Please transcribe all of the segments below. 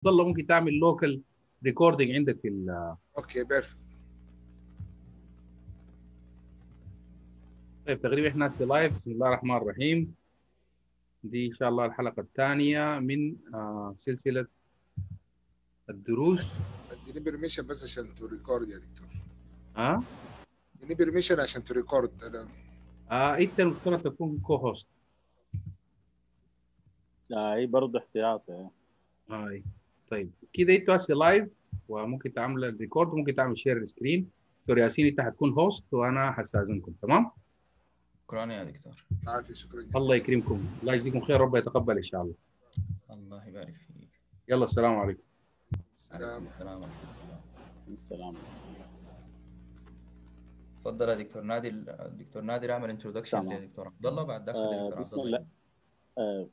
عبد الله ممكن تعمل لوكال ريكوردنج عندك في ال اوكي بيرفكت طيب تقريبا احنا هسه لايف بسم الله الرحمن الرحيم دي ان شاء الله الحلقه الثانيه من آه سلسله الدروس اديني بيرميشن بس عشان تو ريكورد يا دكتور ها اديني بيرميشن عشان تو ريكورد انا آه انت المفترض تكون كو هوست آه هي برضه احتياطي هاي طيب كده انتوا هسه لايف وممكن تعمل الريكورد وممكن تعمل شير سكرين دكتور ياسين انت هتكون هوست وانا هستاذنكم تمام شكرا يا دكتور عافيه شكرا جزيلا الله يكرمكم الله يجزيكم خير ربنا يتقبل ان شاء الله الله يبارك فيك يلا السلام عليكم سلام السلام ورحمة الله السلام تفضل يا دكتور نادي الدكتور نادر اعمل انتروداكشن تمام. لدكتور عبد الله بعد داخل آه دكتور بسم عبد الله الله آه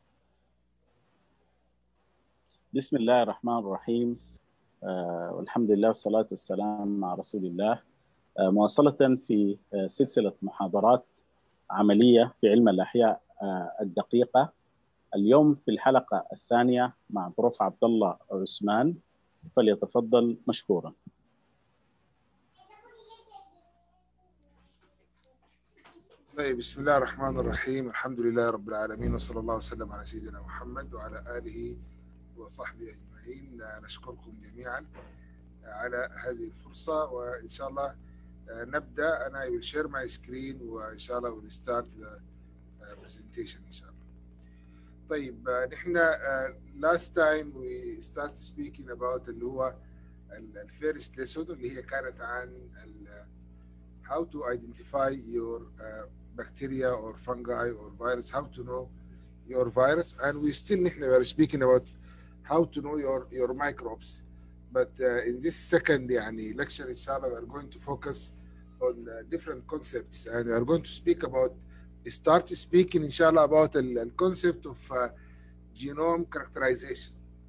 بسم الله الرحمن الرحيم آه والحمد لله والصلاة والسلام على رسول الله آه مواصلة في آه سلسلة محاضرات عملية في علم الأحياء آه الدقيقة اليوم في الحلقة الثانية مع بروف عبد الله عثمان فليتفضل مشكورا طيب بسم الله الرحمن الرحيم الحمد لله رب العالمين وصلى الله وسلم على سيدنا محمد وعلى اله وصحبه اجمعين نشكركم جميعا على هذه الفرصه وان شاء الله نبدا انا will share my screen وان شاء الله will start the presentation ان شاء الله طيب نحن last time we started speaking about اللي هو الفيرست lesson اللي هي كانت عن ال how to identify your uh, bacteria or fungi or virus, how to know your virus, and we still we are speaking about how to know your your microbes. But uh, in this second يعني, lecture, inshallah, we are going to focus on uh, different concepts, and we are going to speak about start speaking, inshallah, about the, the concept of uh, genome characterization.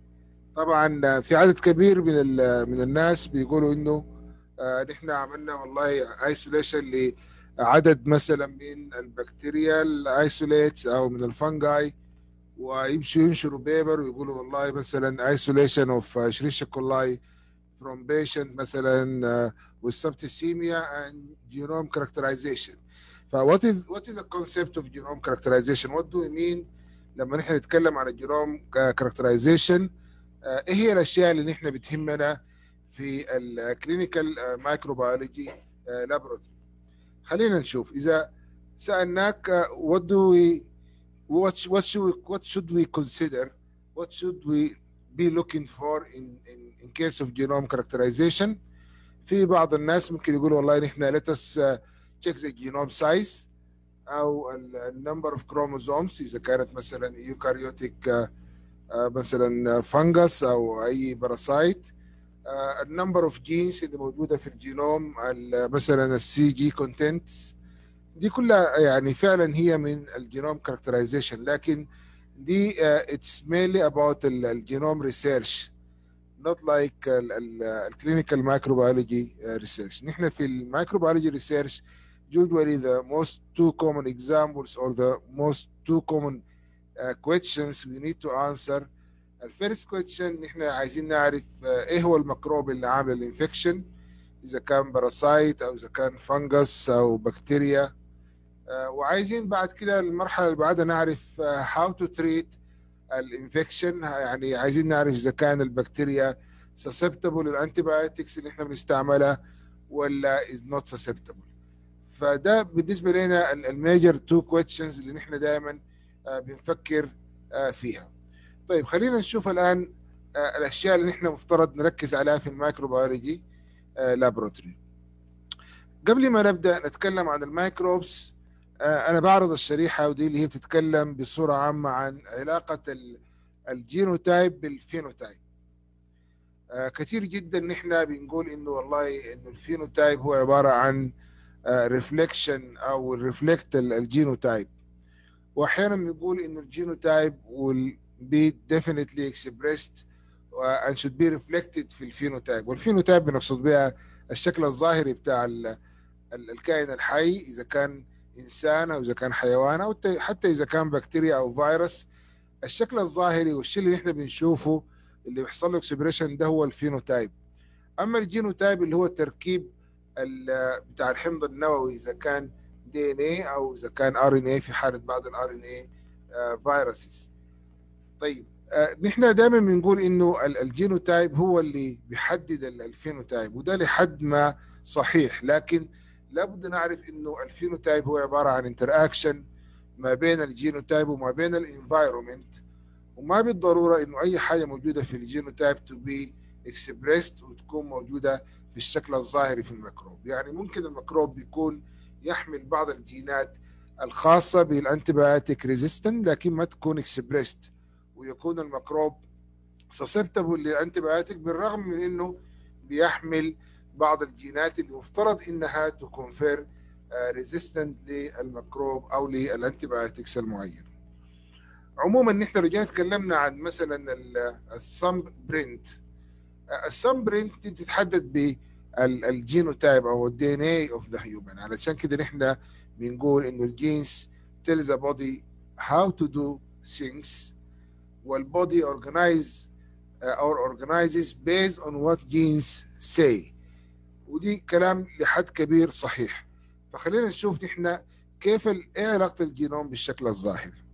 طبعا في عدد كبير من من الناس بيقولوا انه آه نحن عملنا والله ايسوليشن لعدد مثلا من البكتيريا الايسوليتس او من الفنجاي ويمشوا ينشروا بيبر ويقولوا والله مثلا ايسوليشن اوف شريشة كولاي from patient مثلا uh, with septicemia and genome characterization. ف what is what is the concept of genome characterization? What do we mean لما نحن نتكلم عن الجينوم characterization؟ uh, ايه هي الاشياء اللي نحن بتهمنا في الكلينيكال مايكروبيولوجي لابوراتوري خلينا نشوف اذا سالناك what do we what what should we, what should we consider what should we be looking for in in, in case of genome characterization في بعض الناس ممكن يقولوا والله نحن let us uh, check the genome size او النمبر اوف chromosomes اذا كانت مثلا eukaryotic uh, uh, مثلا فنجس او اي باراسايت النمبر اوف جينز اللي موجوده في الجينوم مثلا السي جي كونتنتس دي كلها يعني فعلا هي من الجينوم كاركترايزيشن لكن دي اتس مينلي اباوت الجينوم ريسيرش not like الكلينيكال مايكروبيولوجي ريسيرش نحن في المايكروبيولوجي ريسيرش usually the most two common examples or the most two common uh, questions we need to answer الفيرست كويشن نحن عايزين نعرف ايه هو الميكروب اللي عامل الانفكشن اذا كان باراسايت او اذا كان فنجس او بكتيريا وعايزين بعد كده المرحله اللي بعدها نعرف هاو تو تريت الانفكشن يعني عايزين نعرف اذا كان البكتيريا susceptible للانتيبيوتكس اللي احنا بنستعملها ولا is not susceptible فده بالنسبه لنا الميجر تو كويشنز اللي نحن دائما بنفكر فيها طيب خلينا نشوف الان آه الاشياء اللي نحن مفترض نركز عليها في الميكروبيولوجي آه لابوراتوري قبل ما نبدا نتكلم عن الميكروبس آه انا بعرض الشريحه ودي اللي هي بتتكلم بصوره عامه عن علاقه الجينوتايب بالفينوتايب كثير جدا نحن بنقول انه والله انه الفينوتايب هو عباره عن ريفليكشن او ريفلكت الجينوتايب واحيانا بنقول انه الجينوتايب وال be definitely expressed and should be reflected في الفينوتايب والفينوتايب بنقصد بها الشكل الظاهري بتاع الكائن الحي اذا كان انسان او اذا كان حيوان او حتى اذا كان بكتيريا او فيروس الشكل الظاهري والشيء اللي نحن بنشوفه اللي بيحصل له اكسبريشن ده هو الفينوتايب اما الجينوتايب اللي هو التركيب بتاع الحمض النووي اذا كان دي ان اي او اذا كان ار ان اي في حاله بعض الار ان اي فيروسز طيب آه، نحن دائما بنقول انه الجينوتايب هو اللي بيحدد الفينوتايب وده لحد ما صحيح لكن لابد نعرف انه الفينوتايب هو عباره عن انتر اكشن ما بين الجينوتايب وما بين الانفايرمنت وما بالضروره انه اي حاجه موجوده في الجينوتايب تو بي اكسبريست وتكون موجوده في الشكل الظاهري في الميكروب يعني ممكن الميكروب بيكون يحمل بعض الجينات الخاصه بالانتيبيوتيك ريزيستنت لكن ما تكون اكسبريست ويكون الميكروب سسبتبل للانتيبيوتيك بالرغم من انه بيحمل بعض الجينات اللي مفترض انها تكونفير ريزيستنت للميكروب او للانتيبيوتكس المعين عموما نحن لو جينا تكلمنا عن مثلا السم برنت السم برنت دي بتتحدد بالجينوتايب او الدي ان اي اوف ذا هيومن علشان كده نحن بنقول انه الجينز tells the body how to do things والبودي organize uh, or organizes based on what genes say ودي كلام لحد كبير صحيح فخلينا نشوف نحن كيف ايه علاقه الجينوم بالشكل الظاهري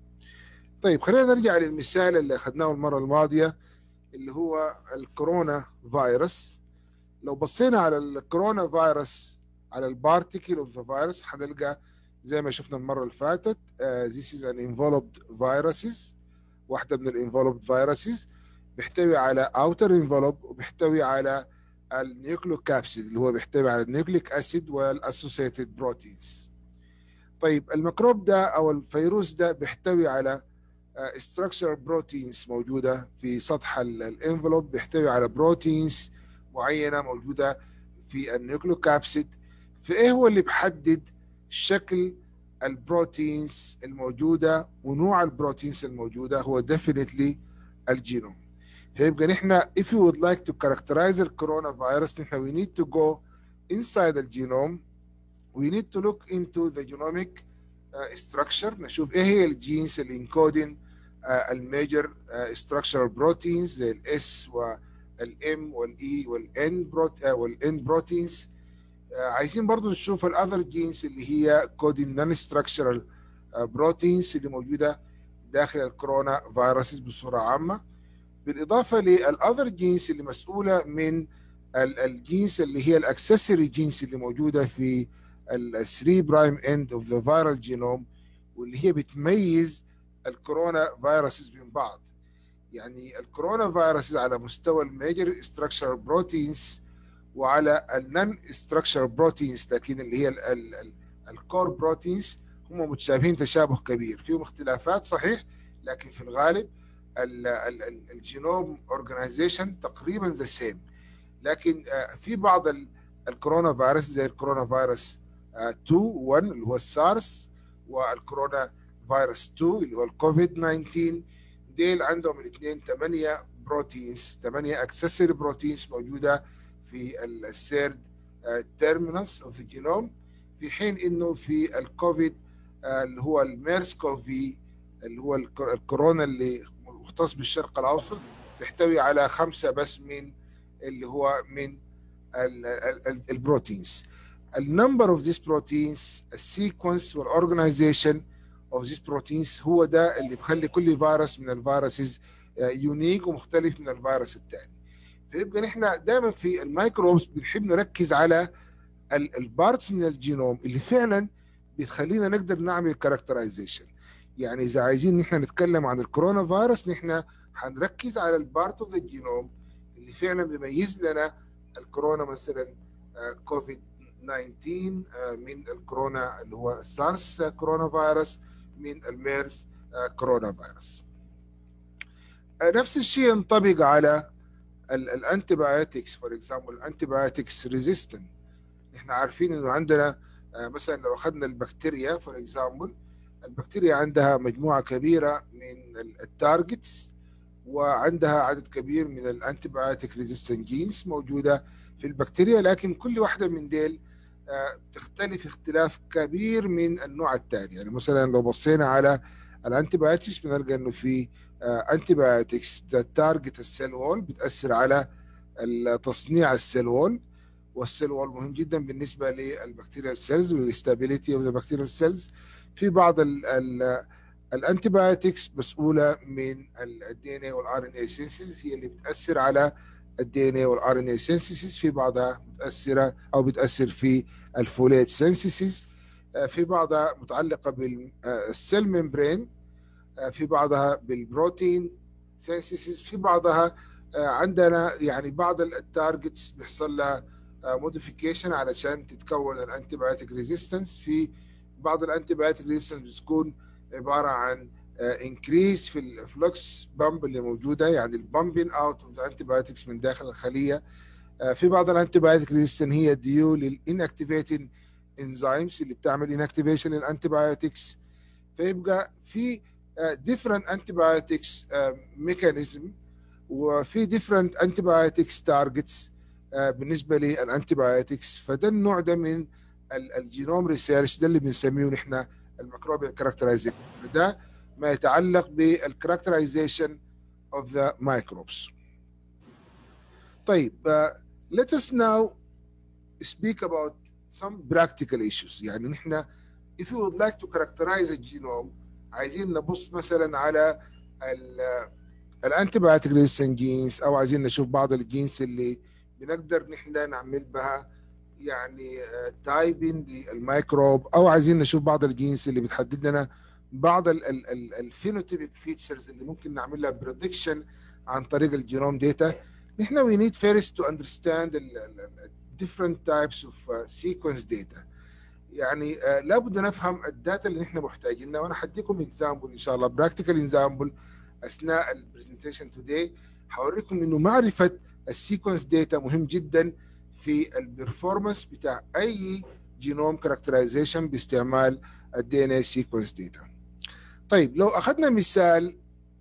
طيب خلينا نرجع للمثال اللي اخذناه المره الماضيه اللي هو الكورونا فيروس لو بصينا على الكورونا فيروس على البارتيكل اوف ذا فيروس هنلقى زي ما شفنا المره اللي فاتت ذيس از ان انفولوبد فيروسز واحده من الانفولوبد فيروسز بيحتوي على اوتر انفولوب وبيحتوي على النيوكليوكابسيد اللي هو بيحتوي على النيوكليك اسيد والاسوسيتد بروتينز طيب الميكروب ده او الفيروس ده بيحتوي على structural بروتينز موجوده في سطح الانفلوب بيحتوي على بروتينز معينه موجوده في النيوكليوكابسيد فايه هو اللي بيحدد شكل البروتينز الموجوده ونوع البروتينز الموجوده هو definitely الجينوم فيبقى نحن if you would like to characterize the coronavirus نحن we need to go inside the genome we need to look into the genomic uh, structure نشوف ايه هي الجينز اللي انكودين uh, الميجر structural proteins زي الاس والام والاي والان بروت والان بروتينز عايزين برضو نشوف الاذر جينز اللي هي كودين نون structural بروتينز اللي موجوده داخل الكورونا فيروسز بصوره عامه بالاضافه للاذر جينز اللي مسؤوله من الجينز اللي هي الاكسسوري جينز اللي موجوده في ال 3 برايم اند اوف ذا فيرال جينوم واللي هي بتميز الكورونا فيروسز من بعض يعني الكورونا فيروسز على مستوى الميجر ستراكشر بروتينز وعلى النون ستراكشر بروتينز لكن اللي هي الكور بروتينز هم متشابهين تشابه كبير فيهم اختلافات صحيح لكن في الغالب الجينوم اورجانيزيشن تقريبا ذا سيم لكن في بعض الكورونا فيروس زي الكورونا فيروس 2 1 اللي هو السارس والكورونا فيروس 2 اللي هو الكوفيد 19 ديل عندهم الاثنين 8 بروتينز 8 اكسسوري بروتينز موجوده في السيرد تيرمينس اوف ذا جينوم في حين انه في الكوفيد اللي هو الميرس كوفي اللي هو الكورونا اللي مختص بالشرق الاوسط بيحتوي على خمسه بس من اللي هو من البروتينز النمبر اوف ذيس بروتينز السيكونس والاورجنايزيشن اوف ذيس بروتينز هو ده اللي بخلي كل فيروس من الفيروسز يونيك ومختلف من الفيروس الثاني فيبقى نحن دائما في الميكروبس بنحب نركز على البارتس من الجينوم اللي فعلا بتخلينا نقدر نعمل كاركترايزيشن يعني اذا عايزين نحن نتكلم عن الكورونا فيروس نحن حنركز على البارت اوف ذا جينوم اللي فعلا بيميز لنا الكورونا مثلا كوفيد 19 من الكورونا اللي هو السارس كورونا فيروس من الميرس كورونا فيروس نفس الشيء ينطبق على الانتي بايوتكس فور اكزامبل الانتي بايوتكس ريزيستنت احنا عارفين انه عندنا مثلا لو اخذنا البكتيريا فور اكزامبل البكتيريا عندها مجموعه كبيره من التارجتس وعندها عدد كبير من الانتي بايوتيك ريزيستنت جينز موجوده في البكتيريا لكن كل واحده من ديل تختلف اختلاف كبير من النوع الثاني يعني مثلا لو بصينا على الانتي بايوتكس بنلقى انه في انتي بايوتكس تارجت السيل وول بتاثر على تصنيع السيل وول والسيل وول مهم جدا بالنسبه للبكتيريال سيلز والاستابيليتي اوف ذا بكتيريال سيلز في بعض الانتي بايوتكس مسؤوله من الدي ان اي والار ان اي سينسيس هي اللي بتاثر على الدي ان اي والار ان اي سينسيس في بعضها متاثره او بتاثر في الفوليت سينسيس في بعضها متعلقه بالسيل ممبرين في بعضها بالبروتين سينسيس في بعضها عندنا يعني بعض التارجتس بيحصل لها موديفيكيشن علشان تتكون الانتي بايوتيك ريزيستنس في بعض الانتي بايوتيك ريزيستنس بتكون عباره عن انكريز في الفلوكس بامب اللي موجوده يعني البامبين اوت اوف انتي بايوتكس من داخل الخليه في بعض الانتي بايوتيك ريزيستنس هي ديو للانكتيفيتنج انزيمز اللي بتعمل انكتيفيشن للانتي بايوتكس فيبقى في different antibiotics mechanism وفي different antibiotics targets بالنسبه للانتي بايوتكس فده النوع ده من الجينوم ريسيرش ده اللي بنسميه نحن الميكروبيال كاركترايزيشن ده ما يتعلق بالكاركترايزيشن of the microbes طيب uh, let us now speak about some practical issues يعني نحن if you would like to characterize a genome عايزين نبص مثلا على الانتيبيوتيك ريزيستنت جينز او عايزين نشوف بعض الجينز اللي بنقدر نحن نعمل بها يعني تايبين للميكروب او عايزين نشوف بعض الجينز اللي بتحدد لنا بعض الفينوتيبك فيتشرز اللي ممكن نعمل لها بريدكشن عن طريق الجينوم داتا نحن we need first to understand different types of sequence data يعني uh, لابد نفهم الداتا اللي نحن محتاجينها وانا حديكم اكزامبل ان شاء الله براكتيكال اكزامبل اثناء البرزنتيشن توداي حوريكم انه معرفه السيكونس داتا مهم جدا في البرفورمانس بتاع اي جينوم كاركترايزيشن باستعمال الدي ان اي سيكونس داتا طيب لو اخذنا مثال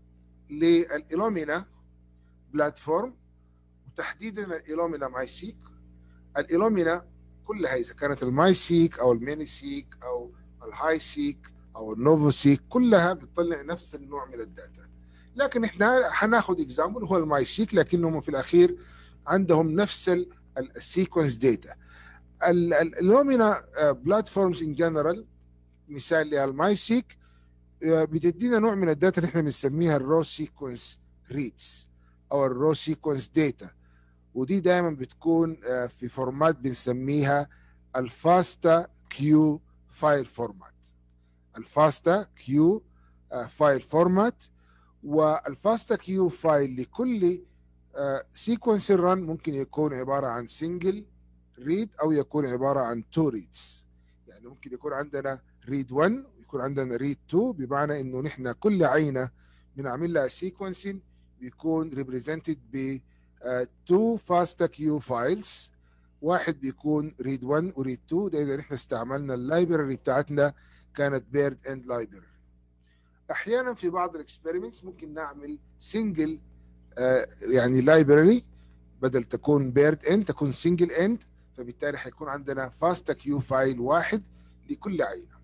للإلومينا بلاتفورم وتحديدا الإلومينا ماي سيك الإلومينا كلها اذا كانت الماي سيك او الميني سيك او الهاي سيك او النوفو سيك كلها بتطلع نفس النوع من الداتا لكن احنا حناخذ اكزامبل هو الماي سيك لكنهم في الاخير عندهم نفس السيكونس داتا اللومينا بلاتفورمز ان جنرال مثال للماي سيك بتدينا نوع من الداتا اللي احنا بنسميها الرو سيكونس ريدز او الرو سيكونس داتا ودي دايما بتكون في فورمات بنسميها الفاستا كيو فايل فورمات الفاستا كيو فايل فورمات والفاستا كيو فايل لكل سيكونس رن ممكن يكون عباره عن سنجل ريد او يكون عباره عن تو ريدز يعني ممكن يكون عندنا ريد 1 ويكون عندنا ريد 2 بمعنى انه نحن كل عينه بنعمل لها سيكونسين بيكون ريبريزنتد ب تو فاستا كيو فايلز واحد بيكون ريد 1 وريد 2 ده اذا نحن استعملنا اللايبراري بتاعتنا كانت بيرد اند لايبراري احيانا في بعض الاكسبيرمنتس ممكن نعمل سنجل آه يعني لايبراري بدل تكون بيرد اند تكون سنجل اند فبالتالي حيكون عندنا فاستا كيو فايل واحد لكل عينه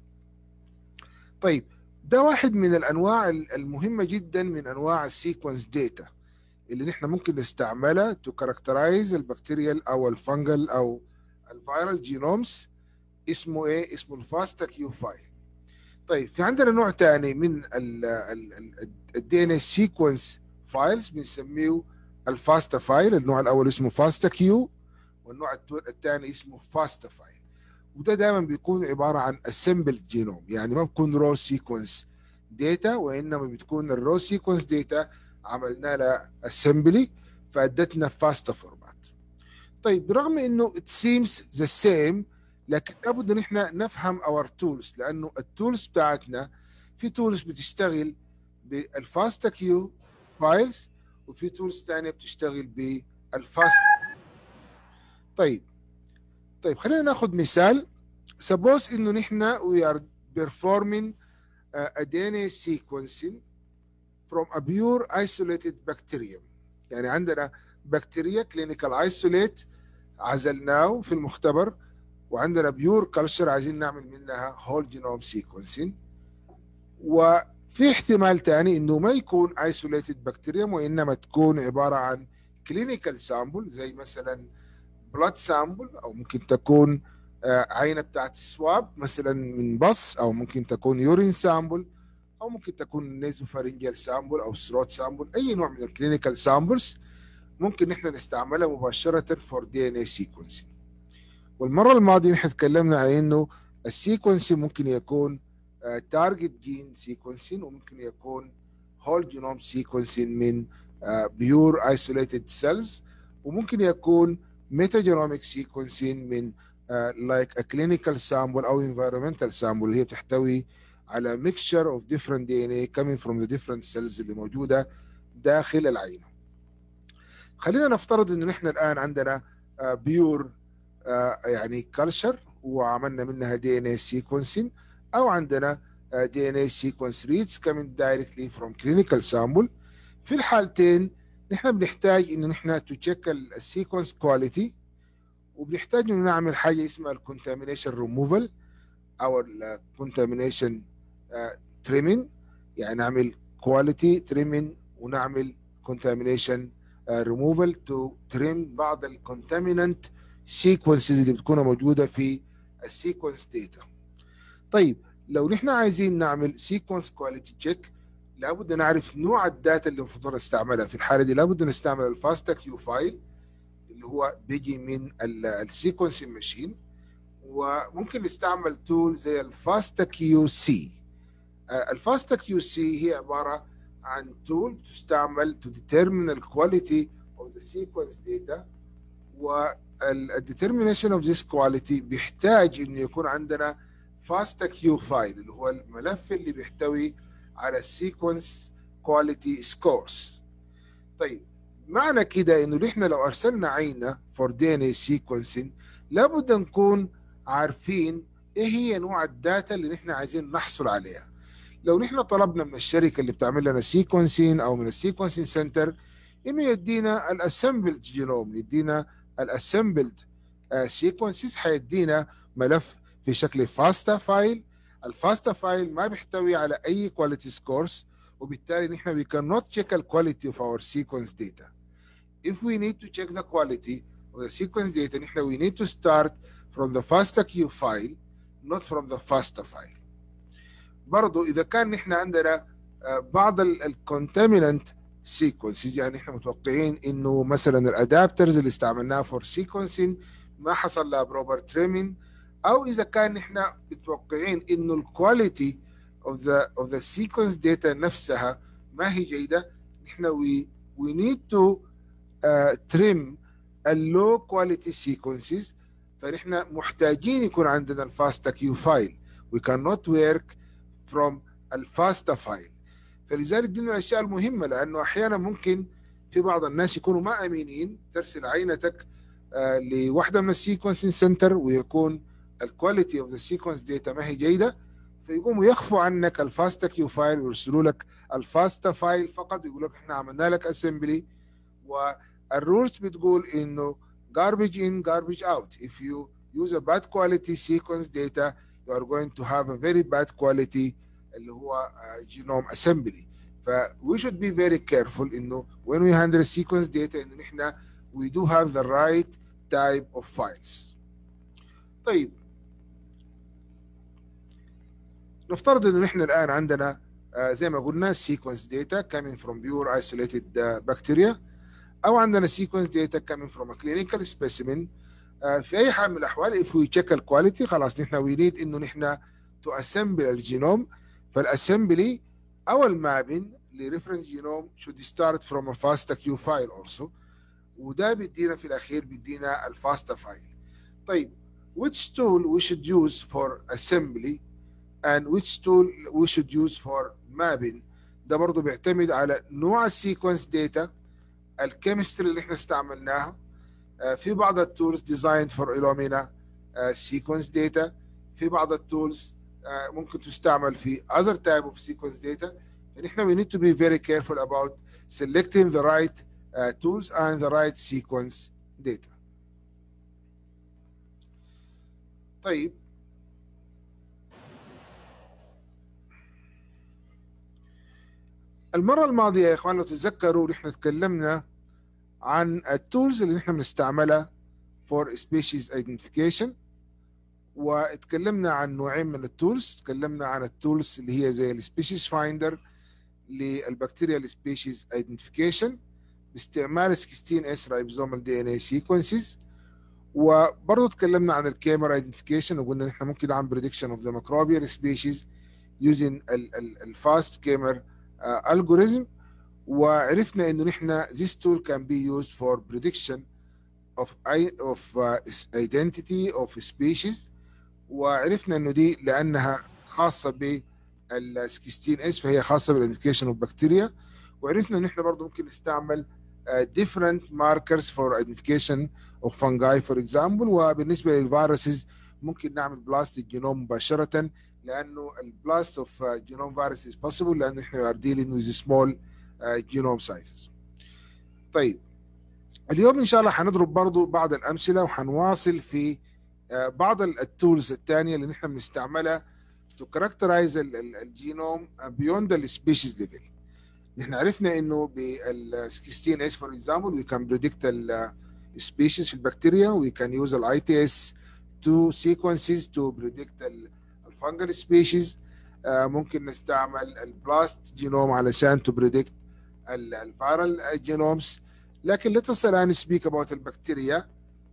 طيب ده واحد من الانواع المهمه جدا من انواع السيكونس داتا اللي نحن ممكن نستعملها تو كاركترايز البكتيريال او الفنجل او الفيرال جينومز اسمه ايه؟ اسمه الفاستا كيو فايل. طيب في عندنا نوع ثاني من الدي ان اي سيكونس فايلز بنسميه الفاستا فايل، النوع الاول اسمه فاستا كيو والنوع الثاني اسمه فاستا فايل. وده دائما بيكون عباره عن اسمبل جينوم يعني ما بيكون رو سيكونس داتا وانما بتكون الرو سيكونس داتا عملنا لها اسمبلي فادتنا فاستا فورمات طيب برغم انه it seems the same لكن لابد ان احنا نفهم اور تولز لانه التولز بتاعتنا في تولز بتشتغل بالفاستا كيو فايلز وفي تولز ثانيه بتشتغل بالفاستا طيب طيب خلينا ناخذ مثال suppose انه نحن we are performing a DNA sequencing from a pure isolated bacterium يعني عندنا بكتيريا كلينيكال ايسوليت عزلناه في المختبر وعندنا بيور كلشر عايزين نعمل منها هول جينوم سيكونسين وفي في احتمال تاني انه ما يكون ايسوليتد بكتيريوم وانما تكون عباره عن كلينيكال سامبل زي مثلا بلاد سامبل او ممكن تكون آه، عينه بتاعت سواب مثلا من بص او ممكن تكون يورين سامبل او ممكن تكون نيزوفارينجيال سامبل او ثروت سامبل اي نوع من الكلينيكال سامبلز ممكن نحن نستعملها مباشره فور دي ان اي سيكونسينج والمره الماضيه نحن تكلمنا عن انه السيكونسي ممكن يكون تارجت جين سيكونسين وممكن يكون هول جينوم سيكونسين من بيور ايسوليتد سيلز وممكن يكون ميتاجينوميك سيكونسين من لايك ا كلينيكال سامبل او environmental سامبل اللي هي بتحتوي على mixture of different DNA coming from the different cells اللي موجوده داخل العينه. خلينا نفترض انه نحن الان عندنا بيور يعني كلشر وعملنا منها دي ان اي سيكونسين او عندنا دي ان اي سيكونس ريدز coming directly from clinical sample في الحالتين نحن بنحتاج انه نحن تو تشيك السيكونس كواليتي وبنحتاج انه نعمل حاجه اسمها الكونتامينيشن ريموفال او الكونتامينيشن تريمين يعني نعمل كواليتي تريمين ونعمل كونتامينيشن ريموفال تو تريم بعض الكونتامينانت سيكونسز اللي بتكون موجوده في السيكونس داتا طيب لو نحن عايزين نعمل سيكونس كواليتي تشيك لابد نعرف نوع الداتا اللي المفروض نستعملها في الحاله دي لابد نستعمل الفاستا كيو فايل اللي هو بيجي من السيكونس ماشين وممكن نستعمل تول زي الفاستا كيو سي الفاستا كيو سي هي عباره عن تول تستعمل to determine the quality of the sequence data والdetermination of this quality بيحتاج انه يكون عندنا فاستا كيو فايل اللي هو الملف اللي بيحتوي على السيكونس كواليتي سكورز طيب معنى كده انه نحن لو ارسلنا عينه فور دي ان اي سيكونسين لابد نكون عارفين ايه هي نوع الداتا اللي نحن عايزين نحصل عليها لو نحن طلبنا من الشركه اللي بتعمل لنا سيكونسين او من السيكونسين سنتر انه يدينا الاسمبلد جينوم يدينا الاسمبلد سيكونسز حيدينا ملف في شكل فاستا فايل الفاستا فايل ما بيحتوي على اي كواليتي سكورز وبالتالي نحن we cannot check the quality of our sequence data if we need to check the quality of the sequence data نحن we need to start from the FASTA-Q file not from the FASTA file برضو إذا كان نحن عندنا بعض الكونتامينانت سيكونسز يعني احنا متوقعين انه مثلا الادابترز اللي استعملناها فور سيكونسين ما حصل لها بروبر تريمين او اذا كان نحن متوقعين انه الكواليتي of the of the sequence data نفسها ما هي جيده نحن we we need to uh, trim اللو كواليتي sequences فنحن محتاجين يكون عندنا الفاستا كيو فايل we cannot work from الفاستا فايل فلذلك دي من الاشياء المهمه لانه احيانا ممكن في بعض الناس يكونوا ما امينين ترسل عينتك آه لواحده من السيكونسين سنتر ويكون الكواليتي اوف ذا سيكونس داتا ما هي جيده فيقوموا يخفوا عنك الفاستا كيو فايل ويرسلوا لك الفاستا فايل فقط ويقول لك احنا عملنا لك اسمبلي والرولز بتقول انه garbage in garbage out if you use a bad quality sequence data you are going to have a very bad quality اللي هو genome assembly ف we should be very careful انه when we handle sequence data انه نحن we do have the right type of files طيب نفترض انه نحن الان عندنا زي ما قلنا sequence data coming from pure isolated bacteria او عندنا sequence data coming from a clinical specimen في اي حال من الاحوال if we check الكواليتي خلاص نحن we need انه نحن to assemble الجينوم فالاسمبلي او المابين لريفرنس جينوم should start from a FASTA Q file also وده بيدينا في الاخير بيدينا الفاستا فايل طيب which tool we should use for assembly and which tool we should use for mapping ده برضه بيعتمد على نوع السيكونس داتا الكيمستري اللي احنا استعملناها في بعض التولز designed for Illumina sequence data في بعض التولز ممكن تستعمل في other type of sequence data فنحن we need to be very careful about selecting the right uh, tools and the right sequence data طيب المرة الماضية يا إخوان لو تتذكروا نحن تكلمنا عن التولز اللي نحن بنستعملها for species identification واتكلمنا عن نوعين من التولز تكلمنا عن التولز اللي هي زي السبيشيز فايندر للبكتيريا السبيشيز ايدنتيفيكيشن باستعمال 16 اس رايبوزومال دي ان اي سيكونسز وبرضه تكلمنا عن الكاميرا ايدنتيفيكيشن وقلنا نحن ممكن نعمل بريدكشن اوف ذا ميكروبيال سبيشيز using الفاست كامير الجوريزم وعرفنا انه نحن this tool can be used for prediction of of uh, identity of species وعرفنا انه دي لانها خاصه بال 16 اس فهي خاصه بالايدنتيفيكيشن اوف بكتيريا وعرفنا ان احنا برضه ممكن نستعمل uh, different markers for identification of fungi for example وبالنسبه للفيروسز ممكن نعمل بلاست الجينوم مباشره لانه البلاست اوف جينوم فيروس is possible لانه احنا are dealing with small uh, genome sizes. طيب اليوم ان شاء الله حنضرب برضو بعض الامثله وحنواصل في بعض التولز الثانيه اللي نحن بنستعملها to characterize الجينوم beyond the species level. نحن عرفنا انه بال 16 s for example we can predict ال species في البكتيريا we can use ال ITS two sequences to predict الفنجل species uh, ممكن نستعمل البلاست جينوم علشان to predict الفيرال جينومز لكن let us الان speak about البكتيريا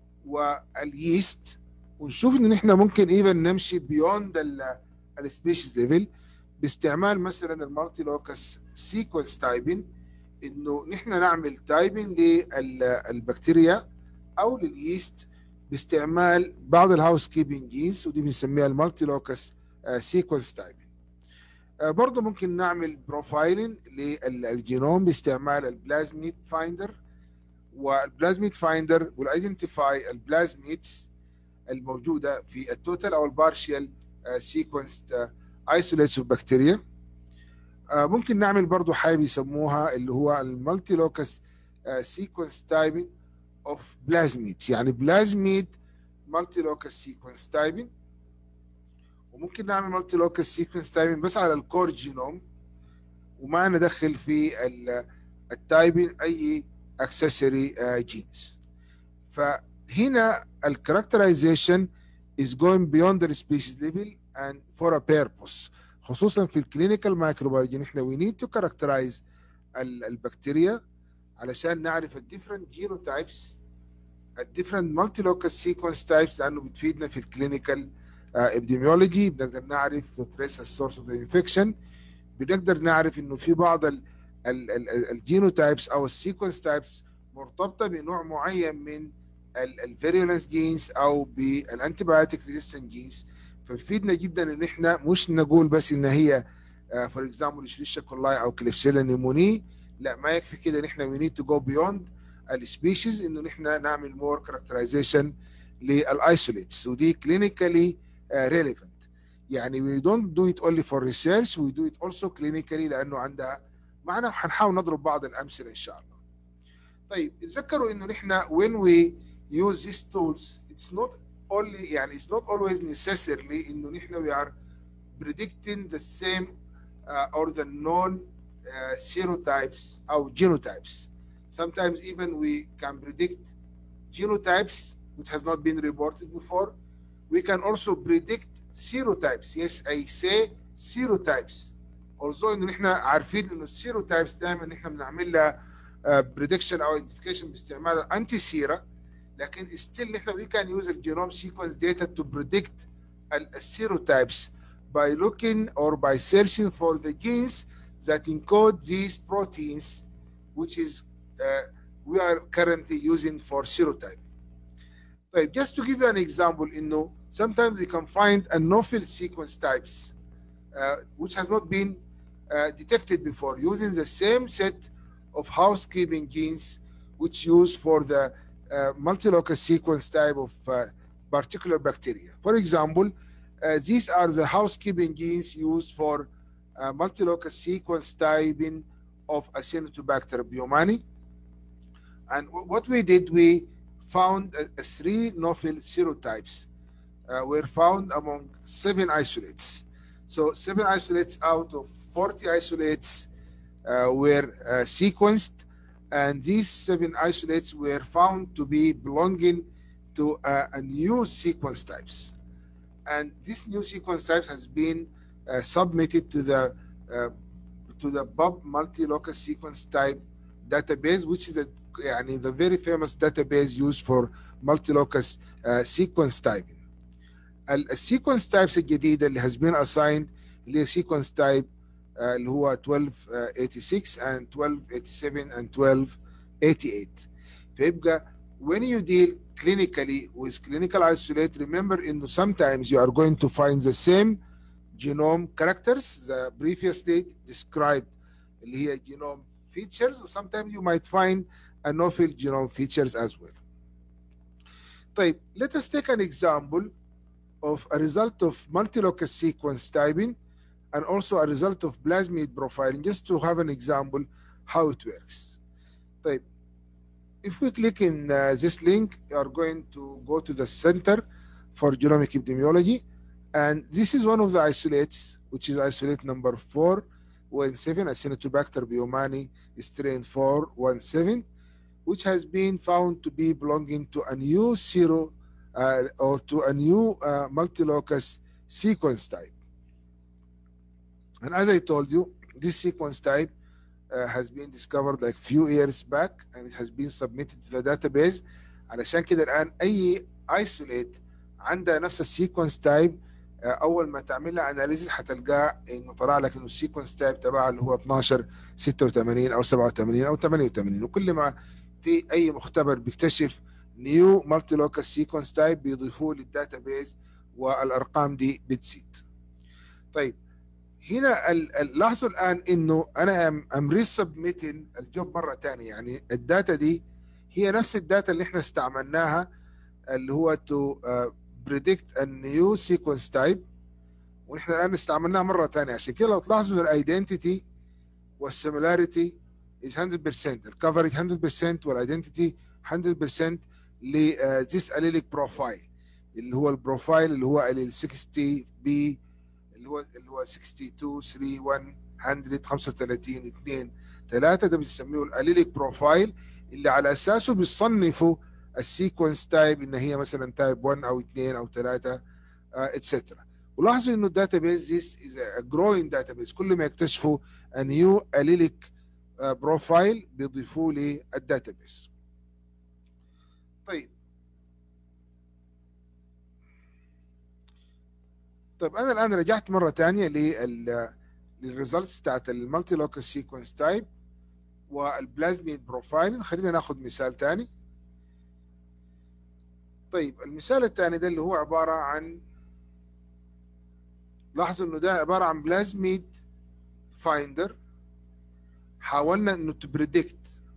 واليست ونشوف ان نحن ممكن ايفن نمشي بيوند السبيشيز ليفل باستعمال مثلا المالتي لوكس سيكونس تايبين انه نحن نعمل تايبين للبكتيريا او لليست باستعمال بعض الهاوس كيبنج جينز ودي بنسميها المالتي لوكس سيكونس تايبين برضه ممكن نعمل بروفايلنج للجينوم باستعمال البلازميد فايندر والبلازميد فايندر والايدنتيفاي البلازميدز الموجوده في التوتال او البارشال سيكونس ايسوليتس اوف بكتيريا ممكن نعمل برضه حاجه بيسموها اللي هو المالتي لوكس سيكونس تايبنج اوف بلازميدز يعني بلازميد مالتي لوكس سيكونس تايبنج وممكن نعمل مالتي لوكس سيكونس تايبنج بس على الكور جينوم وما ندخل في التايبنج اي اكسسوري جينز فهنا الكاركترايزيشن is going beyond the species level and for a purpose خصوصا في الكلينيكال مايكروبيولوجي نحن we need to characterize البكتيريا علشان نعرف الديفرنت جينوتايبس الديفرنت مالتي لوكس سيكونس تايبس لانه بتفيدنا في الكلينيكال ابديميولوجي بنقدر نعرف تريس السورس اوف ذا انفكشن بنقدر نعرف انه في بعض الجينوتايبس او السيكونس تايبس مرتبطه بنوع معين من الفيريولنس جينز او بالانتيبيوتيك ريزيستنت جينز فبيفيدنا جدا ان احنا مش نقول بس ان هي فور اكزامبل شريشة كولاي او كليبسيلا نيموني لا ما يكفي كده نحن وي نيد تو جو بيوند السبيشيز انه نحن نعمل مور كاركترايزيشن للايسوليتس ودي كلينيكالي ريليفنت يعني وي دونت دو ات اونلي فور ريسيرش وي دو ات اولسو كلينيكالي لانه عندها معنا وحنحاول نضرب بعض الامثله ان شاء الله طيب تذكروا انه نحن when we use these tools it's not only يعني it's not always necessarily انه نحن we are predicting the same uh, or the known uh, serotypes or genotypes sometimes even we can predict genotypes which has not been reported before we can also predict serotypes yes I say serotypes although انه نحن عارفين انه السيروتايبس دائما نحن بنعمل لها بريدكشن او ايدنتيفيكيشن باستعمال الانتي سيرا لكن ستيل نحن we can use الجينوم sequence data to predict السيروتايبس by looking or by searching for the genes that encode these proteins which is uh, we are currently using for serotype. طيب just to give you an example انه sometimes we can find a novel sequence types uh, which has not been uh, detected before using the same set of housekeeping genes which used for the uh, multilocus sequence type of uh, particular bacteria. For example, uh, these are the housekeeping genes used for uh, multilocus sequence typing of Acinetobacter biomani. And what we did, we found uh, three novel serotypes uh, were found among seven isolates. So seven isolates out of 40 isolates uh, were uh, sequenced and these seven isolates were found to be belonging to uh, a new sequence types and this new sequence type has been uh, submitted to the uh, to the Bob multi-locus sequence type database which is a يعني the very famous database used for multi-locus uh, sequence typing السيكونس تايبس الجديده اللي has been assigned اللي هي sequence type uh, اللي هو 1286 and 1287 and 1288 فيبقى when you deal clinically with clinical isolate remember انه sometimes you are going to find the same genome characters the previously described اللي هي genome features or sometimes you might find a novel genome features as well طيب let us take an example of a result of multi-locus sequence typing and also a result of plasmid profiling just to have an example how it works. طيب if we click in uh, this link you are going to go to the center for genomic epidemiology and this is one of the isolates which is isolate number 417 Acinetobacter baumannii strain 417 which has been found to be belonging to a new zero uh, or to a new uh, multi-locus sequence type. And as I told you, this sequence type uh, has been discovered like few years back and it has been submitted to the database علشان كده الآن أي isolate عندها نفس السيكونس تايب أول ما تعملها اناليزيس هتلقاه إنه طلع لك إنه السيكونس تايب تبعها اللي هو 12 86 أو 87 أو 88 وكل ما في أي مختبر بيكتشف نيو مالتي لوكال سيكونس تايب بيضيفوه للداتابيز والارقام دي بتزيد. طيب هنا لاحظوا الان انه انا ام ريسبميتنج الجوب مره ثانيه يعني الداتا دي هي نفس الداتا اللي احنا استعملناها اللي هو تو بريدكت النيو سيكونس تايب ونحن الان استعملناها مره ثانيه عشان كده لو تلاحظوا الايدنتيتي والسيميلاريتي is 100% الكفرج 100% والايدنتيتي 100% لذيس اليليك بروفايل اللي هو البروفايل اللي هو ال 60 بي اللي هو اللي هو 62 3 1 100 35 2 3 ده بيسموه الاليليك بروفايل اللي على اساسه بيصنفوا السيكونس تايب ان هي مثلا تايب 1 او 2 او 3 اتسترا ولاحظوا انه الداتا بيز ذيس از ا جروينج داتا بيز كل ما يكتشفوا a new allelic بروفايل بيضيفوه للداتا بيز طيب طيب انا الان رجعت مره ثانيه لل للريزلتس بتاعت المالتي لوكال سيكونس تايب والبلازميد بروفايل خلينا ناخذ مثال ثاني طيب المثال الثاني ده اللي هو عباره عن لاحظوا انه ده عباره عن بلازميد فايندر حاولنا انه تبريدكت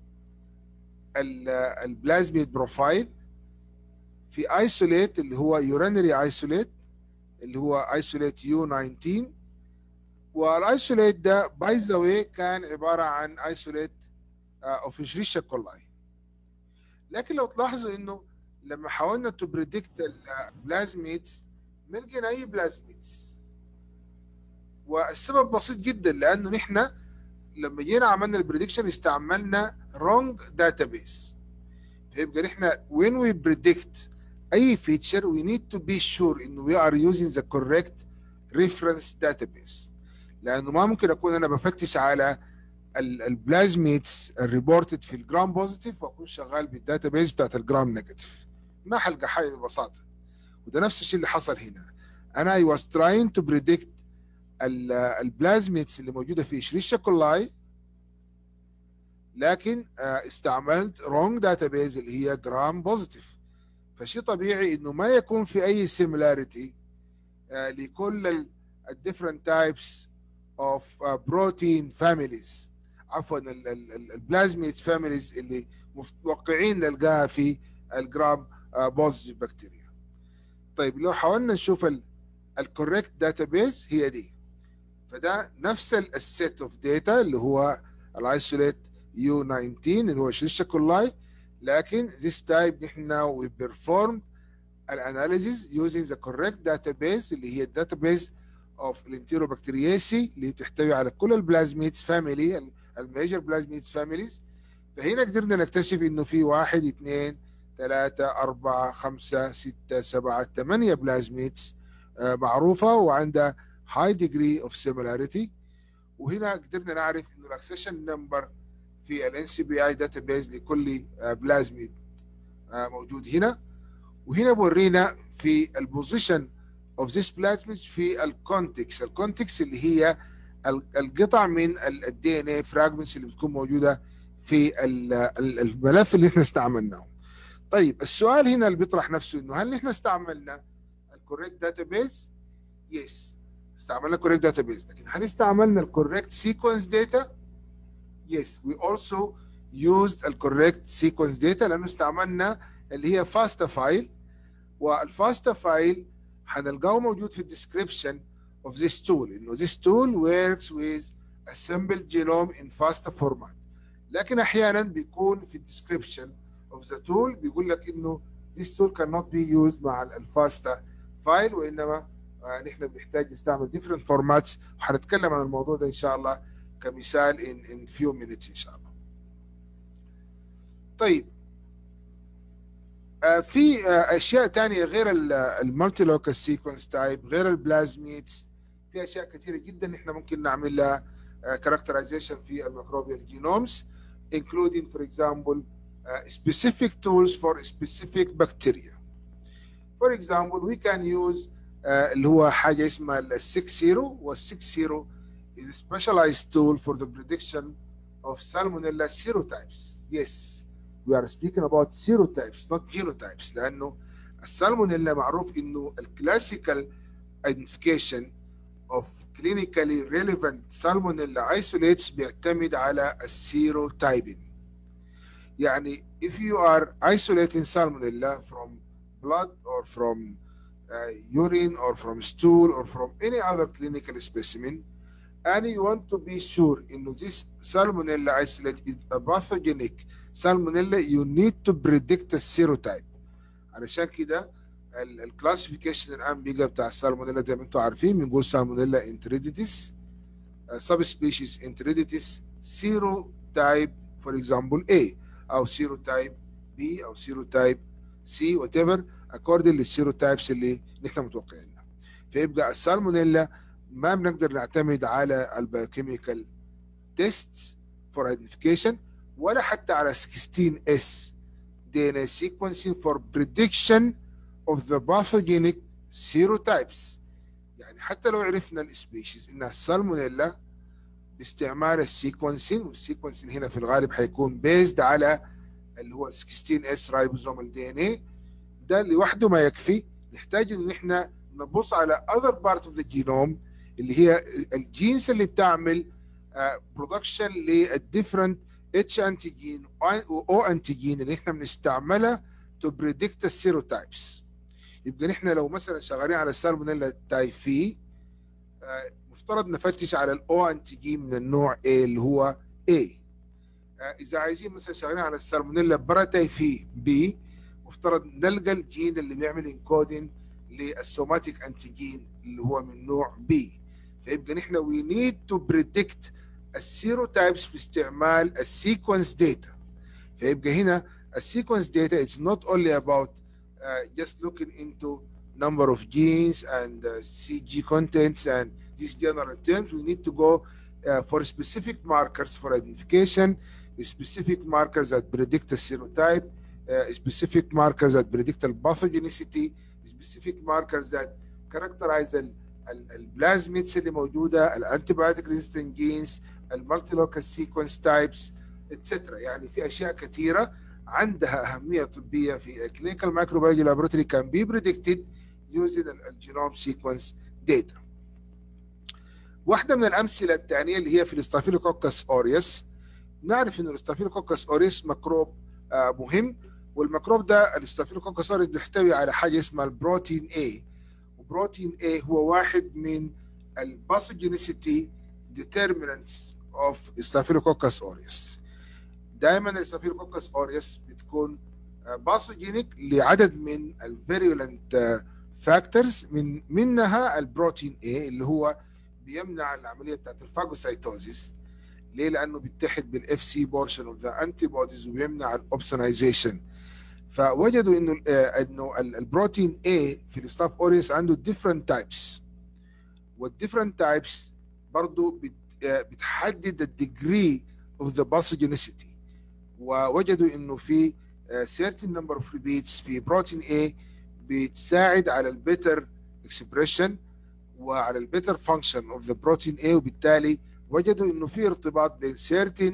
البلازميد بروفايل في ايسوليت اللي هو يورينري ايسوليت اللي هو ايسوليت يو 19 والايسوليت ده باي ذا واي كان عباره عن ايسوليت اوف اشريشيا كولاي لكن لو تلاحظوا انه لما حاولنا تو بريدكت البلازميدز ما لقينا اي بلازميدز والسبب بسيط جدا لانه نحن لما جينا عملنا البريدكشن استعملنا wrong database فيبقى نحن when we predict اي feature we need to be sure انه we are using the correct reference database لانه ما ممكن اكون انا بفتش على البلازميتس الريبورتد في الجرام بوزيتيف واكون شغال بالداتابيز بتاعت الجرام نيجاتيف ما حلقى حاجه ببساطه وده نفس الشيء اللي حصل هنا انا I was trying to predict البلازميتس اللي موجوده في شريشة كولاي لكن استعملت wrong database اللي هي جرام بوزيتيف فشيء طبيعي انه ما يكون في اي similarity لكل الديفرنت تايبس اوف بروتين فاميليز عفوا البلازميت فاميليز اللي متوقعين نلقاها في الجرام بوزيتيف بكتيريا طيب لو حاولنا نشوف الكوريكت داتابيز هي دي فده نفس السيت اوف داتا اللي هو الايسوليت يو 19 اللي هو شريشة كولاي لكن this type نحن we performed الاناليزيز using the correct database اللي هي الداتابيز اوف الانتيروبكتيرياسي اللي بتحتوي على كل البلازميتس فاميلي الميجر بلازميدز فاميليز فهنا قدرنا نكتشف انه في واحد اثنين ثلاثة أربعة خمسة ستة سبعة ثمانية بلازميدز آه، معروفة وعندها high degree of similarity وهنا قدرنا نعرف انه الاكسشن نمبر في الان سي بي اي داتابيز لكل بلازميد موجود هنا وهنا بورينا في البوزيشن اوف ذيس بلازميد في الكونتكس الكونتكس اللي هي القطع من الدي ان اي فراجمنتس اللي بتكون موجوده في الملف اللي احنا استعملناه طيب السؤال هنا اللي بيطرح نفسه انه هل احنا استعملنا الكوريكت داتابيز يس استعملنا correct database لكن هل استعملنا ال correct sequence data yes we also used ال correct sequence data لانه استعملنا اللي هي FASTA file والفاستا فايل هنلقاه موجود في الديسكريبشن of this tool انه this tool works with assembled genome in FASTA format لكن احيانا بيكون في الديسكريبشن of the tool بيقول لك انه this tool cannot be used مع الفاستا فايل وانما آه، نحن بنحتاج نستعمل different formats وحنتكلم عن الموضوع ده ان شاء الله كمثال in in few minutes ان شاء الله. طيب آه، في آه، اشياء ثانيه غير المالتي لوكال سيكونس تايب غير البلازميدز في اشياء كثيره جدا احنا ممكن نعمل لها كاركترايزيشن في الميكروبيال جينومز including for example uh, specific tools for specific bacteria. For example, we can use آه، اللي هو حاجه اسمها ال 60 وال 60 is a specialized tool for the prediction of salmonella serotypes. Yes, we are speaking about serotypes not genotypes لانه السالمونيلا معروف انه الكلاسيكال identification of clinically relevant salmonella isolates بيعتمد على السيروتايبين يعني if you are isolating salmonella from blood or from uh, urine or from stool or from any other clinical specimen and you want to be sure in this salmonella isolate is a pathogenic salmonella you need to predict the serotype علشان كده الكلاسيفيكيشن الان بيجي بتاع السالمونيلا زي ما انتم عارفين بنقول سالمونيلا انتريديتس سب سبيشيز انتريديتس سيرو تايب فور اكزامبل A او سيرو تايب B او سيرو تايب C وات ايفر اكوردنج للسيروتايبس اللي نحن متوقعينها فيبقى السالمونيلا ما بنقدر نعتمد على البايوكيميكال تيست فور ايدنتيفيكيشن ولا حتى على 16 اس دي ان سيكونسينج فور بريدكشن اوف ذا باثوجينيك سيروتايبس يعني حتى لو عرفنا السبيشيز انها السالمونيلا باستعمال السيكونسين والسيكونسين هنا في الغالب حيكون بيزد على اللي هو ال 16 اس رايبوزوم الدي ان اي ده لوحده ما يكفي نحتاج ان احنا نبص على other part of the genome اللي هي الجينز اللي بتعمل برودكشن للديفرنت اتش انتيجين او انتيجين اللي احنا بنستعملها تو بريدكت السيروتايبس يبقى نحن لو مثلا شغالين على السالمونيلا تايفي مفترض نفتش على الاو انتيجين من النوع A اللي هو A اذا عايزين مثلا شغالين على السالمونيلا براتايفي B مفترض نلقى الجين اللي بيعمل انكودين للسوماتيك انتيجين اللي هو من نوع بي فيبقى نحن وي نيد تو بريدكت السيروتايبس باستعمال السيكونس داتا فيبقى هنا السيكونس داتا اتس نوت اونلي اباوت just looking into number of genes and uh, CG contents and these general terms we need to go uh, for specific markers for identification specific markers that predict the serotype uh, specific markers that predict the pathogenicity, specific markers that characterize the البلازميدز اللي موجوده الانتيبيوتيك ريزيستنت جينز المالتي لوكال سيكونس تايبس اتسترا يعني في اشياء كثيره عندها اهميه طبيه في clinical microbiology laboratory can be predicted using الجينوم سيكونس داتا واحده من الامثله الثانيه اللي هي في الاستافيلوكوكس اوريوس نعرف ان الاستافيلوكوكس اوريوس ميكروب آه مهم والميكروب ده الاستافيلوكوكس اوريوس بيحتوي على حاجه اسمها البروتين A وبروتين A هو واحد من الباثوجينيسيتي determinants of Staphylococcus aureus دائما الاستافيلوكوكس اوريوس بتكون باثوجينيك لعدد من الفيريولنت فاكتورز من منها البروتين A اللي هو بيمنع العمليه بتاعت الفاجوسايتوزيس ليه؟ لانه بيتحد بالاف سي بورشن اوف ذا انتي بوديز وبيمنع الاوبسونايزيشن فوجدوا انه انه البروتين A في الستاف اوريوس عنده different types والديفرنت تايبس برضه بتحدد الديجري اوف ذا باثوجينيسيتي ووجدوا انه في certain number of repeats في بروتين A بتساعد على البيتر اكسبريشن وعلى البيتر فانكشن اوف ذا بروتين A وبالتالي وجدوا انه في ارتباط بين certain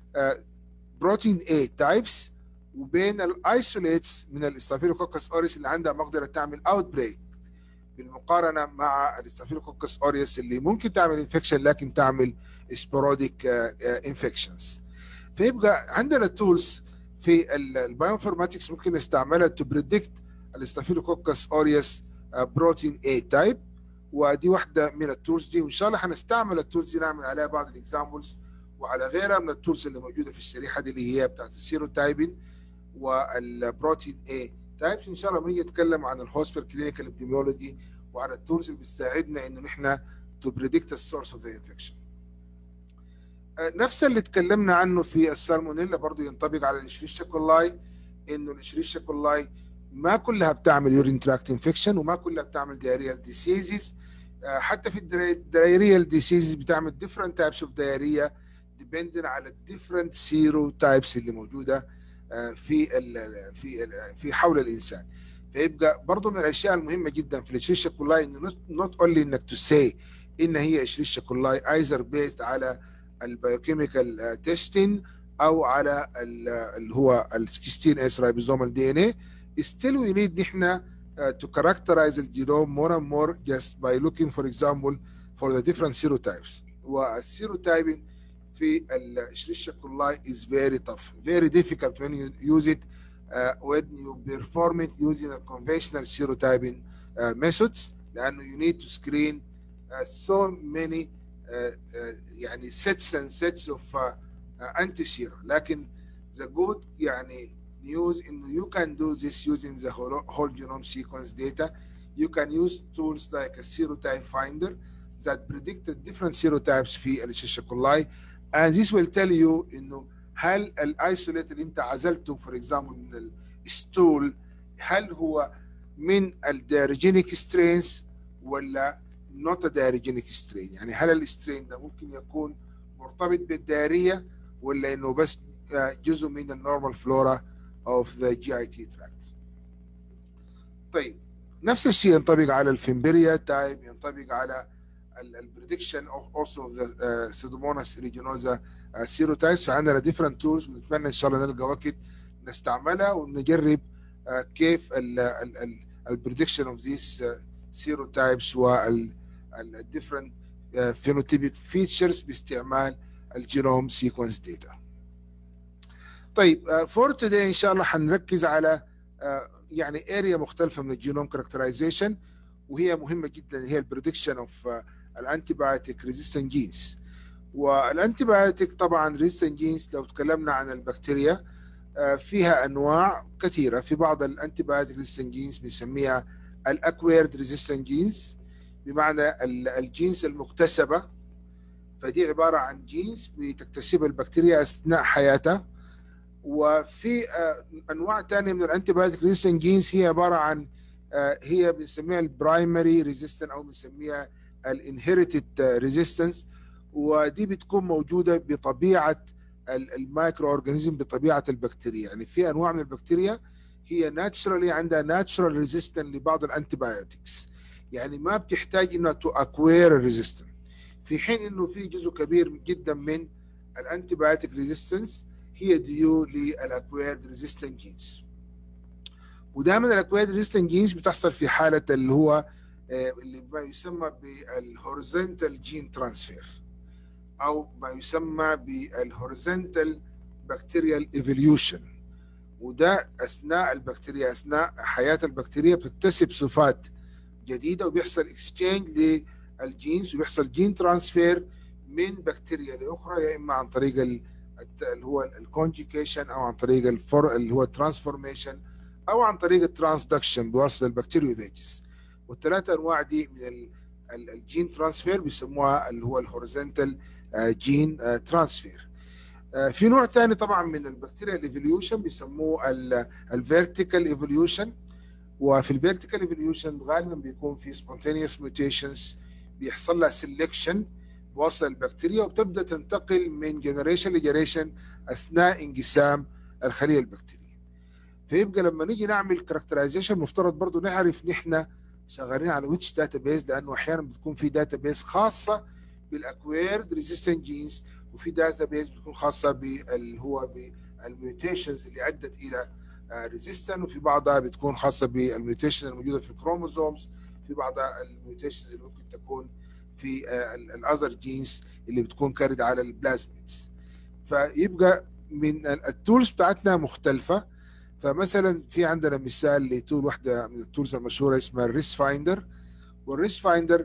بروتين A تايبس وبين الايسوليتس من الاستافيلوكوكس اوريس اللي عندها مقدره تعمل اوت بريك بالمقارنه مع الاستافيلوكوكس اوريس اللي ممكن تعمل انفكشن لكن تعمل سبوروديك انفكشنز فيبقى عندنا تولز في البايوانفورماتكس ممكن نستعملها تو بريدكت الاستافيلوكوكس اوريس بروتين اي تايب ودي واحده من التولز دي وان شاء الله حنستعمل التولز دي نعمل عليها بعض الاكزامبلز وعلى غيرها من التولز اللي موجوده في الشريحه دي اللي هي بتاعت السيرو تايبين والبروتين اي تايبس ان شاء الله بنيجي نتكلم عن الهوسبيتال كلينيكال ابيديميولوجي وعن التولز اللي بتساعدنا انه نحن تو بريدكت السورس اوف ذا انفكشن نفس اللي تكلمنا عنه في السالمونيلا برضه ينطبق على الاشريشيا كولاي انه الاشريشيا كولاي ما كلها بتعمل يورين تراكت انفكشن وما كلها بتعمل دياريال ديسيزز حتى في الدايريال ديسيزز بتعمل different types of diarrhea depending على different serotypes اللي موجوده في ال في ال في حول الانسان فيبقى برضه من الاشياء المهمه جدا في الاشريشيا كولاي انه نوت اونلي انك تو سي ان هي اشريشيا كولاي ايزر بيست على البيوكيميكال تيستين او على اللي هو ال 16 اس رايبوزومال دي ان اي still we need نحن uh, to characterize the genome more and more just by looking for example for the different serotypes والسيروتايبing في الاشريشيا كولاي is very tough very difficult when you use it uh, when you perform it using a conventional serotyping uh, methods لانه you need to screen uh, so many uh, uh, يعني sets and sets of uh, uh, anti-sera لكن the good يعني news انه you can do this using the whole, whole genome sequence data you can use tools like a serotype finder that predict the different serotypes في الاشيشيا كولاي and this will tell you انه هل الايسوليت اللي انت عزلته فور اكزامبل من الستول هل هو من الدايرجينيك سترينز ولا نوت دايرجينيك سترين يعني هل السترين ده ممكن يكون مرتبط بالدائريه ولا انه بس جزء من النورمال فلورا اوف ذا جي اي تي تراكت طيب نفس الشيء ينطبق على الفيمبريا تايب ينطبق على البريدكشن اوف اولسو اوف ذا سيدوموناس ريجينوزا سيروتايبس عندنا ديفرنت تولز ونتمنى ان شاء الله نلقى وقت نستعملها ونجرب كيف البريدكشن اوف ذيس سيروتايبس والديفرنت فينوتيبيك فيتشرز باستعمال الجينوم سيكونس داتا طيب فور توداي ان شاء الله حنركز على يعني اريا مختلفه من الجينوم كاركترايزيشن وهي مهمه جدا هي البريدكشن اوف الانتي بايوتيك ريزيستنت جينز والانتي بايوتيك طبعا ريزيستنت جينز لو تكلمنا عن البكتيريا فيها انواع كثيره في بعض الانتي بايوتيك ريزيستنت جينز بنسميها الاكويرد ريزيستنت جينز بمعنى الجينز المكتسبه فدي عباره عن جينز بتكتسبها البكتيريا اثناء حياتها وفي انواع ثانيه من الانتي بايوتيك ريزيستنت جينز هي عباره عن هي بنسميها البرايمري ريزيستنت او بنسميها الانهيرتد ريزيستنس ودي بتكون موجوده بطبيعه المايكرو اورجانيزم بطبيعه البكتيريا يعني في انواع من البكتيريا هي ناتشرالي عندها ناتشرال ريزيستنت لبعض الانتي بايوتكس يعني ما بتحتاج انها تو اكوير الريزيستنت في حين انه في جزء كبير جدا من الانتي بايوتيك ريزيستنس هي ديو للاكويرد ريزيستنت جينز ودائما الاكويرد ريزيستنت جينز بتحصل في حاله اللي هو اللي ما يسمى بالهوريزونتال جين ترانسفير او ما يسمى بالهوريزونتال بكتيريال ايفوليوشن وده اثناء البكتيريا اثناء حياه البكتيريا بتكتسب صفات جديده وبيحصل اكسشينج للجينز وبيحصل جين ترانسفير من بكتيريا لاخرى يا اما عن طريق اللي هو الكونجيكيشن او عن طريق الفور اللي هو الترانسفورميشن او عن طريق الترانسدكشن بواسطه البكتيريوفيجز والثلاثه انواع دي من الجين ترانسفير بيسموها اللي هو الهوريزونتال جين ترانسفير في نوع ثاني طبعا من البكتيريا الايفوليوشن بيسموه الفيرتيكال ايفوليوشن وفي الفيرتيكال ايفوليوشن غالبا بيكون في سبونتينيوس ميوتيشنز بيحصل لها سيلكشن بوصل البكتيريا وبتبدا تنتقل من جنريشن لجنريشن اثناء انقسام الخليه البكتيريه فيبقى لما نيجي نعمل كاركترايزيشن مفترض برضه نعرف نحن شغالين على ويتش داتا بيز لانه احيانا بتكون في داتا بيز خاصه بالاكويرد ريزيستنت جينز وفي داتا بيز بتكون خاصه باللي هو بالميوتيشنز اللي ادت الى ريزيستنت وفي بعضها بتكون خاصه بالميوتيشن الموجوده في الكروموزومز في بعضها الميوتيشنز اللي ممكن تكون في الاذر جينز اللي بتكون كارد على البلازميدز فيبقى من التولز بتاعتنا مختلفه فمثلا في عندنا مثال لتول واحده من التولز المشهوره اسمها الريس فايندر والريس فايندر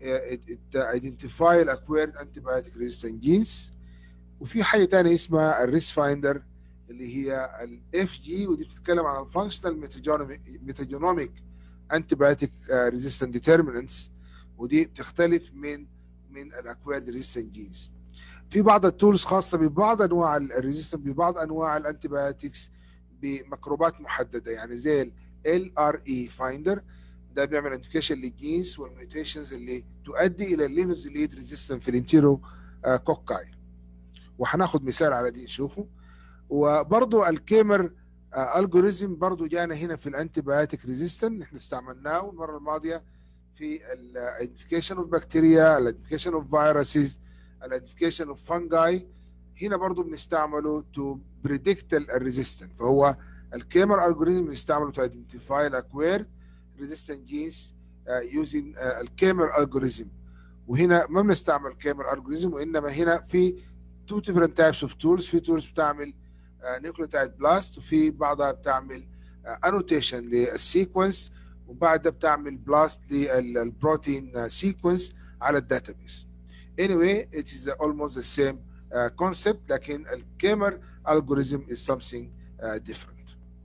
ايدنتيفاي الاكويرد انتي بايوتيك ريزيستنت جينز وفي حاجه ثانيه اسمها الريس فايندر اللي هي الاف جي ودي بتتكلم عن الفانكشنال ميتاجونوميك انتي بايوتيك ريزيستنت ديترمينانتس ودي بتختلف من من الاكويرد ريزيستنت جينز في بعض التولز خاصه ببعض انواع الريزيستنت ببعض انواع الانتي بايوتكس بميكروبات محدده يعني زي ال ار اي فايندر ده بيعمل ايدنتيفيكيشن للجينز والميوتيشنز اللي تؤدي الى اللينوزيليد ريزيستنت في الانتيرو كوكاي وهناخد مثال على دي نشوفه وبرضه الكيمر الجوريزم برضه جانا هنا في الانتي بايوتيك ريزيستنت احنا استعملناه المره الماضيه في الايدنتيفيكيشن اوف بكتيريا الايدنتيفيكيشن اوف فيروسز الايدنتيفيكيشن اوف فانجاي هنا برضه بنستعمله تو بريدكت الريزيستنت فهو الكيمر الجوريزم بنستعمله تو ايدنتيفاي الاكوير ريزيستنت جينز يوزين الكيمر الجوريزم وهنا ما بنستعمل كيمر الجوريزم وانما هنا في تو ديفرنت تايبس اوف تولز في تولز بتعمل نيوكليوتايد بلاست وفي بعضها بتعمل انوتيشن للسيكونس وبعدها بتعمل بلاست للبروتين سيكونس على الداتابيس anyway it is almost the same uh, concept لكن الكيمر algorithm is something uh, different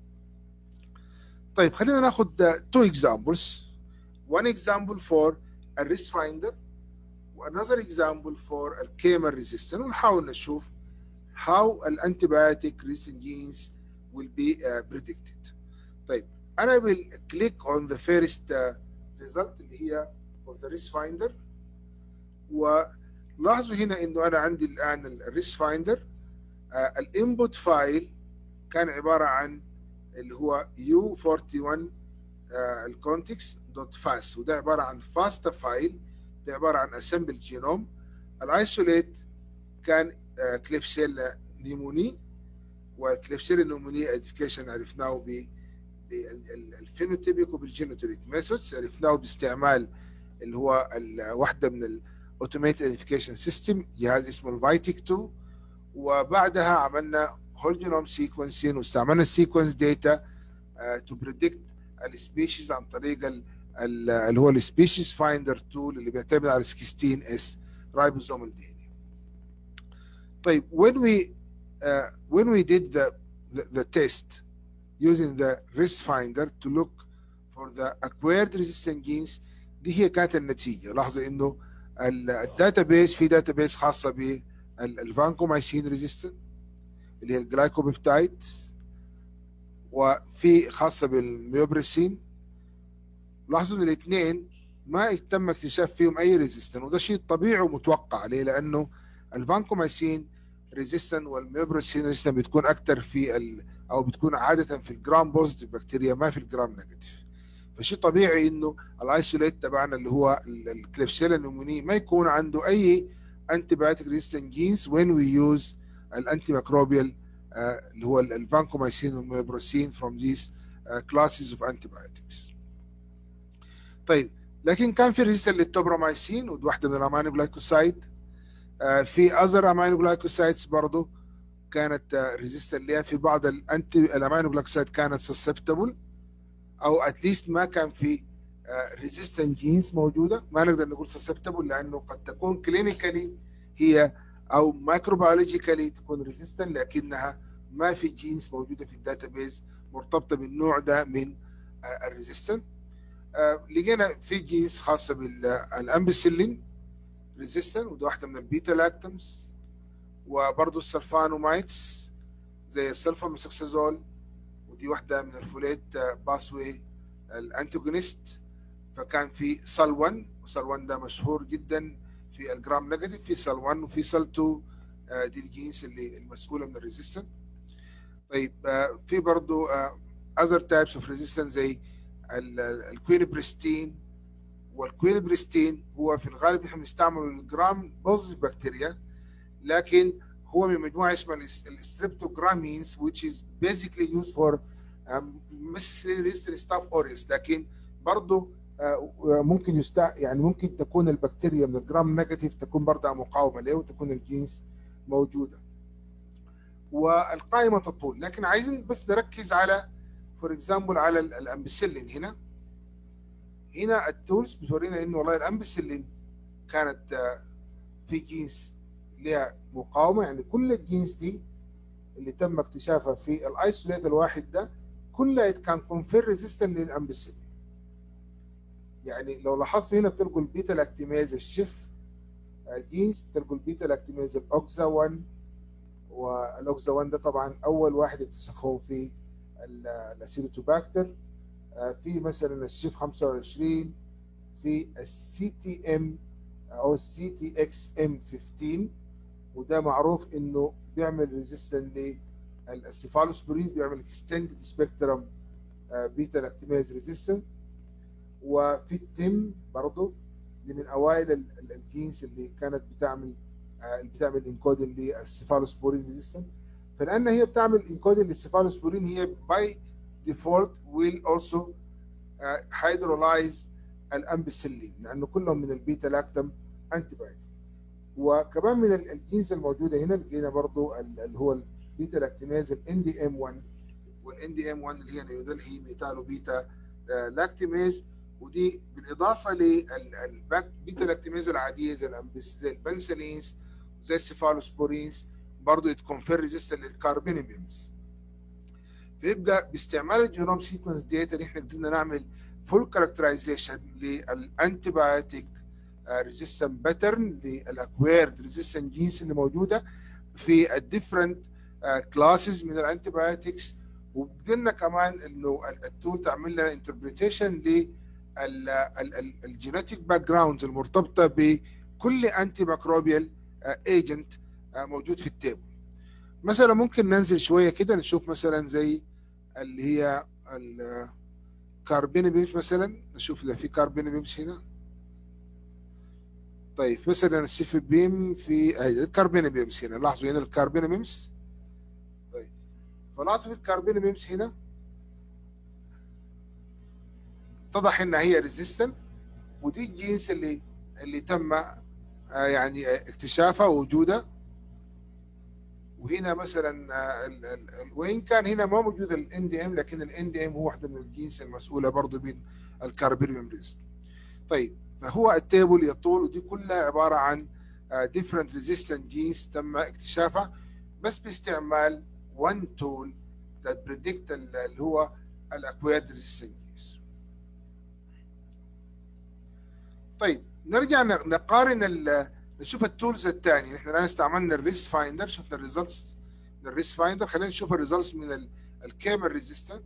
طيب خلينا ناخد uh, two examples one example for a risk finder another example for الكيمر resistant ونحاول نشوف how الانتيبيوتيك resistant genes will be uh, predicted طيب انا will click on the first uh, result اللي هي of the risk finder ولاحظوا هنا انه انا عندي الان الريس فايندر الانبوت فايل كان عباره عن اللي هو يو 41 الكونتكس دوت فاس وده عباره عن فاستا فايل ده عباره عن اسمبل جينوم الايسوليت كان كليبسيلا نيموني والكليبسيلا نيموني ايديفيكيشن عرفناه ب بالفينوتيبيك وبالجينوتيبيك ميثودز عرفناه باستعمال اللي هو واحده من الاوتوميتد ايدنتيفيكيشن سيستم جهاز اسمه الفايتيك 2 وبعدها عملنا هول جينوم سيكونسين واستعملنا السيكونس داتا تو بريدكت السبيشيز عن طريق ال ال اللي هو السبيشيز فايندر تول اللي بيعتمد على 16 اس رايبوزومال دي ان طيب when we uh, when we did the, the the test using the risk finder to look for the acquired resistant genes دي هي كانت النتيجه لاحظوا انه الداتا بيس في داتا بيس خاصه بالفانكومايسين ريزيستنت اللي هي الجلايكوبيبتايدز وفي خاصه بالميوبريسين لاحظوا ان الاثنين ما تم اكتشاف فيهم اي ريزيستنت وده شيء طبيعي ومتوقع ليه؟ لانه الفانكومايسين ريزيستنت والميوبريسين ريزيستنت بتكون اكثر في ال او بتكون عاده في الجرام بوزيتيف بكتيريا ما في الجرام نيجاتيف فشيء طبيعي انه الايسوليت تبعنا اللي هو الكليبسيلا نموني ما يكون عنده اي انتي بايوتيك ريزيستنت جينز وين وي يوز الانتي ميكروبيال اللي هو الفانكومايسين والميبروسين from these uh, classes of antibiotics. طيب لكن كان في ريزيستنت للتوبرامايسين ودي واحده من الامينو جلايكوسايد uh, في اذر امينو جلايكوسايدز برضه كانت ريزيستنت ليها في بعض الانتي الامينو جلايكوسايد كانت سسبتبل او اتليست ما كان في ريزيستنت جينز موجوده ما نقدر نقول سسبتبل لانه قد تكون كلينيكالي هي او مايكروبيولوجيكالي تكون ريزيستنت لكنها ما في جينز موجوده في الداتا بيز مرتبطه بالنوع ده من الريزيستنت لقينا في جينز خاصه بالامبسلين ريزيستنت ودي واحده من البيتا لاكتمز وبرضه السلفانومايتس زي السلفاميسوكسازول ودي واحده من الفوليت باسوي الانتاجونست فكان في سل 1 وسل 1 ده مشهور جدا في الجرام نيجاتيف في سل 1 وفي سل 2 دي الجينز اللي المسؤوله من الريزيستنت طيب في برضه اذر تايبس اوف ريزيستنس زي الكوينبريستين والكوينبريستين هو في الغالب نحن بنستعمله للجرام بوزيتيف بكتيريا لكن هو من مجموعه اسمها الستريبتوجرامينز which is basically used for مثل ستاف اوريس لكن برضه ممكن يستع يعني ممكن تكون البكتيريا من الجرام نيجاتيف تكون برضه مقاومه له وتكون الجينز موجوده والقائمه تطول لكن عايزين بس نركز على فور اكزامبل على الامبسلين هنا هنا التولز بتورينا انه والله الامبسلين كانت في جينز لها مقاومه يعني كل الجينز دي اللي تم اكتشافها في الايسوليت الواحد ده كلها كان كونفير ريزيستنت للامبسلين يعني لو لاحظتوا هنا بتلقوا البيتا لاكتيميز الشيف جينز بتلقوا البيتا لاكتيميز الاوكزا 1 والاوكزا 1 ده طبعا اول واحد اكتشفوه في الاسيروتوباكتر في مثلا الشيف 25 في السي تي ام او السي تي اكس ام 15 وده معروف انه بيعمل ريزيستنت للسيفالوسبورين بيعمل اكستندد سبيكترم بيتا لاكتيميز ريزيستنت وفي التم برضه دي من اوائل الجينز اللي كانت بتعمل اللي بتعمل انكودنج للسيفالوسبورين ريزيستنت فلان هي بتعمل انكودنج للسيفالوسبورين هي باي ديفولت ويل اولسو هيدرولايز الامبسلين لانه كلهم من البيتا لاكتم انتي بايوتيك وكمان من الجينز الموجوده هنا لقينا برضو اللي هو البيتا لاكتيميز الان دي ام 1 والان دي ام 1 اللي هي نيودلهي ميتالو بيتا لاكتيميز ودي بالاضافه للبيتا لاكتيميز العاديه زي الامبس زي البنسلينز زي السيفالوسبورينز برضه يتكونفير ريزيستنت للكاربينيميمز فيبقى باستعمال الجينوم سيكونس داتا احنا قدرنا نعمل فول كاركترايزيشن للانتي بايوتيك ريزيستنت باترن للاكويرد ريزيستنت جينز اللي موجوده في الديفرنت كلاسز من الانتي بايوتكس وقدرنا كمان انه التول تعمل لنا انتربريتيشن لل الجينيتيك باك جراوند المرتبطه بكل انتي ميكروبيال ايجنت موجود في التيبل مثلا ممكن ننزل شويه كده نشوف مثلا زي اللي هي الكاربينيبيمس مثلا نشوف اذا في كاربينيبيمس هنا طيب مثلا السيف بيم في الكاربينيبيمس هنا لاحظوا هنا الكاربينيبيمس طيب فلاحظوا في الكاربينيبيمس هنا اتضح انها هي ريزيستنت ودي الجينس اللي اللي تم يعني اكتشافها ووجودها وهنا مثلا وين كان هنا ما موجود الان دي ام لكن الان دي ام هو واحده من الجينس المسؤوله برضه من الكاربينيوم ريز طيب فهو التيبل يطول ودي كلها عباره عن different resistant genes تم اكتشافها بس باستعمال one tool that predict اللي هو الاكويرد resistant genes طيب نرجع نقارن نشوف التولز الثانيه نحن الان استعملنا الريس فايندر شفنا الريزلتس من الريس فايندر خلينا نشوف الريزلتس من الكيمر ريزيستنت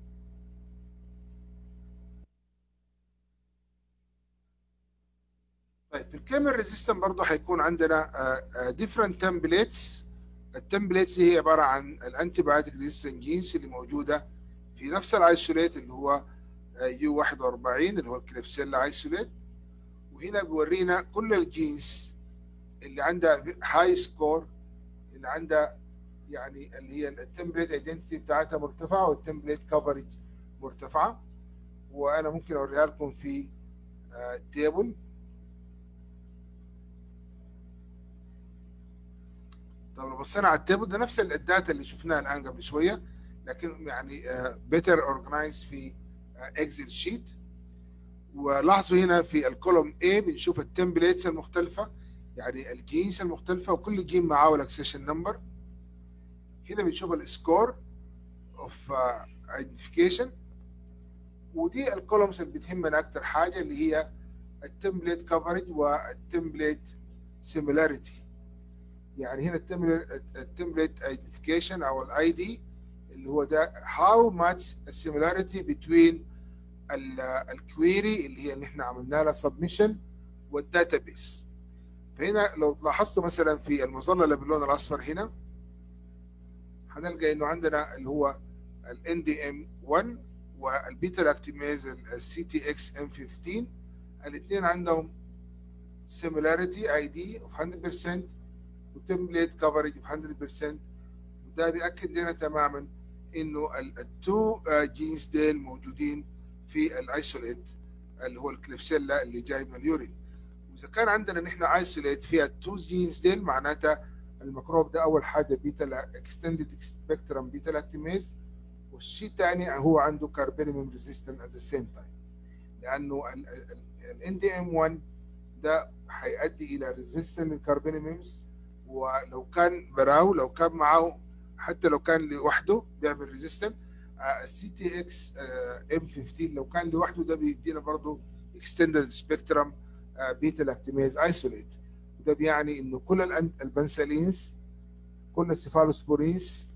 طيب في الكيمر ريزيستنت برضه هيكون عندنا ديفرنت تمبليتس التمبليتس هي عباره عن الانتي بايوتيك ريزيستنت جينز اللي موجوده في نفس الايسوليت اللي هو يو 41 اللي هو الكليبسيلا ايسوليت وهنا بيورينا كل الجينز اللي عندها هاي سكور اللي عندها يعني اللي هي التمبليت ايدنتيتي بتاعتها مرتفعه والتمبليت كفرج مرتفعه وانا ممكن اوريها لكم في تيبل طب لو بصينا على التيبل ده نفس الداتا اللي شفناها الان قبل شويه لكن يعني بيتر اورجنايز في اكسل شيت ولاحظوا هنا في الكولوم A بنشوف التمبليتس المختلفة يعني الجينز المختلفة وكل جين معاه الاكسيشن نمبر هنا بنشوف السكور اوف ايدنتيفيكيشن ودي الكولومز اللي بتهمنا اكتر حاجة اللي هي التمبليت كفرج والتمبليت similarity يعني هنا التمبلت ايدنتيفيكيشن او الاي دي اللي هو ده how much similarity between الكويري اللي هي اللي احنا عملنا لها submission والداتابيس فهنا لو لاحظتوا مثلا في المظله اللي باللون الاصفر هنا هنلقى انه عندنا اللي هو ال NDM 1 والبيتا لاكتيميز السي تي اكس ام 15 الاثنين عندهم similarity ID of 100% وتمبليت كفرج of 100% وده بيأكد لنا تماما انه التو جينز ديل موجودين في الايسوليت اللي هو الكليبسيلا اللي جاي من اليورين واذا كان عندنا نحن ايسوليت فيها التو جينز ديل معناتها الميكروب ده اول حاجه بيتا اكستندد سبيكترم بيتا لاكتيميز والشيء الثاني هو عنده كاربينيوم ريزيستنت ات ذا سيم تايم لانه الان دي ام 1 ده هيؤدي الى ريزيستنت للكاربينيومز ولو كان براو لو كان معه حتى لو كان لوحده بيعمل ريزيستنت السي تي اكس ام 15 لو كان لوحده ده بيدينا برضه اكستندد سبيكترم بيتا لاكتيميز ايسوليت وده بيعني انه كل البنسلينز كل السيفالوسبورينز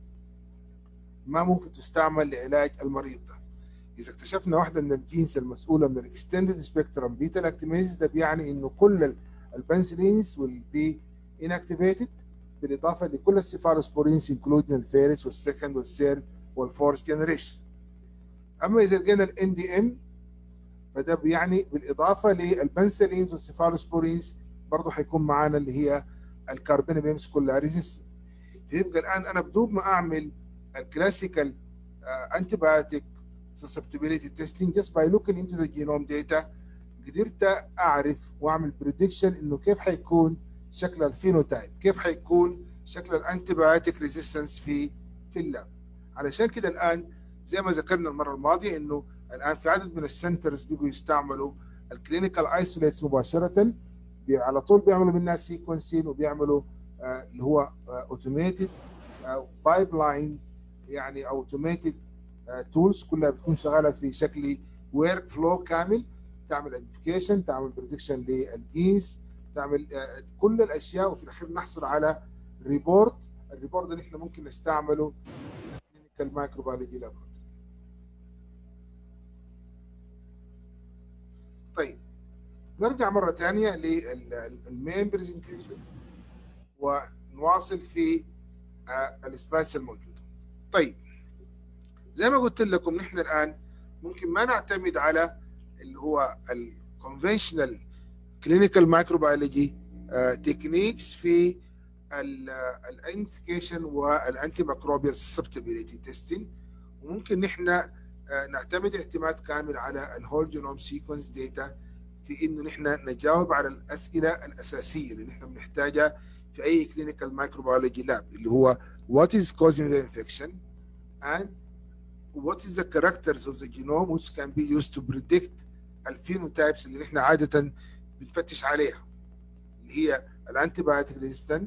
ما ممكن تستعمل لعلاج المريض ده اذا اكتشفنا واحده من الجينز المسؤوله من الاكستندد سبيكترم بيتا لاكتيميز ده بيعني انه كل البنسلينز will be inactivated بالاضافه لكل السيفالوسبورينز including الفيرس والسكند والثيرد والفورث جنريشن اما اذا لقينا الان دي ام فده بيعني بالاضافه للبنسلينز والسيفالوسبورينز برضه هيكون معانا اللي هي الكاربينوبيمز كلها ريزيستنت فيبقى الان انا بدون ما اعمل الكلاسيكال انتي بايوتيك susceptibility testing just by looking into the genome data قدرت اعرف واعمل بريدكشن انه كيف حيكون شكل الفينوتايب كيف حيكون شكل الانتي بايوتيك ريزيستنس في في اللاب علشان كده الان زي ما ذكرنا المره الماضيه انه الان في عدد من السنترز بيجوا يستعملوا الكلينيكال ايسوليتس مباشره على طول بيعملوا منها سيكونسين وبيعملوا آه اللي هو اوتوميتد بايب لاين يعني اوتوميتد تولز كلها بتكون شغاله في شكل ورك فلو كامل تعمل ايدنتيفيكيشن تعمل بريدكشن للجينز تعمل آه كل الاشياء وفي الاخير نحصل على ريبورت الريبورت ده نحن ممكن نستعمله كلينيكال مايكروبيولوجي لابوراتوري طيب نرجع مره ثانيه للمين برزنتيشن ونواصل في السلايدز الموجوده طيب زي ما قلت لكم نحن الان ممكن ما نعتمد على اللي هو الكونفشنال كلينيكال مايكروبيولوجي تكنيكس في الايدنتيفيكيشن والانتي ميكروبيال سسبتابيليتي تيستنج وممكن نحن نعتمد اعتماد كامل على الهول جينوم سيكونس داتا في انه نحن نجاوب على الاسئله الاساسيه اللي نحن بنحتاجها في اي كلينيكال مايكروبيولوجي لاب اللي هو what is causing the infection and what is the characters of the genome which can be used to predict الفينوتايبس اللي نحن عاده بنفتش عليها اللي هي الانتي بايوتيك ريزيستنت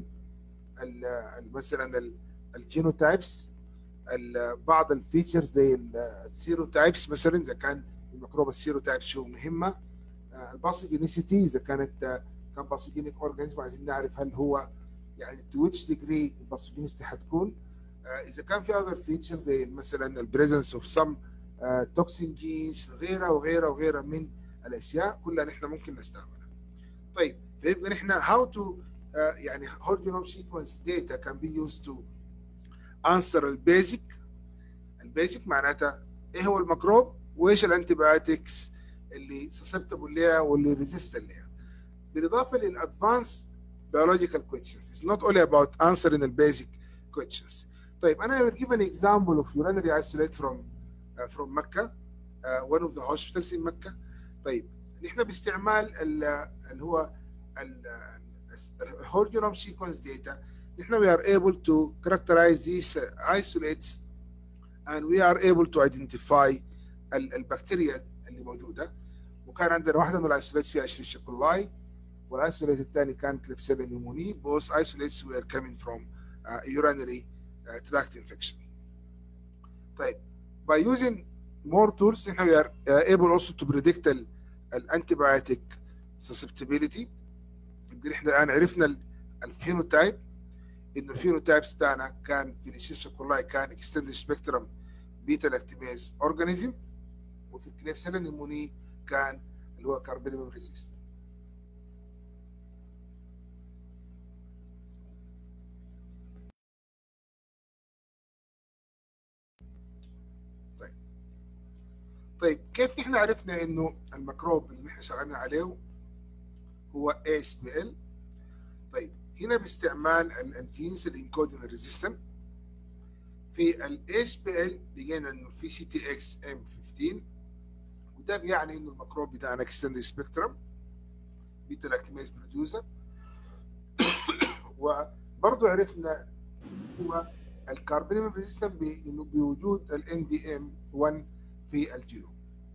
مثلا الجينوتايبس بعض الفيتشرز زي السيروتايبس مثلا اذا كان الميكروب السيروتايبس شو مهمه الباثوجينيسيتي اذا كانت كان باثوجينيك اورجانيزم عايزين نعرف هل هو يعني تو ويتش ديجري الباثوجينيسيتي حتكون اذا كان في اذر فيتشرز زي مثلا البريزنس اوف سم توكسين جينز غيرها وغيرها وغيرها من الاشياء كلها نحن ممكن نستعملها. طيب فيبقى نحن هاو تو يعني whole genome sequence data can be used to answer البيزك البيزك معناتها ايه هو الميكروب وايش الانتي بايوتكس اللي susceptible ليها واللي resistant ليها بالاضافه للادفانس biological questions it's not only about answering the basic questions طيب انا will give an example of urinary isolate from uh, from مكه uh, one of the hospitals in مكه طيب نحن باستعمال اللي هو whole genome sequence data نحن we are able to characterize these isolates and we are able to identify البكتيريا اللي موجوده وكان عندنا واحده من الايسوليتس فيها اشريشيا كولاي والايسوليت الثاني كان كليبسيلا نيموني both isolates were coming from uh, urinary uh, tract infection طيب by using more tools نحن we are uh, able also to predict الانتيبيوتيك susceptibility يمكن احنا الان عرفنا ال- الفينوتايب انه الفينوتايبس بتاعنا كان في الشيشه كلها كان اكستندد سبيكترم بيتا لاكتيميز اورجانيزم وفي الكليبسيلا نيموني كان اللي هو كاربينيوم ريزيست طيب طيب كيف نحن عرفنا انه الميكروب اللي نحن شغالين عليه هو ASBL طيب هنا باستعمال ال- الجينز الانكودين ريزيستنت في ال ASBL لقينا انه في سي تي اكس ام 15 وده بيعني انه الميكروب بتاعنا اكستندد سبيكترم بيتا لاكتيميز بروديوسر وبرضه عرفنا هو الكاربونيوم ريزيستنت بانه بوجود ال ان دي ام 1 في الجينوم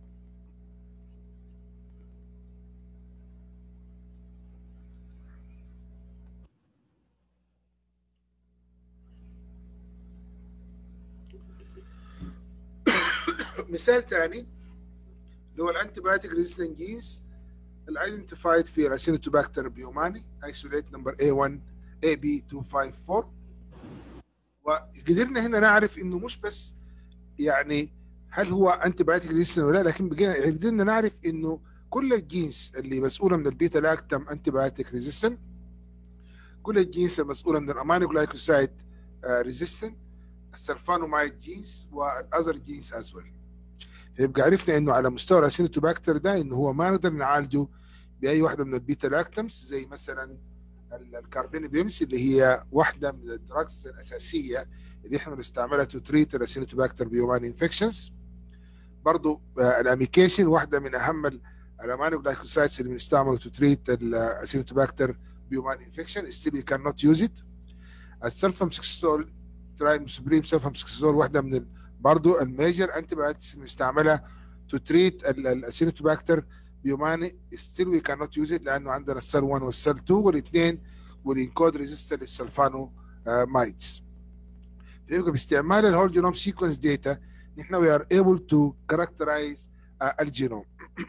مثال ثاني اللي هو الانتي بايوتيك ريزيستنت جينز الايدنتيفايد في الاسينوتوباكتر بيوماني ايسوليت نمبر A1 AB254 وقدرنا هنا نعرف انه مش بس يعني هل هو انتي بايوتيك ريزيستنت ولا لا لكن بقينا قدرنا نعرف انه كل الجينز اللي مسؤوله من البيتا لاكتم انتي بايوتيك ريزيستنت كل الجينز المسؤوله من الامينو جلايكوسايد ريزيستنت السلفانومايد جينز والاذر جينز از ويل يبقى عرفنا انه على مستوى الاسينوتوباكتر ده انه هو ما نقدر نعالجه باي واحده من البيتا لاكتمز زي مثلا ال- الكاربينيبيمس اللي هي واحده من الدراجز الاساسيه اللي احنا بنستعملها تو تريت الاسينوتوباكتر بيومان انفكشنز برضو آه، الاميكيشن واحده من اهم ال- الامينو جلايكوسايدز اللي بنستعمله تو تريت الاسينوتوباكتر بيومان انفكشن ستيل يو كان نوت يوز ات السلفامسكسول ترايمسبريم سلفامسكسول واحده من ال- برضو الميجر انتي بايوتكس اللي بنستعملها تو تريت الاسينوتوباكتر بيوماني ستيل وي كان نوت يوز ات لانه عندنا السيل 1 والسيل 2 والاثنين والانكود ريزيستنت للسلفانو مايتس فيبقى باستعمال الهول جينوم سيكونس داتا نحن وي ار ايبل تو كاركترايز الجينوم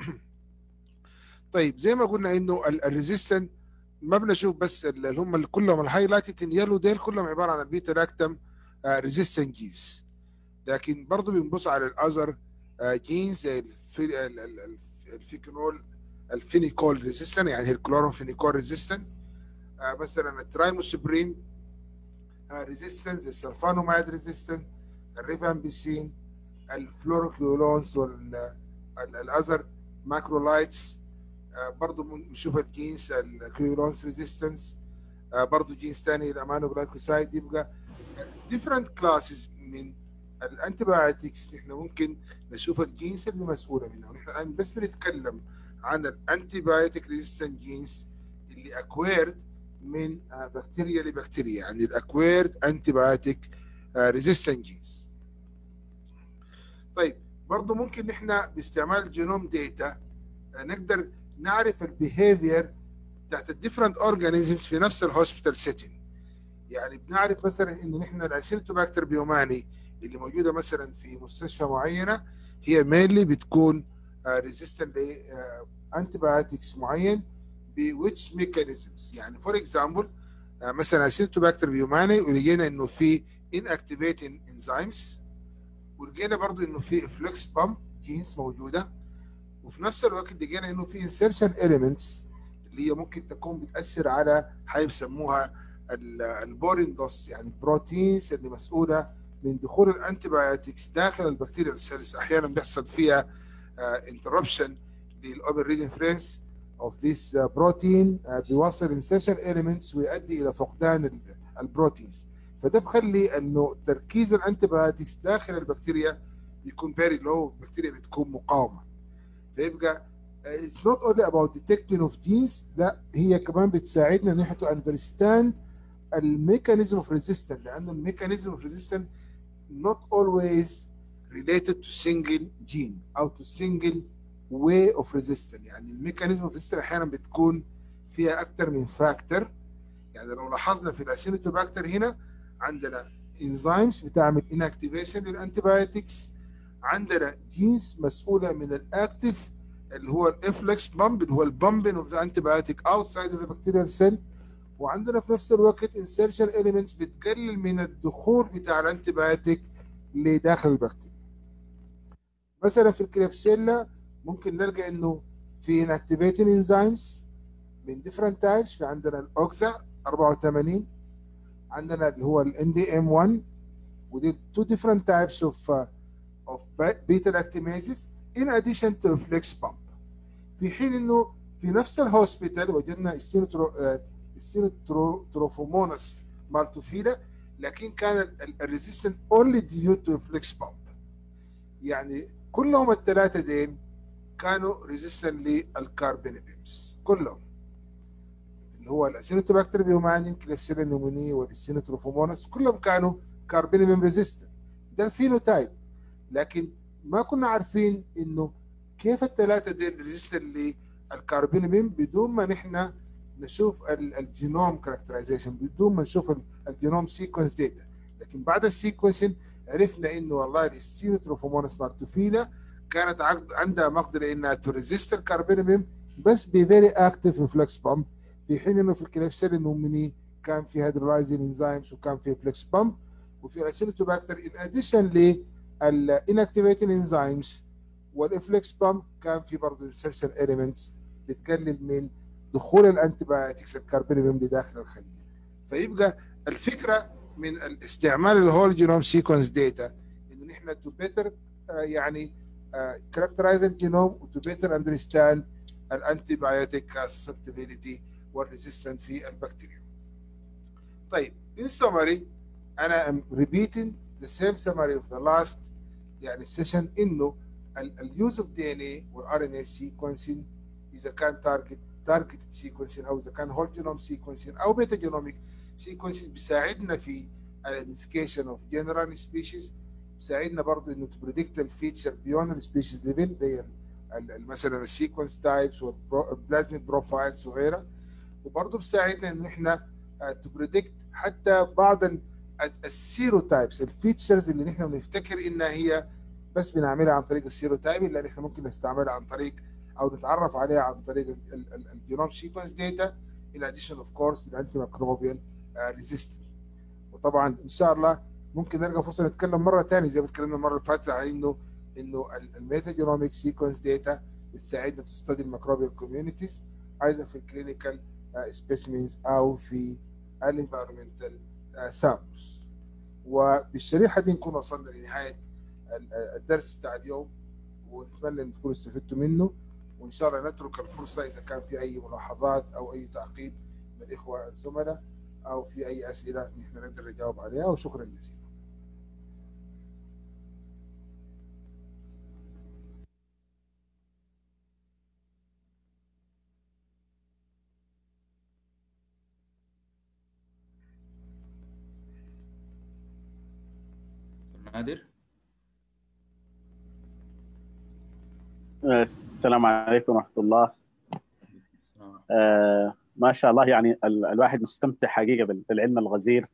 طيب زي ما قلنا انه الريزيستنت ما بنشوف بس ال- اللي هم اللي كلهم الهايلايتد ان يلو ديل كلهم عباره عن البيتا لاكتم ريزيستنت جينز لكن برضه بنبص على الاذر جينز زي الفي- ال- ال- ال- الفيكنول الفينيكول ريزيستنت يعني الكلوروفينيكول ريزيستنت مثلا الترايموسبرين ريزيستنس السلفانومايد ريزيستنت الريفامبيسين الفلوروكيولونز والاذر ماكرولايتس برضه بنشوف الجينز الكيولونز ريزيستنس برضه جينز ثاني الامانو جلايكوسايد يبقى different classes من الانتيبيوتكس نحن ممكن نشوف الجينز اللي مسؤوله منها ونحن الان بس بنتكلم عن الانتيبيوتيك ريزيستنت جينز اللي اكويرد من آه، بكتيريا لبكتيريا يعني الاكويرد انتيبيوتيك ريزيستنت جينز طيب برضه ممكن نحن باستعمال الجينوم داتا نقدر نعرف البيهيفير بتاعت الديفرنت اورجانيزمز في نفس الهوسبيتال سيتنج يعني بنعرف مثلا انه نحن الاسيلتوباكتر بيوماني اللي موجوده مثلا في مستشفى معينه هي مينلي بتكون ريزيستنت لانتي بايوتكس معين بويتش ميكانيزمز يعني فور اكزامبل مثلا اسيلتوباكتر بيوماني ولقينا انه في inactivating انزيمز ولقينا برضو انه في فلكس بامب جينز موجوده وفي نفس الوقت لقينا انه في insertion elements اللي هي ممكن تكون بتاثر على حاجه بيسموها البورين دوس يعني البروتينز اللي مسؤوله من دخول الانتيبيوتكس داخل البكتيريا السيلز احيانا بيحصل فيها انتربشن للاوبن ريدنج فريمز اوف ذيس بروتين بيوصل انسيشن اليمنتس ويؤدي الى فقدان ال- البروتينز فده بخلي انه تركيز الانتيبيوتكس داخل البكتيريا بيكون فيري لو البكتيريا بتكون مقاومه فيبقى it's not only about detecting of genes لا هي كمان بتساعدنا ان احنا to understand الميكانيزم اوف ريزيستنس لانه الميكانيزم اوف ريزيستنس not always related to single gene او to single way of resistance يعني الميكانيزم اوف ريزيستنس احيانا بتكون فيها اكثر من فاكتور يعني لو لاحظنا في الاسينوتوباكتر هنا عندنا انزيمز بتعمل انكتيفيشن للانتيبيوتكس عندنا جينز مسؤوله من الاكتف اللي هو الافلكس بامب اللي هو البامبين اوف ذا انتيبيوتيك اوتسايد اوف ذا بكتيريال سيل وعندنا في نفس الوقت انسيرشن اليمنتس بتقلل من الدخول بتاع الانتيبيوتيك لداخل البكتيريا مثلا في الكليبسيلا ممكن نلقى انه في inactivating enzymes من different types في عندنا الاوكسا 84 عندنا اللي هو ال NDM1 ودي two different types of uh, of beta lactamases in addition to flex pump في حين انه في نفس الهوسبيتال وجدنا السينوتروفومونس مالتوفيلا لكن كان الريزيستنت اونلي ديو تو فليكس بامب يعني كلهم الثلاثه دين كانوا ريزيستنت للكاربينيبيمز كلهم اللي هو الاسينوتوباكتر بيومانين كليفسيلا نوموني والسينوتروفومونس كلهم كانوا كاربينيبيم ريزيستنت ده الفينوتايب لكن ما كنا عارفين انه كيف الثلاثه دي ريزيستنت للكاربينيبيم بدون ما نحن نشوف الجينوم كاركترايزيشن بدون ما نشوف الجينوم سيكونس داتا لكن بعد السيكونسين عرفنا انه والله السينوتروفومونس مارتوفيلا كانت عندها مقدره انها تريزيست الكاربينيبيم بس بفيري اكتف في فلكس بامب في حين انه في الكليفسيل النوميني كان في هيدرولايزين انزيمز وكان في فلكس بامب وفي الاسينوتوباكتر ان اديشن للانكتيفيتنج انزيمز والافلكس بامب كان في برضه السيرشن اليمنتس بتقلل من دخول الانتيبيوتكس الكاربينيبيم لداخل الخليه فيبقى الفكره من الاستعمال الهول جينوم سيكونس داتا انه نحن تو بيتر يعني كاركترايز الجينوم وتو بيتر اندرستاند الانتيبيوتيك سسبتبيليتي والريزيستنت في البكتيريا. طيب in summary انا am repeating the same summary of the last يعني session انه اليوز اوف دي ان اي والار ان اي سيكونسين اذا كان تارجت تارجتد سيكونسين او اذا كان هول جينوم سيكونسين او بيتا جينوميك سيكونسين بيساعدنا في الايدنتيفيكيشن اوف جنرال سبيشيز بيساعدنا برضه انه تبريدكت الفيتشر بيون السبيشيز ليفل زي مثلا السيكونس تايبس والبلازميك بروفايلز وغيرها وبرضه بيساعدنا انه احنا تبريدكت حتى بعض السيرو تايبس الفيتشرز اللي نحن بنفتكر انها هي بس بنعملها عن طريق السيرو تايب اللي نحن ممكن نستعملها عن طريق او نتعرف عليها عن طريق الجينوم سيكونس داتا in addition of course الانتي ميكروبيال ريزيستنت وطبعا ان شاء الله ممكن نلقى فرصه نتكلم مره ثانيه زي ما اتكلمنا المره اللي فاتت عن انه انه الميتا جينوميك سيكونس داتا بتساعدنا تستدي الميكروبيال كوميونيتيز ايضا في الكلينيكال سبيسمينز او في الانفيرمنتال سامبلز وبالشريحه دي نكون وصلنا لنهايه الدرس بتاع اليوم ونتمنى ان تكونوا استفدتوا منه وان شاء الله نترك الفرصه اذا كان في اي ملاحظات او اي تعقيب من الاخوه الزملاء او في اي اسئله نحن نقدر نجاوب عليها وشكرا جزيلا. نادر السلام عليكم ورحمه الله آه ما شاء الله يعني ال الواحد مستمتع حقيقه بالعلم الغزير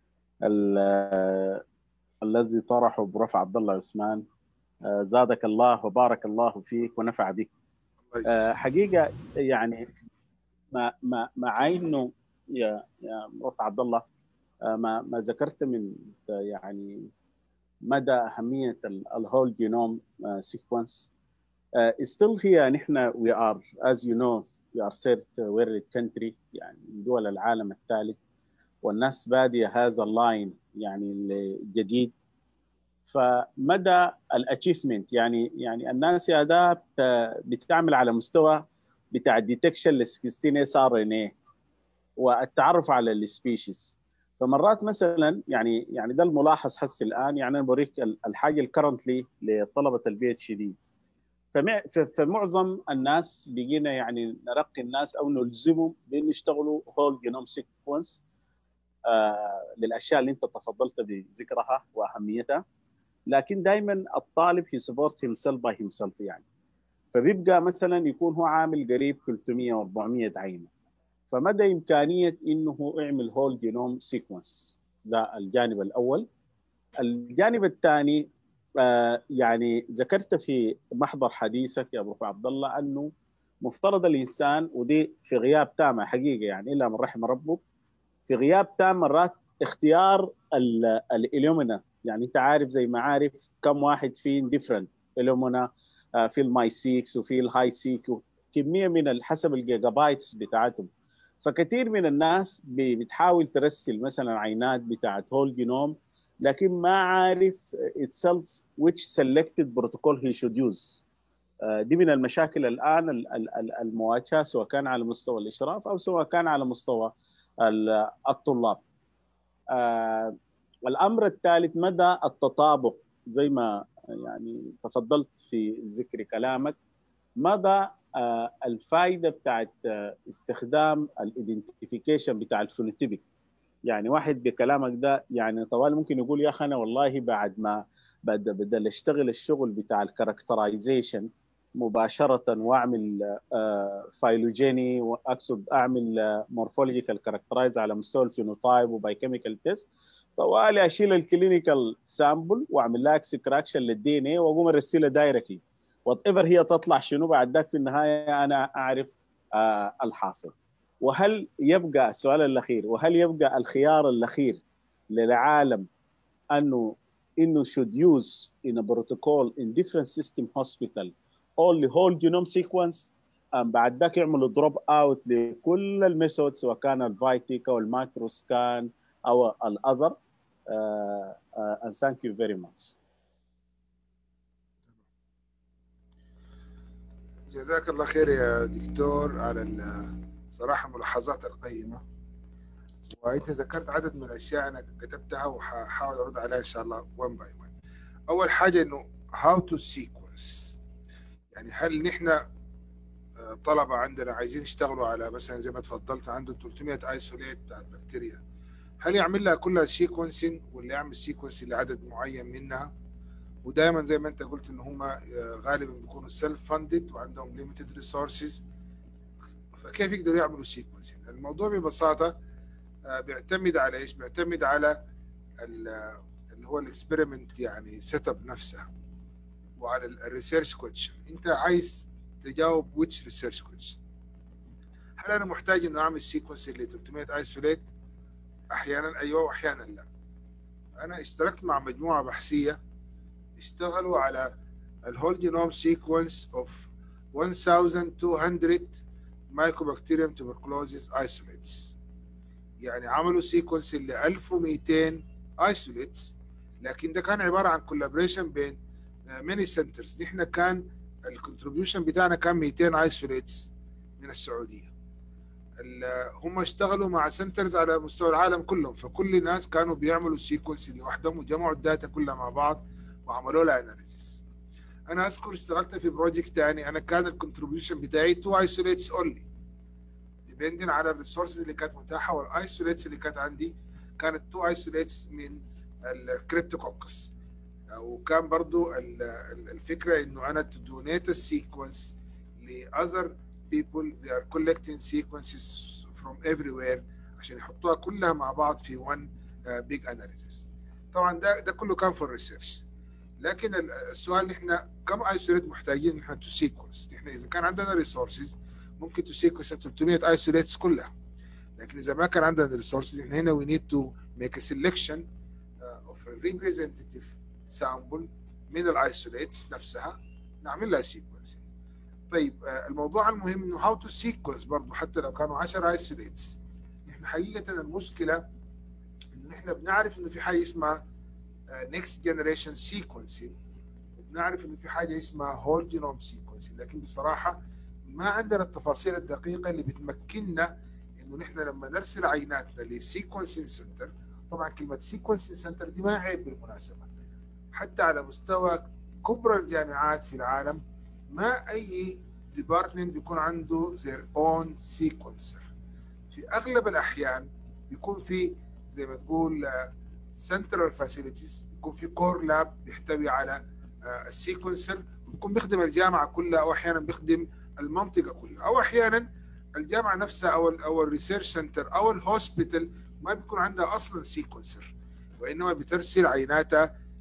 الذي طرحه برفع عبد الله عثمان آه زادك الله وبارك الله فيك ونفع بك آه حقيقه يعني ما ما مع انه يا يا رفع عبد الله ما ما ذكرت من يعني مدى اهميه الهول جينوم سيكونس Uh, still here نحن we are as you know we are third world country يعني من دول العالم الثالث والناس بادية هذا اللاين يعني الجديد فمدى الاتشيفمنت يعني يعني الناس يا ده بتعمل على مستوى بتاع الديتكشن ل 16 اس ار ان اي والتعرف على السبيشيز فمرات مثلا يعني يعني ده الملاحظ حسي الان يعني انا بوريك الحاجه الكرنتلي لطلبه البي اتش دي فمعظم الناس بقينا يعني نرقي الناس او نلزمهم بان يشتغلوا هول جينوم سيكونس آه للاشياء اللي انت تفضلت بذكرها واهميتها لكن دائما الطالب هي سبورت هيم سيلف باي هيم سيلف يعني فبيبقى مثلا يكون هو عامل قريب 300 و400 عينه فمدى امكانيه انه هو يعمل هول جينوم سيكونس ده الجانب الاول الجانب الثاني آه، يعني ذكرت في محضر حديثك يا ابو عبد الله انه مفترض الانسان ودي في غياب تام حقيقه يعني الا من رحم ربك في غياب تام مرات اختيار الاليومينا يعني انت عارف زي ما عارف كم واحد في ديفرنت اليومينا في الماي 6 وفي الهاي 6 كميه من حسب الجيجا بايتس بتاعتهم فكثير من الناس بتحاول ترسل مثلا عينات بتاعت هول جينوم لكن ما عارف itself which selected protocol he should use دي من المشاكل الان المواجهه سواء كان على مستوى الاشراف او سواء كان على مستوى الطلاب الامر الثالث مدى التطابق زي ما يعني تفضلت في ذكر كلامك مدى الفائده بتاعت استخدام الايدنتيفيكيشن بتاع الفينوتيبك يعني واحد بكلامك ده يعني طوال ممكن يقول يا اخي انا والله بعد ما بدل بدل اشتغل الشغل بتاع الكاركترايزيشن مباشره واعمل فايلوجيني واقصد اعمل مورفولوجيكال كاركترايز على مستوى الفينوتايب وبايكيميكال تيست طوالي اشيل الكلينيكال سامبل واعمل لها اكستراكشن للدي ان اي واقوم ارسلها دايركتلي وات ايفر هي تطلع شنو بعد ذاك في النهايه انا اعرف آه الحاصل وهل يبقى السؤال الاخير وهل يبقى الخيار الاخير للعالم انه انه should use in a protocol in different system hospital only whole genome sequence um, بعد ذاك يعملوا دروب اوت لكل الميثود سواء كان الفايتيك او المايكرو سكان او الاذر uh, uh, and thank you very much جزاك الله خير يا دكتور على صراحه ملاحظات القيمه وانت ذكرت عدد من الاشياء انا كتبتها وحاول ارد عليها ان شاء الله 1 باي 1 اول حاجه انه هاو تو سيكونس يعني هل نحن طلبه عندنا عايزين يشتغلوا على مثلا زي ما تفضلت عنده 300 ايسوليت بتاعت بكتيريا هل يعمل لها كلها سيكونسين ولا يعمل سيكونس لعدد معين منها ودائما زي ما انت قلت ان هم غالبا بيكونوا سيلف فاندد وعندهم ليميتد ريسورسز فكيف يقدروا يعملوا سيكونسين الموضوع ببساطه بيعتمد على ايش بيعتمد على اللي هو الاكسبيرمنت يعني سيت اب نفسها وعلى الريسيرش كويشن انت عايز تجاوب ويتش ريسيرش كويشن هل انا محتاج انه اعمل سيكونس ل 300 ايسوليت احيانا ايوه واحيانا لا انا اشتركت مع مجموعه بحثيه اشتغلوا على الهول جينوم سيكونس اوف 1200 مايكوبكتيريوم tuberculosis ايسوليتس يعني عملوا سيكونس ل 1200 ايسوليتس لكن ده كان عباره عن كولابريشن بين ماني سنترز نحن كان الكونتريبيوشن بتاعنا كان 200 ايسوليتس من السعوديه هم اشتغلوا مع سنترز على مستوى العالم كلهم فكل الناس كانوا بيعملوا سيكونس لوحدهم وجمعوا الداتا كلها مع بعض وعملوا لها اناليسيس انا اذكر اشتغلت في بروجكت ثاني انا كان الكونتريبيوشن بتاعي تو ايسوليتس اونلي ديبندين على الريسورسز اللي كانت متاحه والايسوليتس اللي كانت عندي كانت تو ايسوليتس من الكريبتوكوكس وكان برضو الفكره انه انا تدونيت السيكونس لاذر people they are collecting sequences from everywhere عشان يحطوها كلها مع بعض في one uh, big analysis طبعا ده ده كله كان في الريسيرش لكن السؤال نحن كم ايسوليت محتاجين نحن تو سيكونس نحن اذا كان عندنا ريسورسز ممكن تو سيكونس 300 ايسوليتس كلها لكن اذا ما كان عندنا ريسورسز نحن هنا وي نيد تو ميك ا سيلكشن اوف ريبريزنتيف سامبل من الايسوليتس نفسها نعمل لها سيكونسنج طيب الموضوع المهم انه هاو تو سيكونس برضه حتى لو كانوا 10 ايسوليتس احنا حقيقه المشكله انه احنا بنعرف انه في حاجه اسمها نيكست جنريشن سيكونسنج وبنعرف انه في حاجه اسمها هول جينوم سيكونسنج لكن بصراحه ما عندنا التفاصيل الدقيقه اللي بتمكننا انه نحن لما نرسل عيناتنا للسيكونسنج سنتر طبعا كلمه سيكونسنج سنتر دي ما عيب بالمناسبه حتى على مستوى كبرى الجامعات في العالم ما اي ديبارتمنت بيكون عنده their own sequencer في اغلب الاحيان بيكون في زي ما تقول سنترال فاسيلتيز بيكون في كور لاب بيحتوي على السيكونسر بيكون بيخدم الجامعه كلها او احيانا بيخدم المنطقه كلها او احيانا الجامعه نفسها او ال او الريسيرش سنتر او الهوسبيتال ما بيكون عندها اصلا سيكونسر وانما بترسل عيناتها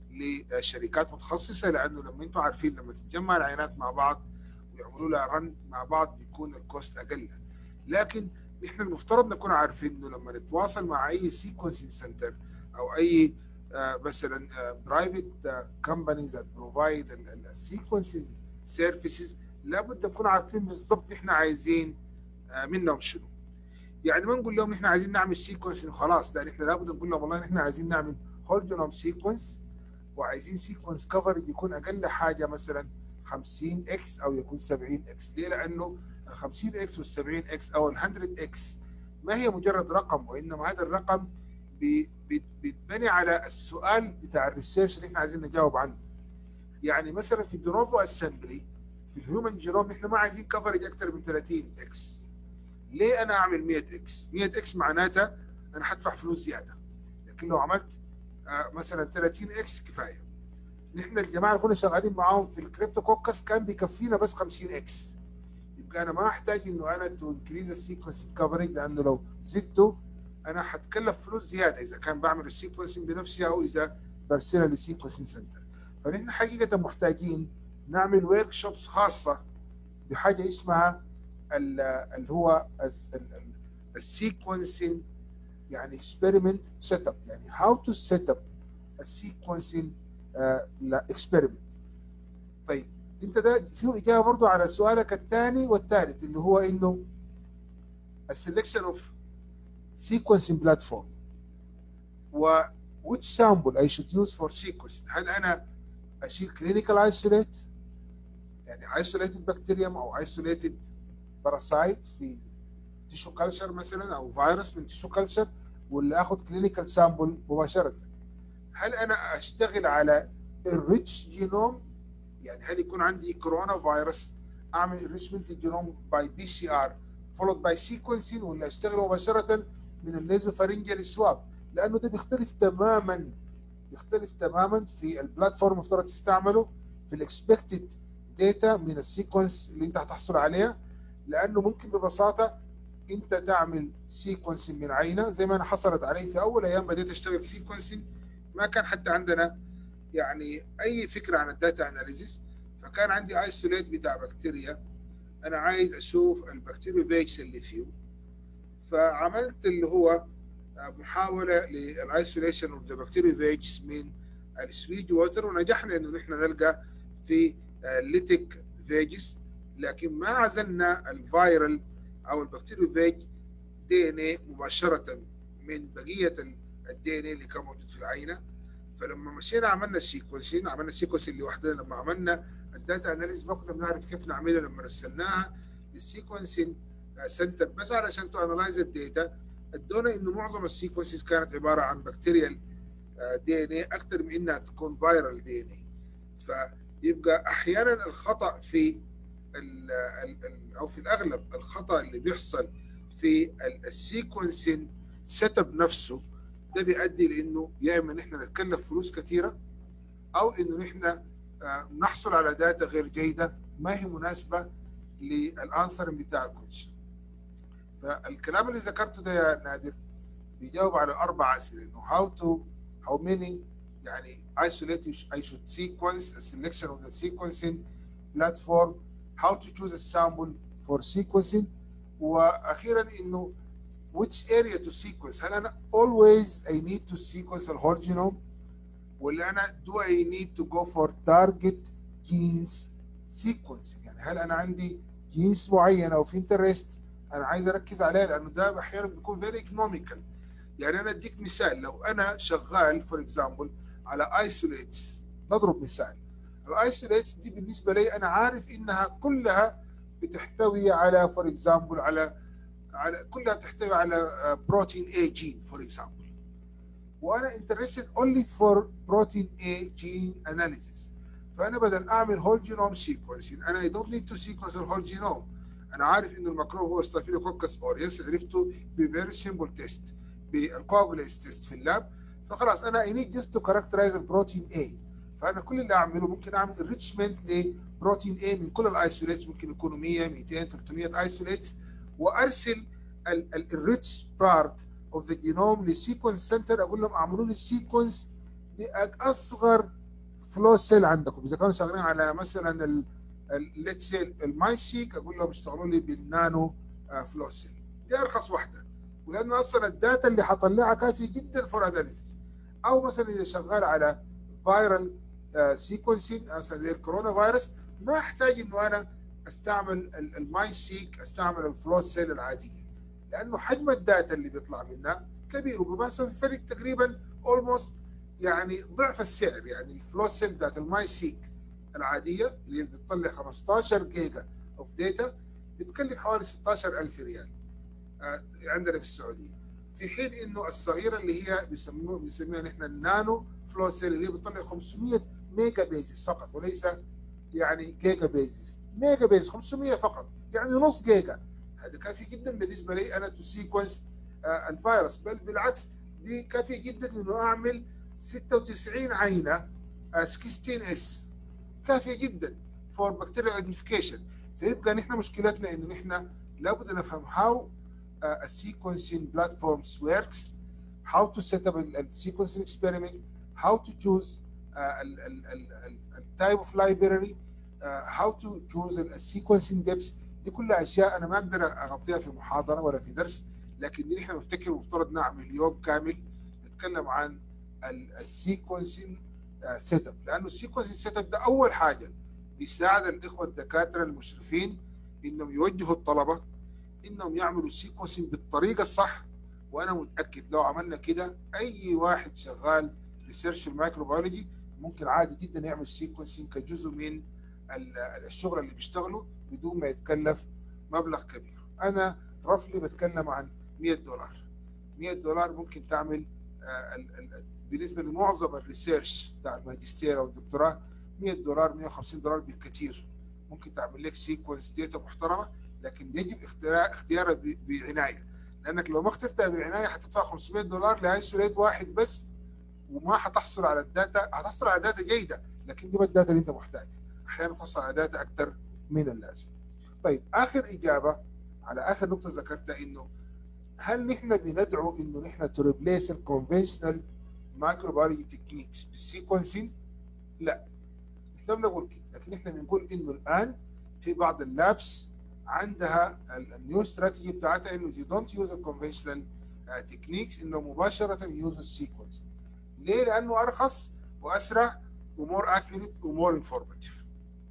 لشركات متخصصه لانه لما انتم عارفين لما تتجمع العينات مع بعض ويعملوا لها رن مع بعض بيكون الكوست اقل لكن نحن المفترض نكون عارفين انه لما نتواصل مع اي سيكونسينج سنتر او اي آه مثلا برايفت كومبانيز ذات بروفايد السيكونسينج سيرفيسز لابد نكون عارفين بالضبط احنا عايزين آه منهم شنو يعني ما نقول لهم احنا عايزين نعمل سيكونس خلاص لا احنا لابد نقول لهم والله احنا عايزين نعمل هول جينوم سيكونس وعايزين سيكونس كفرج يكون اقل حاجه مثلا 50 اكس او يكون 70 اكس ليه؟ لانه ال 50 اكس وال 70 اكس او ال 100 اكس ما هي مجرد رقم وانما هذا الرقم بيتبني على السؤال بتاع الريسيرش اللي احنا عايزين نجاوب عنه. يعني مثلا في الدونوفو اسمبلي في الهيومن جينوم احنا ما عايزين كفرج اكثر من 30 اكس. ليه انا اعمل 100 اكس؟ 100 اكس معناتها انا حدفع فلوس زياده. لكن لو عملت آه مثلا 30 اكس كفايه. نحن الجماعه اللي كنا شغالين معاهم في الكريبتوكوكس كان بيكفينا بس 50 اكس. يبقى انا ما احتاج انه انا تو انكريز السيكونس كفرج لانه لو زدته انا حتكلف فلوس زياده اذا كان بعمل السيكونسنج بنفسي او اذا برسلها للسيكونسنج سنتر. فنحن حقيقه محتاجين نعمل ورك شوبس خاصه بحاجه اسمها اللي هو السيكونسنج يعني اكسبيرمنت سيت اب يعني هاو تو سيت اب السيكونسنج اكسبيرمنت طيب انت ده في اجابه برضو على سؤالك الثاني والثالث اللي هو انه السلكشن اوف sequencing platform و which sample I should use for sequencing هل انا اشيل clinical isolate يعني isolated bacterium او isolated parasite في tissue culture مثلا او فيروس من tissue culture ولا اخذ clinical sample مباشره هل انا اشتغل على الريتش جينوم يعني هل يكون عندي كورونا فيروس اعمل enrichment الجينوم باي بي سي ار followed by sequencing ولا اشتغل مباشره من النيزوفارنجيال سواب لانه ده بيختلف تماما بيختلف تماما في البلاتفورم المفترض تستعمله في الاكسبكتد داتا من السيكونس اللي انت هتحصل عليها لانه ممكن ببساطه انت تعمل سيكونسنج من عينه زي ما انا حصلت علي في اول ايام بديت اشتغل سيكونسنج ما كان حتى عندنا يعني اي فكره عن الداتا اناليزيس فكان عندي ايسوليت بتاع بكتيريا انا عايز اشوف البكتيريا بيكس اللي فيه فعملت اللي هو محاوله للايسوليشن اوف ذا بكتيريا فيجز من السويج ووتر ونجحنا انه نحن نلقى في ليتيك فيجز لكن ما عزلنا الفيرال او البكتيريا فيج دي ان اي مباشره من بقيه الدي ان اي اللي كان موجود في العينه فلما مشينا عملنا السيكونسين عملنا السيكونسين لوحدنا لما عملنا الداتا اناليز ما كنا بنعرف كيف نعملها لما رسلناها للسيكونسين سنتر بس علشان تو انلايز الداتا ادونا انه معظم السيكونسز كانت عباره عن بكتيريال دي ان اي اكثر من انها تكون فايرال دي ان اي فيبقى احيانا الخطا في ال ال او في الاغلب الخطا اللي بيحصل في السيكونسين سيت اب نفسه ده بيؤدي لانه يا اما نحن نتكلف فلوس كثيره او انه نحن نحصل على داتا غير جيده ما هي مناسبه للانسر بتاع الكوتش فالكلام اللي ذكرته ده يا نادر بيجاوب على اربع اسئله انه هاو تو هاو ماني يعني isolate I should sequence a selection of the sequencing platform how to choose a sample for sequencing واخيرا انه which area to sequence هل انا always I need to sequence the whole genome ولا انا do I need to go for target genes sequencing يعني هل انا عندي جينز معينه او في انترست انا عايز اركز عليها لانه ده احيانا بيكون فيري ايكونوميكال يعني انا اديك مثال لو انا شغال فور اكزامبل على ايسوليتس نضرب مثال الايسوليتس دي بالنسبه لي انا عارف انها كلها بتحتوي على فور اكزامبل على على كلها بتحتوي على بروتين اي جين فور اكزامبل وانا انترستد اونلي فور بروتين اي جين اناليسيس فانا بدل اعمل هول جينوم سيكونسين انا اي دونت نيد تو سيكونس الهول جينوم انا عارف انه الميكروب هو ستافيلوكوكس اوريوس عرفته بفيري سيمبل تيست بالكوابوليس تيست في اللاب فخلاص انا اي نيد جست تو كاركترايز البروتين اي فانا كل اللي اعمله ممكن اعمل انريتشمنت لبروتين اي من كل الايسوليتس ممكن يكونوا 100 200 300 ايسوليتس وارسل الريتش بارت اوف ذا جينوم لسيكونس سنتر اقول لهم اعملوا لي السيكونس باصغر فلو سيل عندكم اذا كانوا شغالين على مثلا ليتس سي الماي سيك اقول لهم اشتغلوا لي بالنانو فلو سيل دي ارخص واحده ولانه اصلا الداتا اللي حطلعها كافيه جدا فور اناليسيس او مثلا اذا شغال على فايرال سيكونسين مثلا زي الكورونا فيروس ما احتاج انه انا استعمل الماي سيك استعمل الفلو سيل العاديه لانه حجم الداتا اللي بيطلع منها كبير وبمثل الفرق تقريبا اولموست يعني ضعف السعر يعني الفلو سيل بتاعت الماي سيك العاديه اللي بتطلع 15 جيجا اوف داتا بتكلف حوالي 16000 ريال آه عندنا في السعوديه في حين انه الصغيره اللي هي بيسموه بنسميها نحن النانو فلو سيل اللي هي بتطلع 500 ميجا بيزس فقط وليس يعني جيجا بيزس ميجا بيزس 500 فقط يعني نص جيجا هذا كافي جدا بالنسبه لي انا تو سيكونس آه الفيروس بل بالعكس دي كافي جدا انه اعمل 96 عينه 16 اس كافيه جدا فور بكتيريال ايدنتيفيكيشن فيبقى نحن مشكلتنا انه نحن لابد نفهم هاو السيكونسين بلاتفورمز وركس how to set up a sequencing experiment how to choose uh, type of library uh, how to choose a sequencing depth دي كلها اشياء انا ما اقدر اغطيها في محاضره ولا في درس لكن دي نحن نفتكر المفترض نعمل يوم كامل نتكلم عن السيكونسين سيت اب لانه السيكونسين سيت اب ده اول حاجه بيساعد الاخوه الدكاتره المشرفين انهم يوجهوا الطلبه انهم يعملوا السيكونسين بالطريقه الصح وانا متاكد لو عملنا كده اي واحد شغال ريسيرش في الميكروبيولوجي ممكن عادي جدا يعمل سيكونسين كجزء من الشغل اللي بيشتغله بدون ما يتكلف مبلغ كبير انا رفلي بتكلم عن 100 دولار 100 دولار ممكن تعمل بالنسبه لمعظم الريسيرش بتاع الماجستير او الدكتوراه 100 دولار 150 دولار بالكثير ممكن تعمل لك سيكونس داتا محترمه لكن يجب اختيارها بعنايه لانك لو ما اخترتها بعنايه حتدفع 500 دولار لايسوليت واحد بس وما حتحصل على الداتا هتحصل على داتا جيده لكن دي ما الداتا اللي انت محتاجها احيانا تحصل على داتا اكثر من اللازم طيب اخر اجابه على اخر نقطه ذكرتها انه هل نحن بندعو انه نحن تو ريبليس الكونفشنال مايكروبيولوجي تكنيكس بالسيكونسين؟ لا احنا بنقول كده لكن احنا بنقول انه الان في بعض اللابس عندها النيو استراتيجي بتاعتها انه you don't use الكونفشنال تكنيكس انه مباشره يوز السيكونس ليه؟ لانه ارخص واسرع ومور اكيوريت ومور انفورماتيف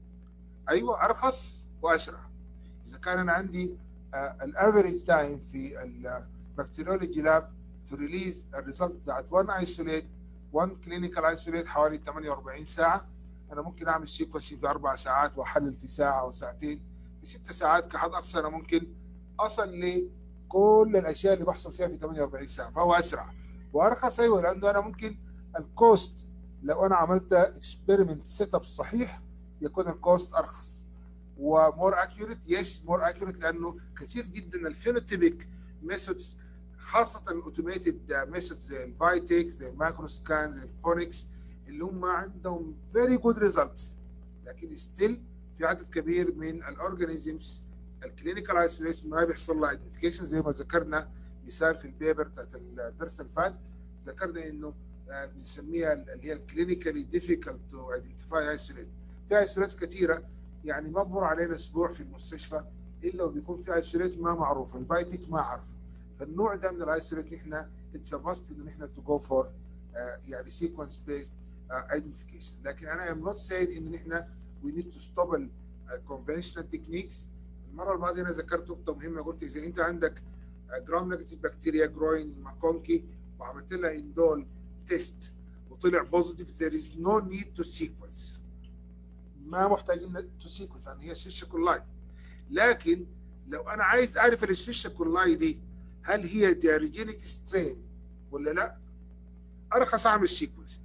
ايوه ارخص واسرع اذا كان انا عندي الافريج تايم في البكتيريولوجي لاب تو ريليز الريزلت بتاعت 1 ايسوليت 1 كلينيكال ايسوليت حوالي 48 ساعه انا ممكن اعمل سيكونسينج في اربع ساعات واحلل في ساعه او ساعتين في ست ساعات كحد اقصى انا ممكن اصل لكل الاشياء اللي بحصل فيها في 48 ساعه فهو اسرع وارخص ايوه لانه انا ممكن الكوست لو انا عملت اكسبيرمنت سيت اب صحيح يكون الكوست ارخص ومور اكيوريت يس مور اكيوريت لانه كثير جدا الفينوتيبك ميثودز خاصه الاوتوميتد ميثودز زي الفايتك زي المايكرو سكان زي الفونكس اللي هم عندهم فيري جود ريزلتس لكن ستيل في عدد كبير من الاورجانيزمز الكلينيكال ايسوليشن ما بيحصل لها ايدنتيفيكيشن زي ما ذكرنا مثال في البيبر بتاعت الدرس اللي فات ذكرنا انه بنسميها اللي هي الكلينيكالي ديفيكالت تو ايدنتيفاي ايسوليت في ايسوليتس كثيره يعني ما بمر علينا اسبوع في المستشفى الا وبيكون في ايسوليت ما معروف البايتك ما عارف فالنوع ده من الايسوليت نحن اتس ماست انه نحن تو جو فور يعني سيكونس بيست ايدنتيفيكيشن لكن انا ام نوت سيد انه نحن وي نيد تو ستوب الكونفشنال تكنيكس المره الماضيه انا ذكرت نقطه مهمه قلت اذا انت عندك جرام نيجاتيف بكتيريا جروين ماكونكي وعملت لها اندول تيست وطلع بوزيتيف there is no need to sequence ما محتاجين تو سيكونس لان هي شيشه كولاي لكن لو انا عايز اعرف الشيشه كولاي دي هل هي دياريجينيك سترين ولا لا ارخص اعمل سيكونس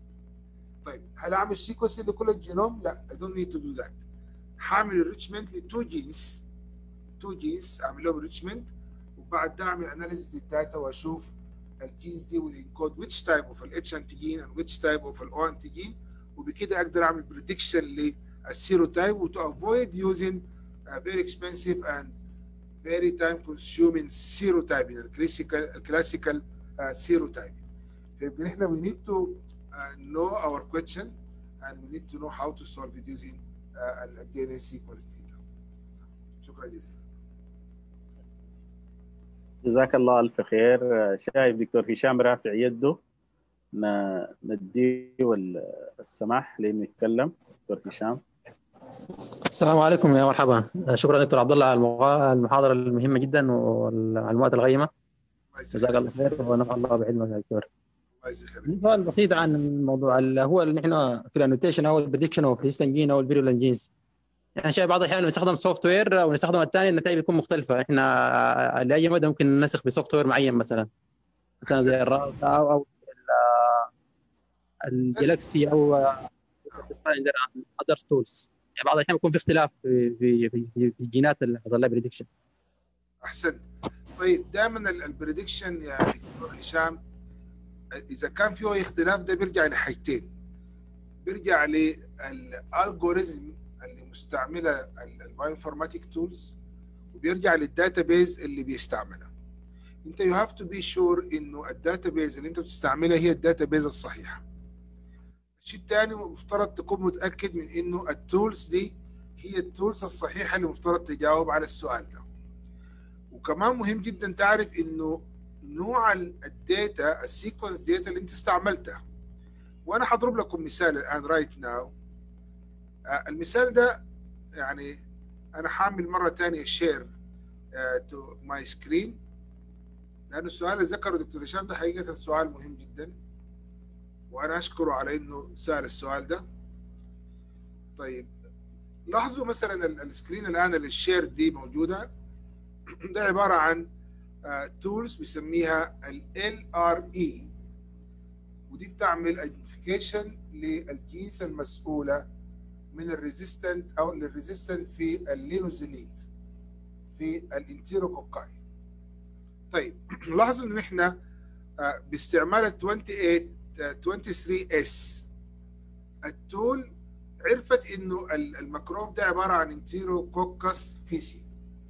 طيب هل اعمل سيكونس لكل الجينوم لا I don't need to do that هعمل ريتشمنت لتو جينز تو جينز اعمل لهم ريتشمنت وبعد ده اعمل اناليسيس للداتا واشوف الجينز دي will encode which type of الاتش انتيجين and which type of الاو انتيجين وبكده اقدر اعمل بريدكشن للسيروتايب وتو افويد يوزنج very expensive and very time consuming serotyping الكلاسيكال الكلاسيكال serotyping فيبقى احنا we need to uh, know our question and we need to know how to solve it using uh, ال DNA sequence data شكرا جزيلا جزاك الله الف خير شايف دكتور هشام رافع يده ن- نديه ال- السماح لانه يتكلم دكتور هشام السلام عليكم يا مرحبا شكرا دكتور عبد الله على المغا- المحاضره المهمه جدا والمعلومات القيمه الله يجزيك جزاك خير. الله خير ونفع الله بعلمك يا دكتور الله يجزيك خير سؤال بسيط عن الموضوع اللي هو اللي نحن في الانوتيشن او البريدكشن او في جين او الفيرولنت جينز يعني شايف بعض الاحيان نستخدم سوفت وير ونستخدم الثاني النتائج بتكون مختلفه احنا لاي مدى ممكن ننسخ بسوفت وير معين مثلا مثلا زي الراوت او او ال- الجلاكسي او عندنا اذر تولز يعني بعض الاحيان بيكون في اختلاف في في في, في الجينات اللي حصل لها بريدكشن احسنت طيب دائما البريدكشن يا دكتور هشام اذا كان فيه اختلاف ده بيرجع لحاجتين بيرجع للالجوريزم اللي مستعمله البايوانفورماتيك تولز وبيرجع للداتا بيز اللي بيستعملها انت يو هاف تو بي شور انه الداتا بيز اللي انت بتستعملها هي الداتا بيز الصحيحه الشيء الثاني مفترض تكون متاكد من انه التولز دي هي التولز الصحيحه اللي مفترض تجاوب على السؤال ده وكمان مهم جدا تعرف انه نوع الداتا السيكونس داتا اللي انت استعملتها وانا حضرب لكم مثال الان رايت ناو المثال ده يعني انا حاعمل مره ثانيه شير تو ماي سكرين لانه السؤال اللي ذكره دكتور هشام ده حقيقه سؤال مهم جدا وانا اشكره على انه سال السؤال ده طيب لاحظوا مثلا ال- السكرين الان اللي الشير دي موجوده ده عباره عن تولز بيسميها ال LRE ودي بتعمل ايدنتيفيكيشن للجينز المسؤوله من الريزيستنت او للريزيستنت في اللينوزيليد في الانتيروكوكاي طيب لاحظوا ان احنا آه، باستعمال ال 28 آه، 23 اس التول عرفت انه ال- الميكروب ده عباره عن انتيروكوكس فيسي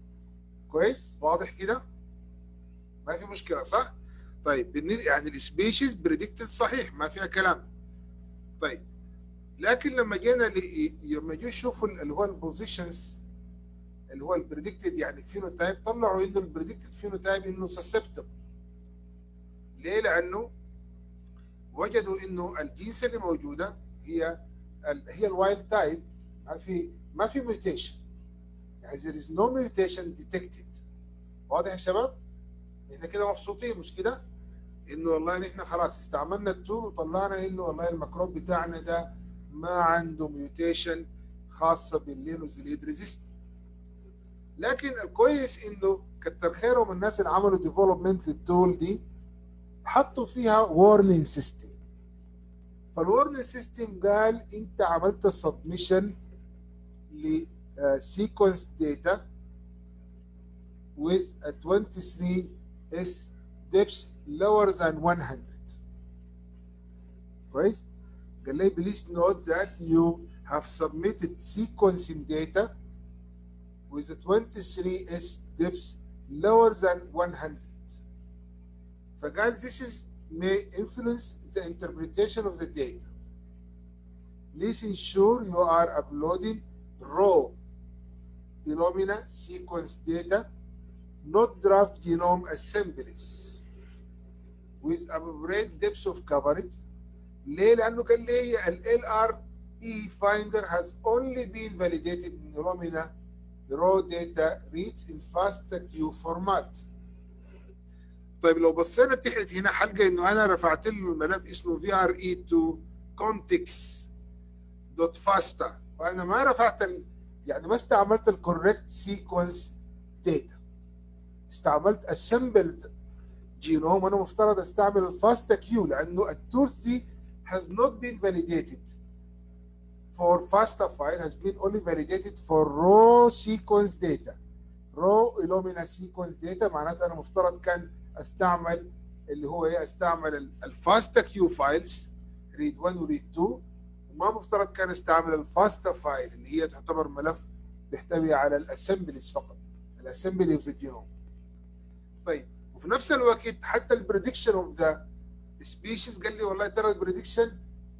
كويس واضح كده ما في مشكله صح طيب بالنسبه يعني السبيشيز بريدكتد صحيح ما فيها كلام طيب لكن لما جينا ل- لما جينا يشوفوا اللي هو البوزيشنز اللي هو البريدكتد يعني فينوتايب طلعوا انه البريدكتد فينوتايب انه سسبتبل ليه؟ لانه وجدوا انه الجنس اللي موجوده هي ال هي الوايلد تايب ما في ما في ميوتيشن يعني there is no mutation detected واضح يا شباب؟ احنا كده مبسوطين مش كده؟ انه والله نحن خلاص استعملنا التول وطلعنا انه والله الميكروب بتاعنا ده ما عنده ميوتيشن خاصه باللينوزيليد ريزيست لكن الكويس انه كتر خيرهم الناس اللي عملوا ديفلوبمنت للتول دي حطوا فيها وورنينج سيستم فالورنينج سيستم قال انت عملت سبمشن لسيكونس داتا with a 23s depth lower than 100 كويس قال لي please note that you have submitted sequencing data with a 23s depth lower than 100 فقال this is may influence the interpretation of the data please ensure you are uploading raw Illumina sequence data not draft genome assemblies with appropriate depth of coverage ليه؟ لأنه قال لي ال LRE finder has only been validated in Illumina raw data reads in FASTA-Q format. طيب لو بصينا تحت هنا حلقة إنه أنا رفعت له الملف اسمه VRE2 context دوت فاستا فأنا ما رفعت ال... يعني ما استعملت الكوريكت سيكونس داتا استعملت assembled جينوم وانا مفترض استعمل الفاستا كيو لانه التولز دي has not been validated for FASTA file has been only validated for raw sequence data raw Illumina sequence data معناته انا مفترض كان استعمل اللي هو ايه استعمل الفاستا كيو فايلز ريد 1 وريد 2 وما مفترض كان استعمل الفاستا فايل اللي هي تعتبر ملف بيحتوي على الاسمبليز فقط الاسمبلي اوف ذا جينوم طيب وفي نفس الوقت حتى البريدكشن اوف ذا سبيشيز قال لي والله ترى البريدكشن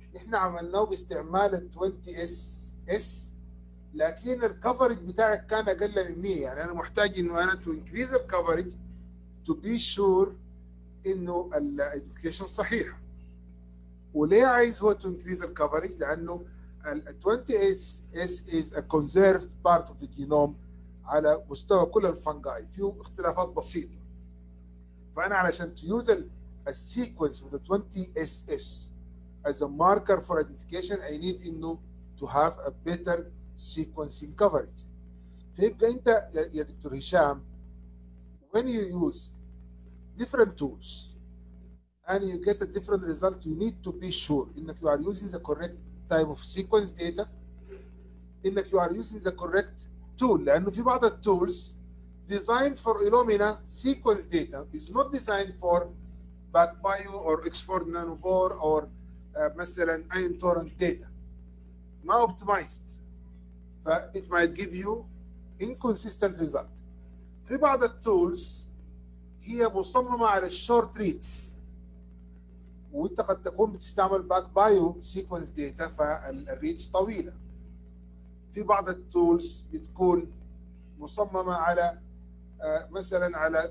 نحن عملناه باستعمال ال 20 اس اس لكن الكفرج بتاعك كان اقل من 100 يعني انا محتاج انه انا تو انكريز الكفرج تو بي شور انه الاديوكيشن صحيحه وليه عايز هو تو انكريز الكفرج لانه ال 20 اس اس از ا conserved بارت اوف ذا جينوم على مستوى كل الفنجاي فيه اختلافات بسيطه فانا علشان تيوز السيكونس with the 20 SS as a marker for identification I need انه to have a better sequencing coverage فيبقى انت يا يا دكتور هشام when you use different tools and you get a different result you need to be sure انك you are using the correct type of sequence data انك you are using the correct tool لانه في بعض التولز designed for Illumina sequence data is not designed for BacBio or Oxford Nanobore or uh, مثلا Iron Torrent data ما optimized ف it might give you inconsistent result في بعض التولز هي مصممة على الشورت ريدز وانت قد تكون بتستعمل باك بايو سيكونس داتا فالريدز طويله في بعض التولز بتكون مصممه على آه، مثلا على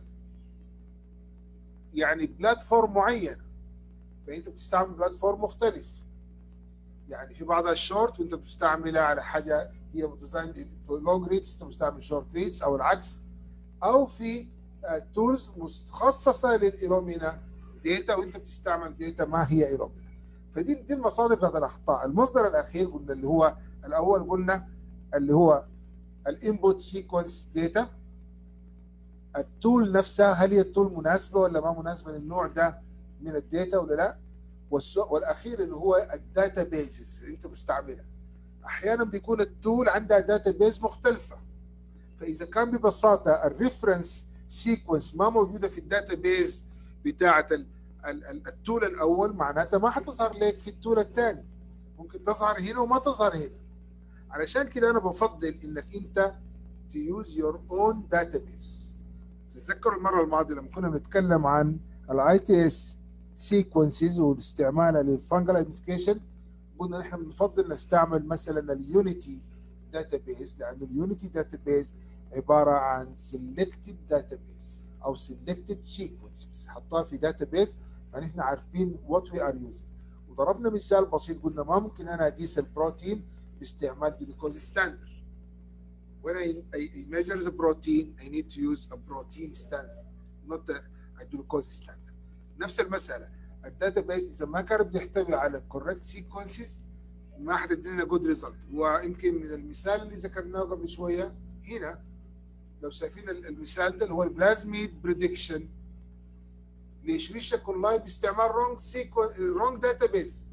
يعني بلاتفورم معينه فانت بتستعمل بلاتفورم مختلف يعني في بعضها شورت وانت بتستعملها على حاجه هي ديزاين في لونج ريدز انت بتستعمل شورت ريدز او العكس او في تولز متخصصه للإيلومينا داتا وانت بتستعمل داتا ما هي إيلومينا فدي دي المصادر بتاعت الاخطاء المصدر الاخير قلنا اللي هو الاول قلنا اللي هو الانبوت سيكونس داتا التول نفسها هل هي التول مناسبه ولا ما مناسبه للنوع ده من الداتا ولا لا والسؤال والاخير اللي هو الداتا بيزز اللي انت مستعملها احيانا بيكون التول عندها داتا بيز مختلفه فاذا كان ببساطه الريفرنس سيكونس ما موجوده في الداتا بيز بتاعه ال- ال- ال- التول الاول معناتها ما حتظهر لك في التول الثاني ممكن تظهر هنا وما تظهر هنا علشان كده انا بفضل انك انت تيوز يور اون داتابيس تتذكروا المره الماضيه لما كنا بنتكلم عن الاي تي اس سيكونسز واستعمالها للفانجل ايدنتيفيكيشن قلنا نحن بنفضل نستعمل مثلا اليونيتي داتابيس لانه اليونيتي داتابيس عباره عن سيلكتد داتابيس او سيلكتد سيكونسز حطوها في داتابيس فنحن عارفين وات وي ار يوزنج وضربنا مثال بسيط قلنا ما ممكن انا اقيس البروتين باستعمال جلوكوز ستاندرد when I, I, I measure the protein I need to use a protein standard not a, a glucose standard نفس المسألة الداتا بيس إذا ما كانت بتحتوي على correct sequences ما حتدينا جود ريزلت ويمكن من المثال اللي ذكرناه قبل شوية هنا لو شايفين ال- المثال ده اللي هو البلازميد بريدكشن لإشريشيا كولاي باستعمال رونج سيكون رونج داتا بيس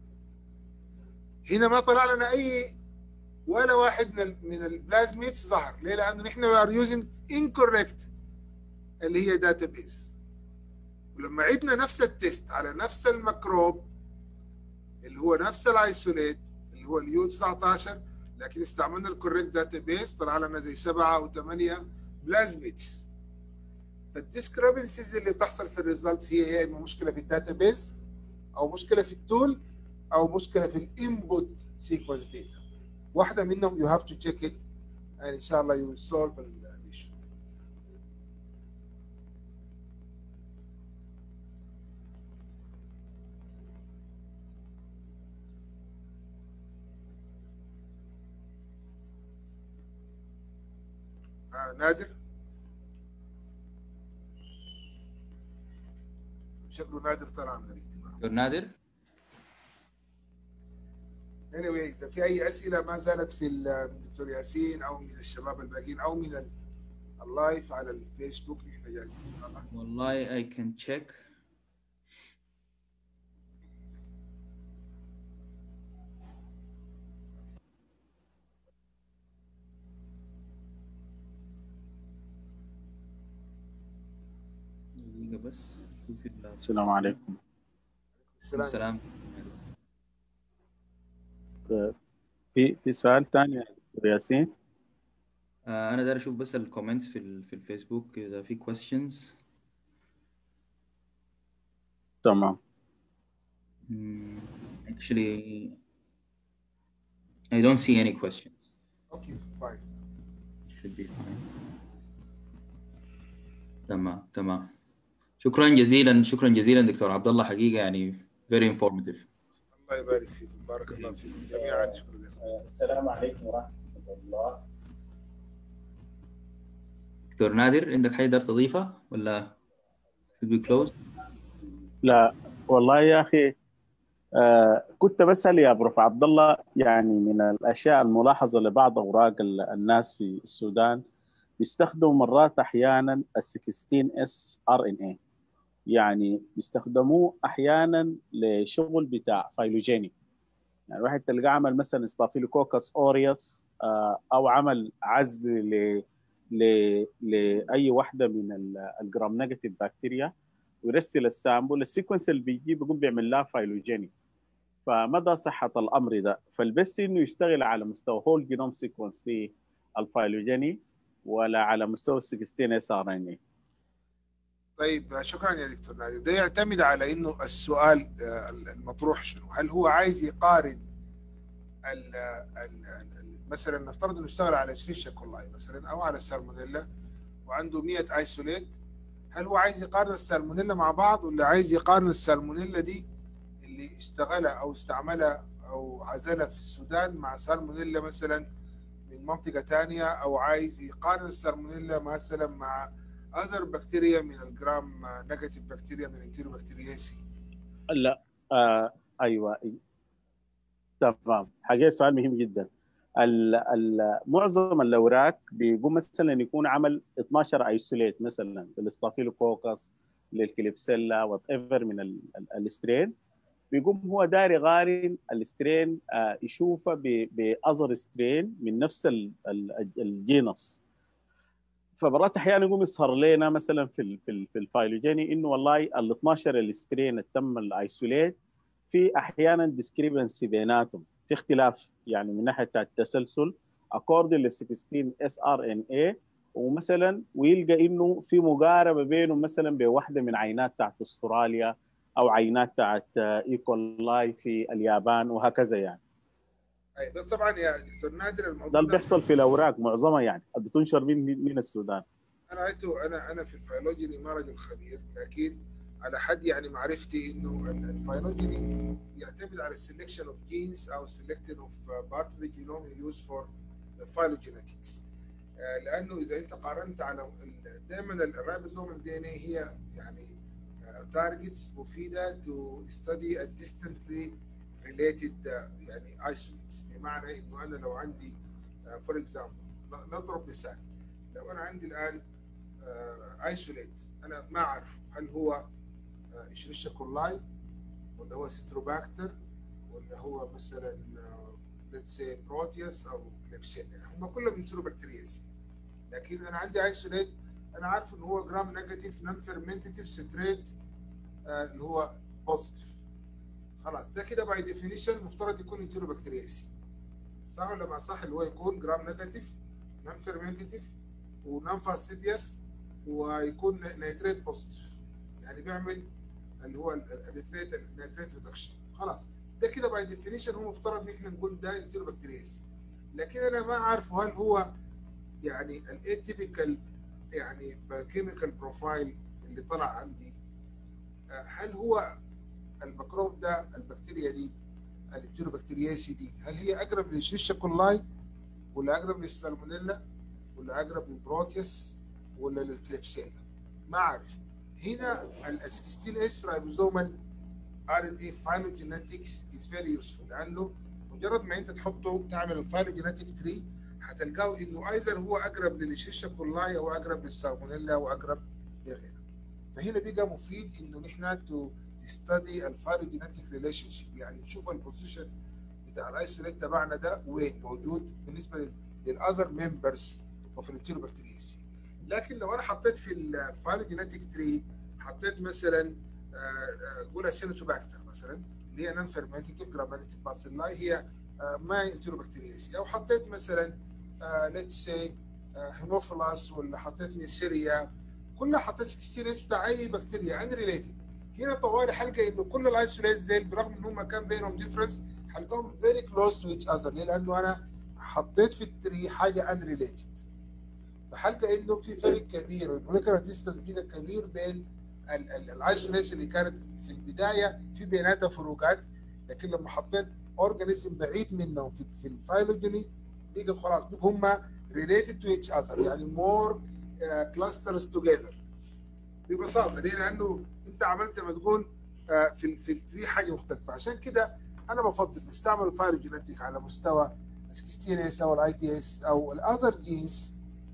هنا ما طلع لنا اي ولا واحد من ال من البلازميدز ظهر ليه؟ لانه نحن وي ار يوزنج انكوركت اللي هي داتا بيس ولما عدنا نفس التيست على نفس الميكروب اللي هو نفس الايسوليت اللي هو اليو 19 لكن استعملنا الكوريكت داتا بيس طلع لنا زي سبعه او ثمانيه بلازميدز فالديسكربنسيز اللي بتحصل في الريزلتس هي يا اما مشكله في الداتا بيس او مشكله في التول او مشكله في الانبوت سيكونس داتا واحده منهم يو هاف تو تشيك ات and ان شاء الله يو سولف الايشو آه نادر شكله نادر طلع من الاجتماع دكتور نادر anyway اذا في اي اسئله ما زالت في ال- من الدكتور ياسين او من الشباب الباقيين او من ال- اللايف على الفيسبوك نحن جاهزين ان شاء الله والله I can check دقيقة بس شوف ال- السلام عليكم السلام السلام في في سؤال ثاني يا دكتور ياسين آه، أنا داير أشوف بس الكومنتس في ال- في الفيسبوك إذا في questions تمام مم. actually I don't see any questions. اوكي فاين should be fine. تمام تمام شكرا جزيلا شكرا جزيلا دكتور عبد الله حقيقه يعني very informative الله يبارك فيكم بارك الله فيكم جميعا شكرا لكم السلام عليكم ورحمه الله دكتور نادر عندك حاجه تقدر تضيفها ولا should we close لا والله يا اخي آه كنت بسال يا بروف عبد الله يعني من الاشياء الملاحظه لبعض اوراق ال- الناس في السودان بيستخدموا مرات احيانا ال 16 اس ار ان اي يعني بيستخدموه احيانا لشغل بتاع فايلوجيني يعني واحد تلقاه عمل مثلا ستافيلوكوكس اوريوس آه او عمل عزل ل ل لاي واحده من ال- الجرام نيجاتيف بكتيريا ويرسل السامبل السيكونس اللي بيجي بيقوم بيعمل لها فايلوجيني فمدى صحه الامر ده فالبس انه يشتغل على مستوى هول جينوم سيكونس في الفايلوجيني ولا على مستوى 16 اس ار ان اي طيب شكرا يا دكتور نادر ده يعتمد على انه السؤال آه، المطروح شنو هل هو عايز يقارن ال ال ال مثلا نفترض انه اشتغل على شريشة كولاي مثلا او على السالمونيلا وعنده 100 ايسوليت هل هو عايز يقارن السالمونيلا مع بعض ولا عايز يقارن السالمونيلا دي اللي اشتغلها او استعملها او عزلها في السودان مع سالمونيلا مثلا من منطقة تانية او عايز يقارن السالمونيلا مثلا مع اذر بكتيريا من الجرام نيجاتيف بكتيريا من الانتيرو بكتيرياسي لا آه ايوه تمام حقيقة سؤال مهم جدا ال- ال- معظم الاوراق بيقوم مثلا يكون عمل 12 ايسوليت مثلا للستافيلوكوكس للكليبسيلا وات ايفر من ال- ال- السترين بيقوم هو داري يقارن السترين آه، يشوفه ب- باذر سترين من نفس ال- ال- الجينس فمرات احيانا يقوم يظهر لنا مثلا في ال في, ال في الفايلوجيني انه والله ال 12 السترين اللي تم الايسوليت في احيانا ديسكريبنسي بيناتهم في اختلاف يعني من ناحيه التسلسل اكوردنج لل 16 اس ار ان اي ومثلا ويلقى انه في مقاربه بينه مثلا بواحده من عينات تاعت استراليا او عينات تاعت ايكولاي في اليابان وهكذا يعني أي بس طبعا يا دكتور نادر ده الموضوع اللي بيحصل في الاوراق معظمها يعني بتنشر من من السودان انا عدته انا انا في الفيولوجي ما رجل خبير لكن على حد يعني معرفتي انه ال- الفيولوجي يعتمد على السلكشن اوف جينز او سلكشن اوف بارت اوف ذا جينوم يوز فور الفيلوجينetics لانه اذا انت قارنت على دائما الرابيزوم الدي ان هي يعني تارجتس مفيده تو ستدي distantly related آه، يعني isolates بمعنى انه انا لو عندي فور اكزامبل نضرب مثال لو انا عندي الان ايسوليت انا ما اعرف هل هو اشريشيا كولاي ولا هو ستروباكتر ولا هو مثلا ليتس سي بروتيوس او كليبسيلا هم كلهم انتروبكتيرياس لكن انا عندي ايسوليت انا عارف ان هو جرام نيجاتيف نون فيرمنتيف ستريت اللي هو بوزيتيف خلاص ده كده باي ديفينيشن مفترض يكون انتروبكتيرياسي صح ولا ما صح اللي هو يكون جرام نيجاتيف نون فيرمنتيف ونون فاستيديوس ويكون نيتريت بوزيتيف يعني بيعمل اللي هو النيتريت النيتريت ريدكشن خلاص ده كده باي ديفينيشن هو مفترض ان احنا نقول ده انتروبكتيرياس لكن انا ما اعرف هل هو يعني الاتيبيكال يعني كيميكال بروفايل اللي طلع عندي هل هو الميكروب ده البكتيريا دي الانتروبكتيرياسي دي هل هي اقرب للشيشة كولاي ولا اقرب للسالمونيلا ولا اقرب للبروتيوس ولا للكليبسيلا ما اعرف هنا ال 16 اس رايبوزومال ار ان اي فايلوجينetics از فيري يوسفول لانه مجرد ما انت تحطه تعمل الفايلوجينيتك تري هتلقاه انه ايزر هو اقرب للشيشة كولاي او اقرب للسالمونيلا او اقرب لغيره فهنا بقى مفيد انه نحن تو ستدي الفايلوجينيتك ريليشن شيب يعني نشوف البوزيشن بتاع الايسوليت تبعنا ده وين موجود بالنسبه للاذر ممبرز اوف الانتيروبكتيريسي لكن لو انا حطيت في الفايلوجينيتك تري حطيت مثلا قول سينوتوباكتر مثلا اللي هي نون فيرمنتيف جراماتيك باسيلاي هي ما انتيروبكتيريسي او حطيت مثلا ليتس سي هيموفيلاس ولا حطيت نيسيريا كلها حطيت 16 اس بتاع اي بكتيريا ان ريليتد هنا طوالي حلقه انه كل الايسوليتس ديل برغم ان هم كان بينهم ديفرنس حلقهم فيري كلوز تو ايتش اذر ليه؟ لانه انا حطيت في التري حاجه ان ريليتد فحلقه انه في فرق كبير المولكيولار ديستنس بيبقى كبير بين الايسوليتس اللي كانت في البدايه في بيناتها فروقات لكن لما حطيت اورجانيزم بعيد منهم في في الفايلوجيني بيجوا خلاص بيجوا هم ريليتد تو ايتش اذر يعني مور كلاسترز توجذر ببساطه ليه؟ لانه انت عملت ما تقول uh, في في التري حاجه مختلفه عشان كده انا بفضل نستعمل الفايلوجينيتيك على مستوى 16 اس او الاي تي اس او الاذر جينز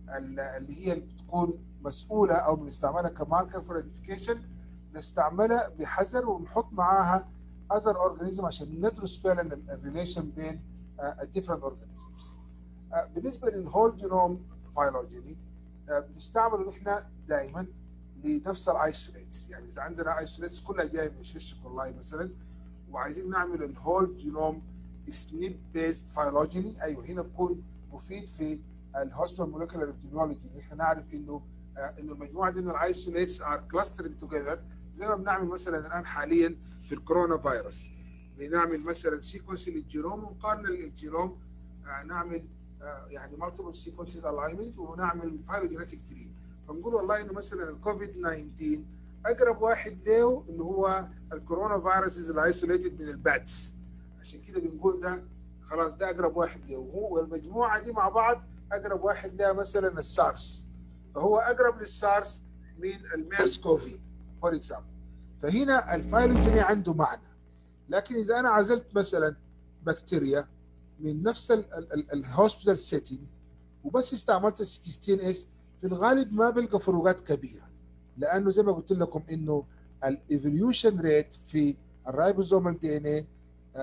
اللي هي اللي بتكون مسؤوله او بنستعملها كماركر فور ايدنتيفيكيشن نستعملها بحذر ونحط معاها اذر اورجانيزم عشان ندرس فعلا الريليشن بين الديفرنت اورجانيزمز بالنسبه للهول جينوم فايلوجيني بنستعمله نحن دائما لنفس الايسوليتس يعني اذا عندنا ايسوليتس كلها جايه من شيشه كولاي مثلا وعايزين نعمل الهول جينوم سنيب بيست فايلوجيني ايوه هنا بكون مفيد في الهوستال مولكيولار ابتيميولوجي نحن نعرف انه آه انه المجموعه دي من الايسوليتس ار كلاسترنج توجذر زي ما بنعمل مثلا الان حاليا في الكورونا فيروس بنعمل مثلا سيكونس للجينوم ونقارن الجينوم آه نعمل آه يعني مالتيبل سيكونسز الاينمنت ونعمل فايلوجينيتك تري فنقول والله انه مثلا الكوفيد 19 اقرب واحد له اللي هو الكورونا فيروسز الايسوليتد من الباتس عشان كده بنقول ده خلاص ده اقرب واحد له وهو والمجموعه دي مع بعض اقرب واحد لها مثلا السارس فهو اقرب للسارس من الميرس كوفي فور اكزامبل فهنا الفايلوجيني عنده معنى لكن اذا انا عزلت مثلا بكتيريا من نفس الهوسبيتال سيتنج وبس استعملت ال 16 اس في الغالب ما بلقى فروقات كبيره لانه زي ما قلت لكم انه الايفوليوشن ريت في الرايبوزومال دي ان اي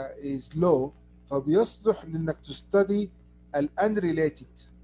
از لو فبيصلح لانك تستدي الانريليتد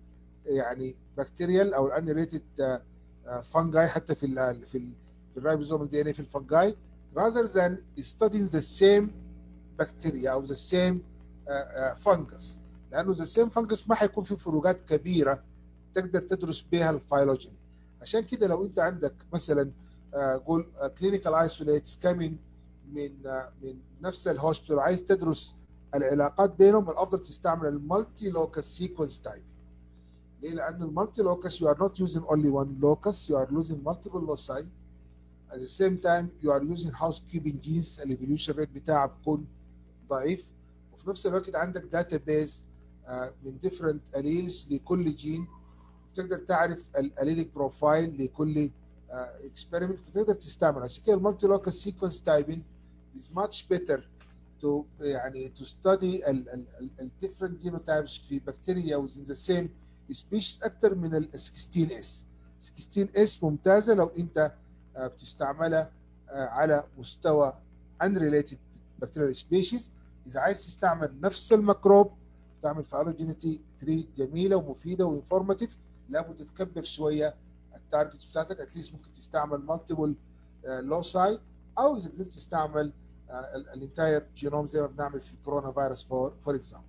يعني بكتيريال او الانريليتد فانجاي حتى في ال في ال في الرايبوزومال دي ان اي في الفانجاي rather than studying the same bacteria او the same uh, uh, fungus لانه the same fungus ما حيكون في فروقات كبيره تقدر تدرس بها الفايلوجيني عشان كده لو انت عندك مثلا uh, قول كلينيكال ايسوليتس كامين من من نفس الهوسبيتال عايز تدرس العلاقات بينهم الافضل تستعمل المالتي لوكس سيكونس تايبنج ليه؟ لأن المالتي لوكس you are not using only one locus you are using multiple loci at the same time you are using housekeeping genes الايفوليوشن ريت بتاعها بيكون ضعيف وفي نفس الوقت عندك داتا بيز من different alleles لكل جين تقدر تعرف الاليليك بروفايل لكل اكسبيرمنت فتقدر تستعمل عشان كده المالتي لوكس سيكونس تايبنج is much better to يعني to study ال ال ال different genotypes في بكتيريا within the same species اكثر من ال 16 اس 16 اس ممتازه لو انت بتستعملها على مستوى unrelated bacterial species اذا عايز تستعمل نفس الميكروب تعمل فالوجينيتي تري جميله ومفيده وانفورماتيف لابد تكبر شويه التارجتس بتاعتك اتليست ممكن تستعمل مالتيبل لوساي او اذا قدرت تستعمل الانتاير جينوم زي ما بنعمل في كورونا فيروس فور فور اكزامبل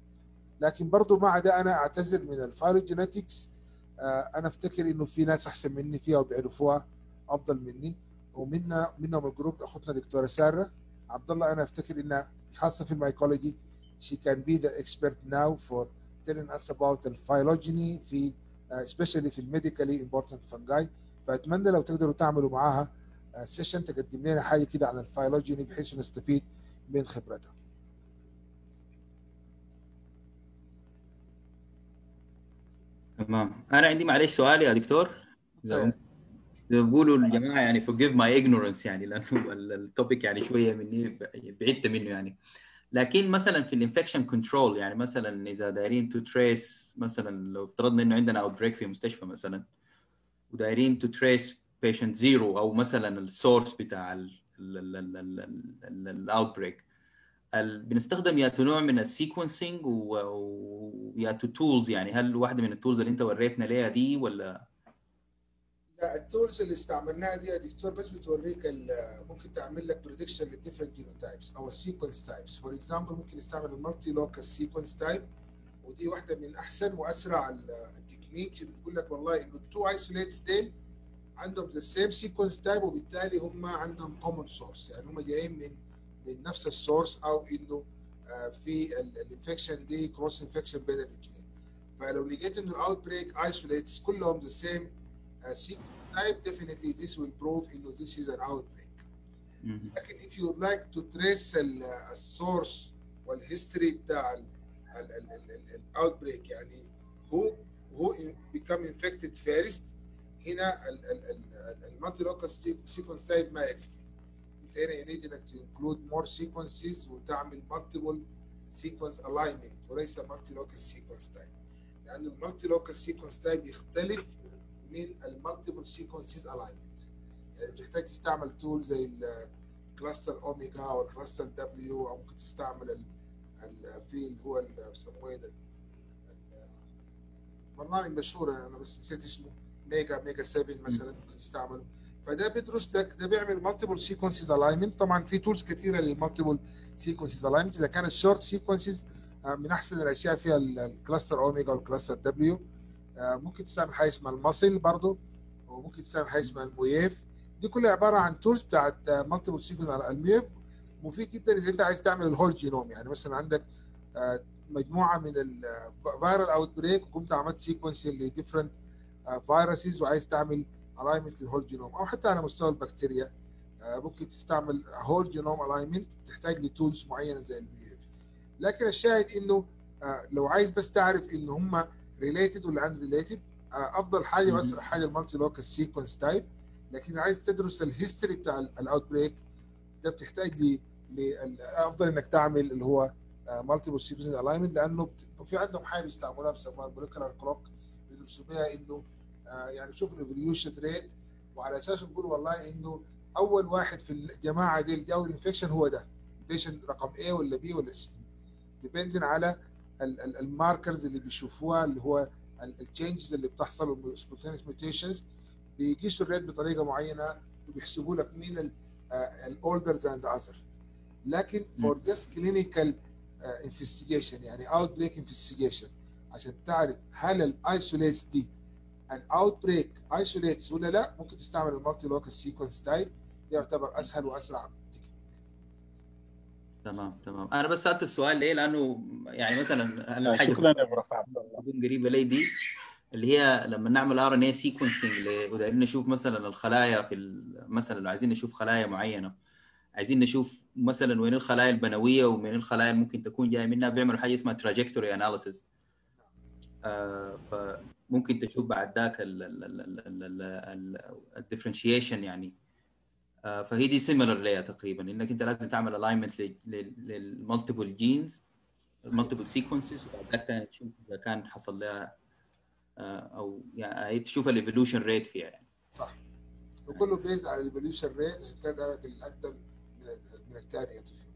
لكن برضه مع ده انا اعتذر من الفايلوجينetics انا افتكر انه في ناس احسن مني فيها وبيعرفوها افضل مني ومنا منهم الجروب اختنا دكتوره ساره عبد الله انا افتكر انها خاصه في المايكولوجي she can be the expert now for telling us about الفايلوجيني في especially في الميديكالي important fungi فاتمنى لو تقدروا تعملوا معاها سيشن تقدم لنا حاجه كده عن الفايلوجيني بحيث نستفيد من خبرتها تمام انا عندي معلش سؤال يا دكتور اذا بيقولوا الجماعه يعني forgive my ignorance يعني لانه التوبيك يعني شويه مني بعدت منه يعني لكن مثلا في الانفكشن كنترول يعني مثلا اذا دايرين تو تريس مثلا لو افترضنا انه عندنا اوت بريك في مستشفى مثلا ودايرين تو تريس بيشنت زيرو او مثلا السورس بتاع الاوت بريك بنستخدم يا نوع من السيكونسينج ويا تولز يعني هل واحده من التولز اللي انت وريتنا ليها دي ولا لا التولز اللي استعملناها دي يا دكتور بس بتوريك ممكن تعمل لك بريدكشن للديفرنت جينوتايبس او السيكونس تايبس فور اكزامبل ممكن نستعمل المالتي لوكال سيكونس تايب ودي واحده من احسن واسرع التكنيكس اللي بتقول لك والله انه التو ايسوليتس ديل عندهم ذا سيم سيكونس تايب وبالتالي هم عندهم كومن سورس يعني هم جايين من من نفس السورس او انه آه، في الانفكشن دي كروس انفكشن بين الاثنين فلو لقيت انه الاوت بريك ايسوليتس كلهم ذا سيم سيكونس تايب definitely this will prove انه this is an outbreak مهم. لكن if you would like to trace السورس والهيستوري بتاع الاوتبريك يعني هو هو become infected first هنا المالتي لوكال سيكونس تايب ما يكفي انت هنا you need انك to include more sequences وتعمل multiple sequence alignment وليس multi local sequence type لان المالتي لوكال سيكونس تايب يختلف من المالتيبل سيكونسز الاينمنت يعني بتحتاج تستعمل تول زي الكلاستر اوميجا او الكلاستر دبليو او ممكن تستعمل ال ال في اللي هو ال- بيسموه ايه ده ال- برنامج مشهور انا بس نسيت اسمه ميجا ميجا 7 مثلا ممكن تستعمله فده بيدرس لك ده بيعمل مالتيبل سيكونسز الاينمنت طبعا في تولز كثيره للمالتيبل سيكونسز الاينمنت اذا كانت شورت سيكونسز من احسن الاشياء فيها ال- الكلاستر اوميجا والكلاستر دبليو آه، ممكن تستعمل حاجه اسمها المصل برضه وممكن تستعمل حاجه اسمها المويف دي كلها عباره عن تولز بتاعت مالتيبل سيكونس على المويف مفيد جدا اذا انت عايز تعمل الهول جينوم يعني مثلا عندك آه، مجموعه من الفيرال اوت بريك وقمت عملت سيكونس لديفرنت فيروسز وعايز تعمل الاينمنت للهول جينوم او حتى على مستوى البكتيريا آه، ممكن تستعمل هول جينوم الاينمنت تحتاج لتولز معينه زي الميوف لكن الشاهد انه آه، لو عايز بس تعرف ان هم ريليتد ولا ان ريليتد افضل حاجه مهم. واسرع حاجه المالتي لوكال سيكونس تايب لكن عايز تدرس الهيستوري بتاع الاوت بريك ده بتحتاج ل ل- افضل انك تعمل اللي هو مالتيبل سيكونس الاينمنت لانه بت- في عندهم حاجه بيستعملوها بيسموها المولكيولار كلوك بيدرسوا بيها انه آه، يعني شوف الايفوليوشن ريت وعلى اساسه بيقولوا والله انه اول واحد في الجماعه دي اللي جاوا الانفكشن هو ده بيشنت رقم A ولا B ولا C ديبندن على الماركرز اللي بيشوفوها اللي هو التشينجز اللي بتحصل سبونتينيوس ميوتيشنز بيقيسوا الريت بطريقه معينه وبيحسبوا لك مين الاولدر ذان ذا اذر لكن فور جاست كلينيكال انفستيجيشن يعني اوت بريك انفستيجيشن عشان تعرف هل الايسوليتس دي ان اوت بريك ايسوليتس ولا لا ممكن تستعمل المالتي لوكال سيكونس تايب يعتبر اسهل واسرع تكنيك تمام تمام انا بس سالت السؤال ليه لانه يعني مثلا أنا الحاجه شكرا يا ابو عبد الله تكون قريبه لي دي اللي هي لما نعمل ار ان اي سيكونسنج ودايرين نشوف مثلا الخلايا في ال- مثلا لو عايزين نشوف خلايا معينه عايزين نشوف مثلا وين الخلايا البنويه ومن الخلايا اللي ممكن تكون جايه منها بيعملوا حاجه اسمها تراجكتوري اناليسيس فممكن تشوف بعد ذاك الديفرنشيشن يعني آه، فهي دي سيميلر ليها تقريبا انك انت لازم تعمل الاينمنت للمالتيبل جينز المالتيبل سيكونسز وبعد ذاك تشوف اذا كان حصل لها آه، او يعني تشوف الايفولوشن ريت فيها يعني صح وكله بيز على الايفوليوشن ريت عشان تعرف الاقدم من من الثاني يا توفيق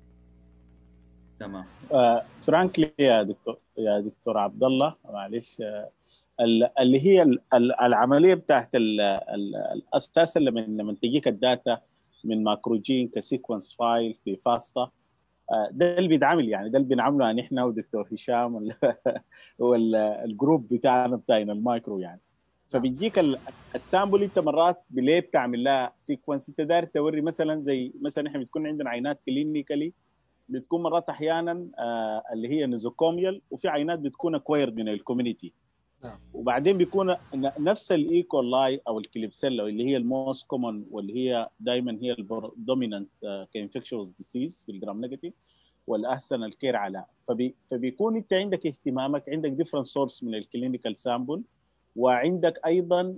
تمام آه، فرانكلي يا دكتور يا دكتور عبد الله معلش آه، ال- اللي هي ال- ال- العمليه بتاعت ال- ال- الاساس لما لما تجيك الداتا من ماكروجين كسيكونس فايل في فاستا آه، ده اللي بيتعمل يعني ده اللي بنعمله يعني احنا ودكتور هشام وال- والجروب بتاعنا بتاعنا المايكرو يعني فبيجيك ال- السامبل انت مرات بليه بتعمل لها سيكونس انت داير توري مثلا زي مثلا احنا بتكون عندنا عينات كلينيكالي بتكون مرات احيانا آه اللي هي نيزوكوميال وفي عينات بتكون اكوايرد من الكوميونتي نعم. وبعدين بيكون ن- نفس الايكولاي او الكليبسيلا اللي هي الموست كومن واللي هي دائما هي الدومينانت كانفكشوس ديسيز في الجرام نيجاتيف والاحسن الكير على فبي فبيكون انت عندك اهتمامك عندك ديفرنت سورس من الكلينيكال سامبل وعندك ايضا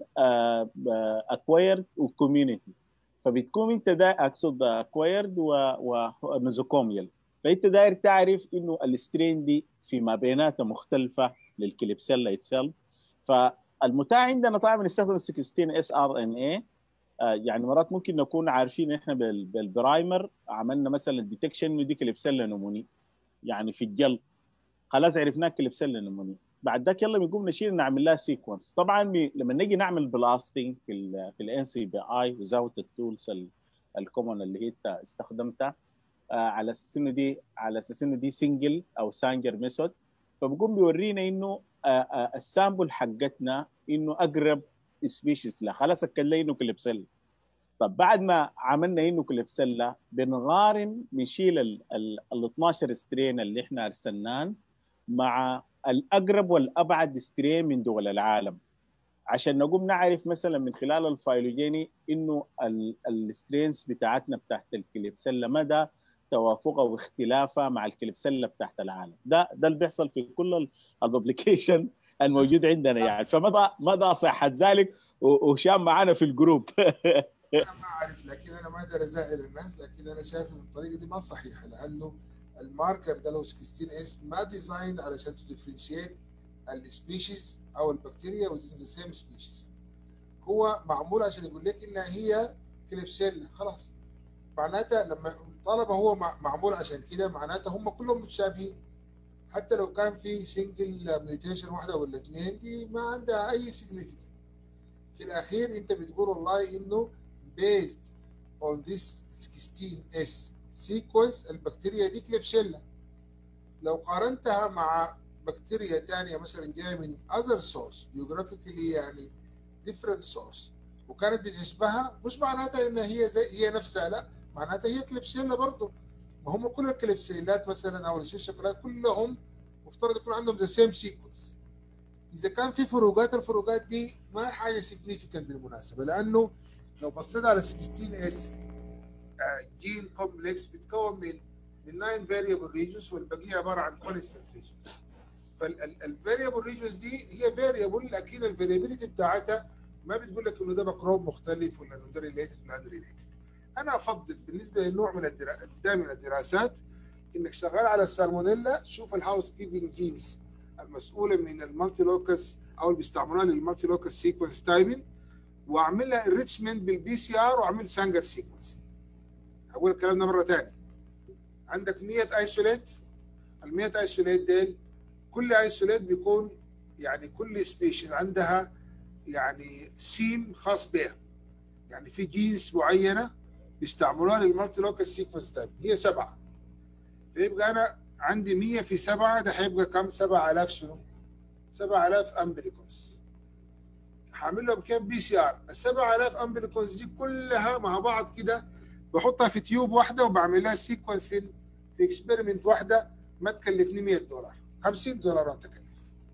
اكوايرد وكوميونتي فبتكون انت دا اقصد اكوايرد ونوزوكوميال فانت داير تعرف انه السترين دي فيما بيناتها مختلفه للكليبسيلا اتسيلف فالمتاح عندنا طبعا بنستخدم 16 اس ار ان اي يعني مرات ممكن نكون عارفين احنا بال- بالبرايمر عملنا مثلا ديتكشن انه دي كليبسيلا نموني يعني في الجلد خلاص عرفناه كليبسيلا نموني بعد ذاك يلا بنقوم نشيل نعمل لها سيكونس طبعا بي- لما نجي نعمل بلاستنج في ال في الان سي بي اي وزاويه التولز الكومن اللي هي انت استخدمتها آه، على اساس انه دي على اساس انه دي سنجل او سانجر ميثود فبقوم بيورينا انه آه، آه، السامبل حقتنا انه اقرب سبيشيز لا خلاص اكل لي انه كليبسيلا طب بعد ما عملنا انه كليبسيلا بنقارن بنشيل ال 12 سترين اللي احنا ارسلناه مع الاقرب والابعد سترين من دول العالم عشان نقوم نعرف مثلا من خلال الفايلوجيني انه السترينز بتاعتنا بتاعت الكليبسيلا مدى توافقها واختلافها مع الكليبسيلا بتاعت العالم ده ده اللي بيحصل في كل الببليكيشن الموجود عندنا يعني فمدى مدى صحه ذلك وهشام معنا في الجروب انا ما اعرف لكن انا ما اقدر ازعل الناس لكن انا شايف ان الطريقه دي ما صحيحه لانه الماركر ده لو 16 اس ما ديزاين علشان تديفرنشيت السبيشيز او البكتيريا within the same species هو معمول عشان يقول لك انها هي كليبسيلا خلاص معناتها لما طالما هو معمول عشان كده معناتها هم كلهم متشابهين حتى لو كان في سنجل ميوتيشن واحده ولا اثنين دي ما عندها اي سيجنيفيكانت في الاخير انت بتقول والله انه based on this 16S sequence البكتيريا دي كليبسيلا لو قارنتها مع بكتيريا تانية مثلا جاية من other source geographically يعني different source وكانت بتشبهها مش معناتها انها هي زي هي نفسها لا معناتها هي كليبسيلا برضه ما هم كل الكليبسيلات مثلا او الشوكولات كلهم مفترض يكون عندهم ذا سيم سيكونس اذا كان في فروقات الفروقات دي ما حاجه سيجنيفيكانت بالمناسبه لانه لو بصيت على 16 اس جين كومبلكس بيتكون من من 9 فاريبل ريجنز والبقيه عباره عن كونستنت ريجنز فالفاريبل ريجنز دي هي فاريبل لكن الفاريبيليتي بتاعتها ما بتقول لك انه ده ميكروب مختلف ولا انه ده ريليتد ولا ان ريليتد انا افضل بالنسبه للنوع من الدرا... ده من الدراسات انك شغال على السالمونيلا شوف الهاوس كيبنج جينز المسؤوله من المالتي لوكس او اللي بيستعملوها للمالتي لوكس سيكونس تايبنج واعمل لها انريتشمنت بالبي سي ار واعمل سانجر سيكونس اقول الكلام ده مره ثانيه عندك 100 ايسوليت ال 100 ايسوليت ديل كل ايسوليت بيكون يعني كل سبيشيز عندها يعني سين خاص بها يعني في جينز معينه بيستعملوها للمالتي لوكال سيكونس تايب هي سبعه فيبقى انا عندي 100 في سبعه ده هيبقى كم 7000 شنو 7000 امبليكونز هعمل لهم كام بي سي ار ال 7000 امبليكونز دي كلها مع بعض كده بحطها في تيوب واحده وبعمل لها سيكونسين في اكسبيرمنت واحده ما تكلفني 100 دولار 50 دولار ما تكلف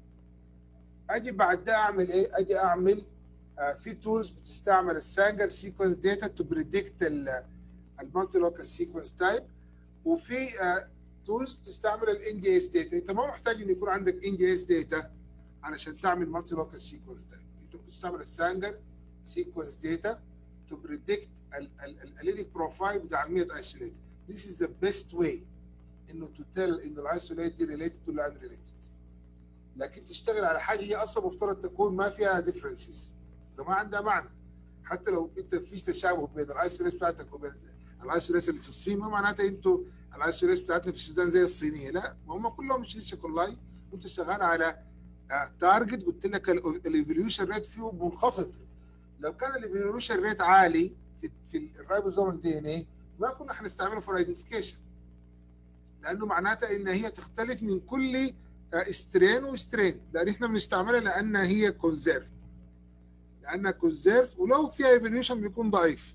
اجي بعد ده اعمل ايه؟ اجي اعمل آه في تولز بتستعمل السانجر سيكونس داتا تو بريدكت المالتي لوكال سيكونس تايب وفي تولز بتستعمل الان جي اس داتا انت ما محتاج ان يكون عندك ان جي اس داتا علشان تعمل مالتي لوكال سيكونس تايب انت بتستعمل السانجر سيكونس داتا to predict الالينيك بروفايل بتاع ال 100 ايسوليت this is the best way انه to tell ان الايسوليت دي related to unrelated لكن تشتغل على حاجه هي اصلا مفترض تكون ما فيها ديفرنسز ما عندها معنى حتى لو انت فيش تشابه بين الايسوليت بتاعتك وبين الايسوليت اللي في الصين ما معناتها انتوا الايسوليت بتاعتنا في السودان زي الصينيه لا ما هم كلهم مش شيكولاي وانت شغال على تارجت قلت لك الايفوليوشن ريت فيه منخفض لو كان الايفوليوشن ريت عالي في في الرايبوزوم دي ان اي ما كنا حنستعمله فور ايدنتيفيكيشن لانه معناتها ان هي تختلف من كل سترين وسترين لان احنا بنستعملها لانها هي كونزيرفد لانها كونزيرف ولو فيها ايفوليوشن بيكون ضعيف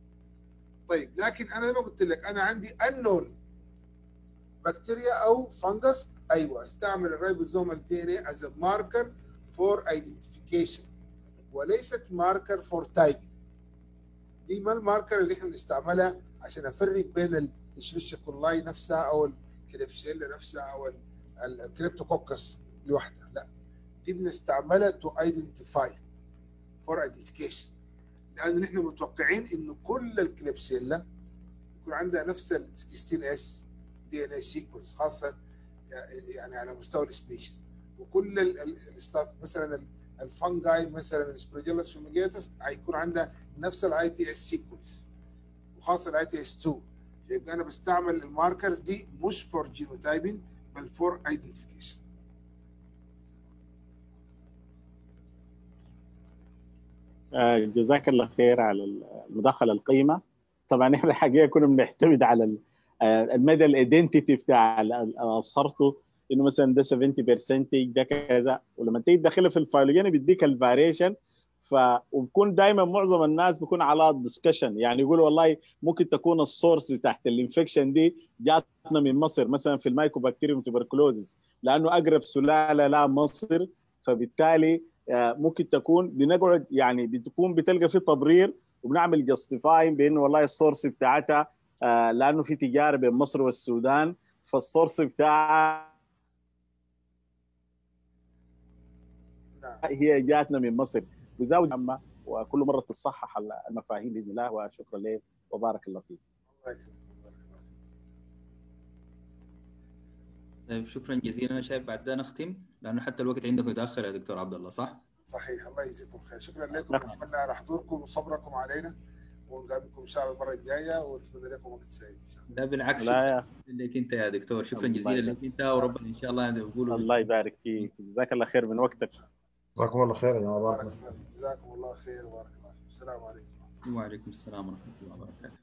طيب لكن انا زي ما قلت لك انا عندي انون بكتيريا او فنجس ايوه استعمل الرايبوزومال دي ان اي از ماركر فور ايدنتيفيكيشن وليست ماركر فور تايبنج دي ما الماركر اللي احنا بنستعملها عشان افرق بين الشريشة كولاي نفسها او الكليبسيلا نفسها او الكريبتوكوكس لوحدها لا دي بنستعملها تو ايدنتيفاي فور ايدنتيفيكيشن لان نحن متوقعين انه كل الكليبسيلا يكون عندها نفس ال 16 اس دي ان اي سيكونس خاصه يعني على مستوى السبيشيز وكل الستاف مثلا الفنجاي مثلا السبروجيلاس فوميجيتس هيكون عندها نفس الاي تي اس سيكونس وخاصه الاي تي اس 2 يبقى انا بستعمل الماركرز دي مش فور جينوتايبنج بل فور ايدنتيفيكيشن جزاك الله خير على المداخله القيمه طبعا احنا الحقيقه كنا بنعتمد على المدى الايدنتيتي بتاع اللي اظهرته انه مثلا ده 70% ده كذا ولما تيجي تدخله في الفايلوجين بيديك الفاريشن ف وبكون دائما معظم الناس بيكون على ديسكشن يعني يقول والله ممكن تكون السورس بتاعت الانفكشن دي جاتنا من مصر مثلا في المايكوبكتيريوم تبركلوزيس لانه اقرب سلاله لا مصر فبالتالي آه، ممكن تكون بنقعد يعني بتكون بتلقى في تبرير وبنعمل جاستيفاين بانه والله السورس بتاعتها آه، لانه في تجاره بين مصر والسودان فالسورس بتاعها نعم هي جاتنا من مصر بزاويه عامه وكل مره تصحح المفاهيم باذن الله وشكرا لك وبارك الله فيك. الله يكرمك بارك الله فيك طيب شكرا جزيلا انا شايف بعد ده نختم لانه حتى الوقت عندكم يتاخر يا دكتور عبد الله صح؟ صحيح الله يجزيكم خير شكرا لكم ونتمنى على حضوركم وصبركم علينا ونقابلكم ان شاء الله المره الجايه ونتمنى لكم وقت سعيد ان شاء الله لا بالعكس لا شكرا يا لك انت يا دكتور شكرا الله جزيلا يبارك. لك انت وربنا ان شاء الله زي ما بيقولوا الله يبارك فيك جزاك الله خير من وقتك جزاكم الله خير يا جماعه بارك بارك الله الله فيك جزاكم الله خير وبارك الله فيك السلام عليكم وعليكم السلام ورحمه الله وبركاته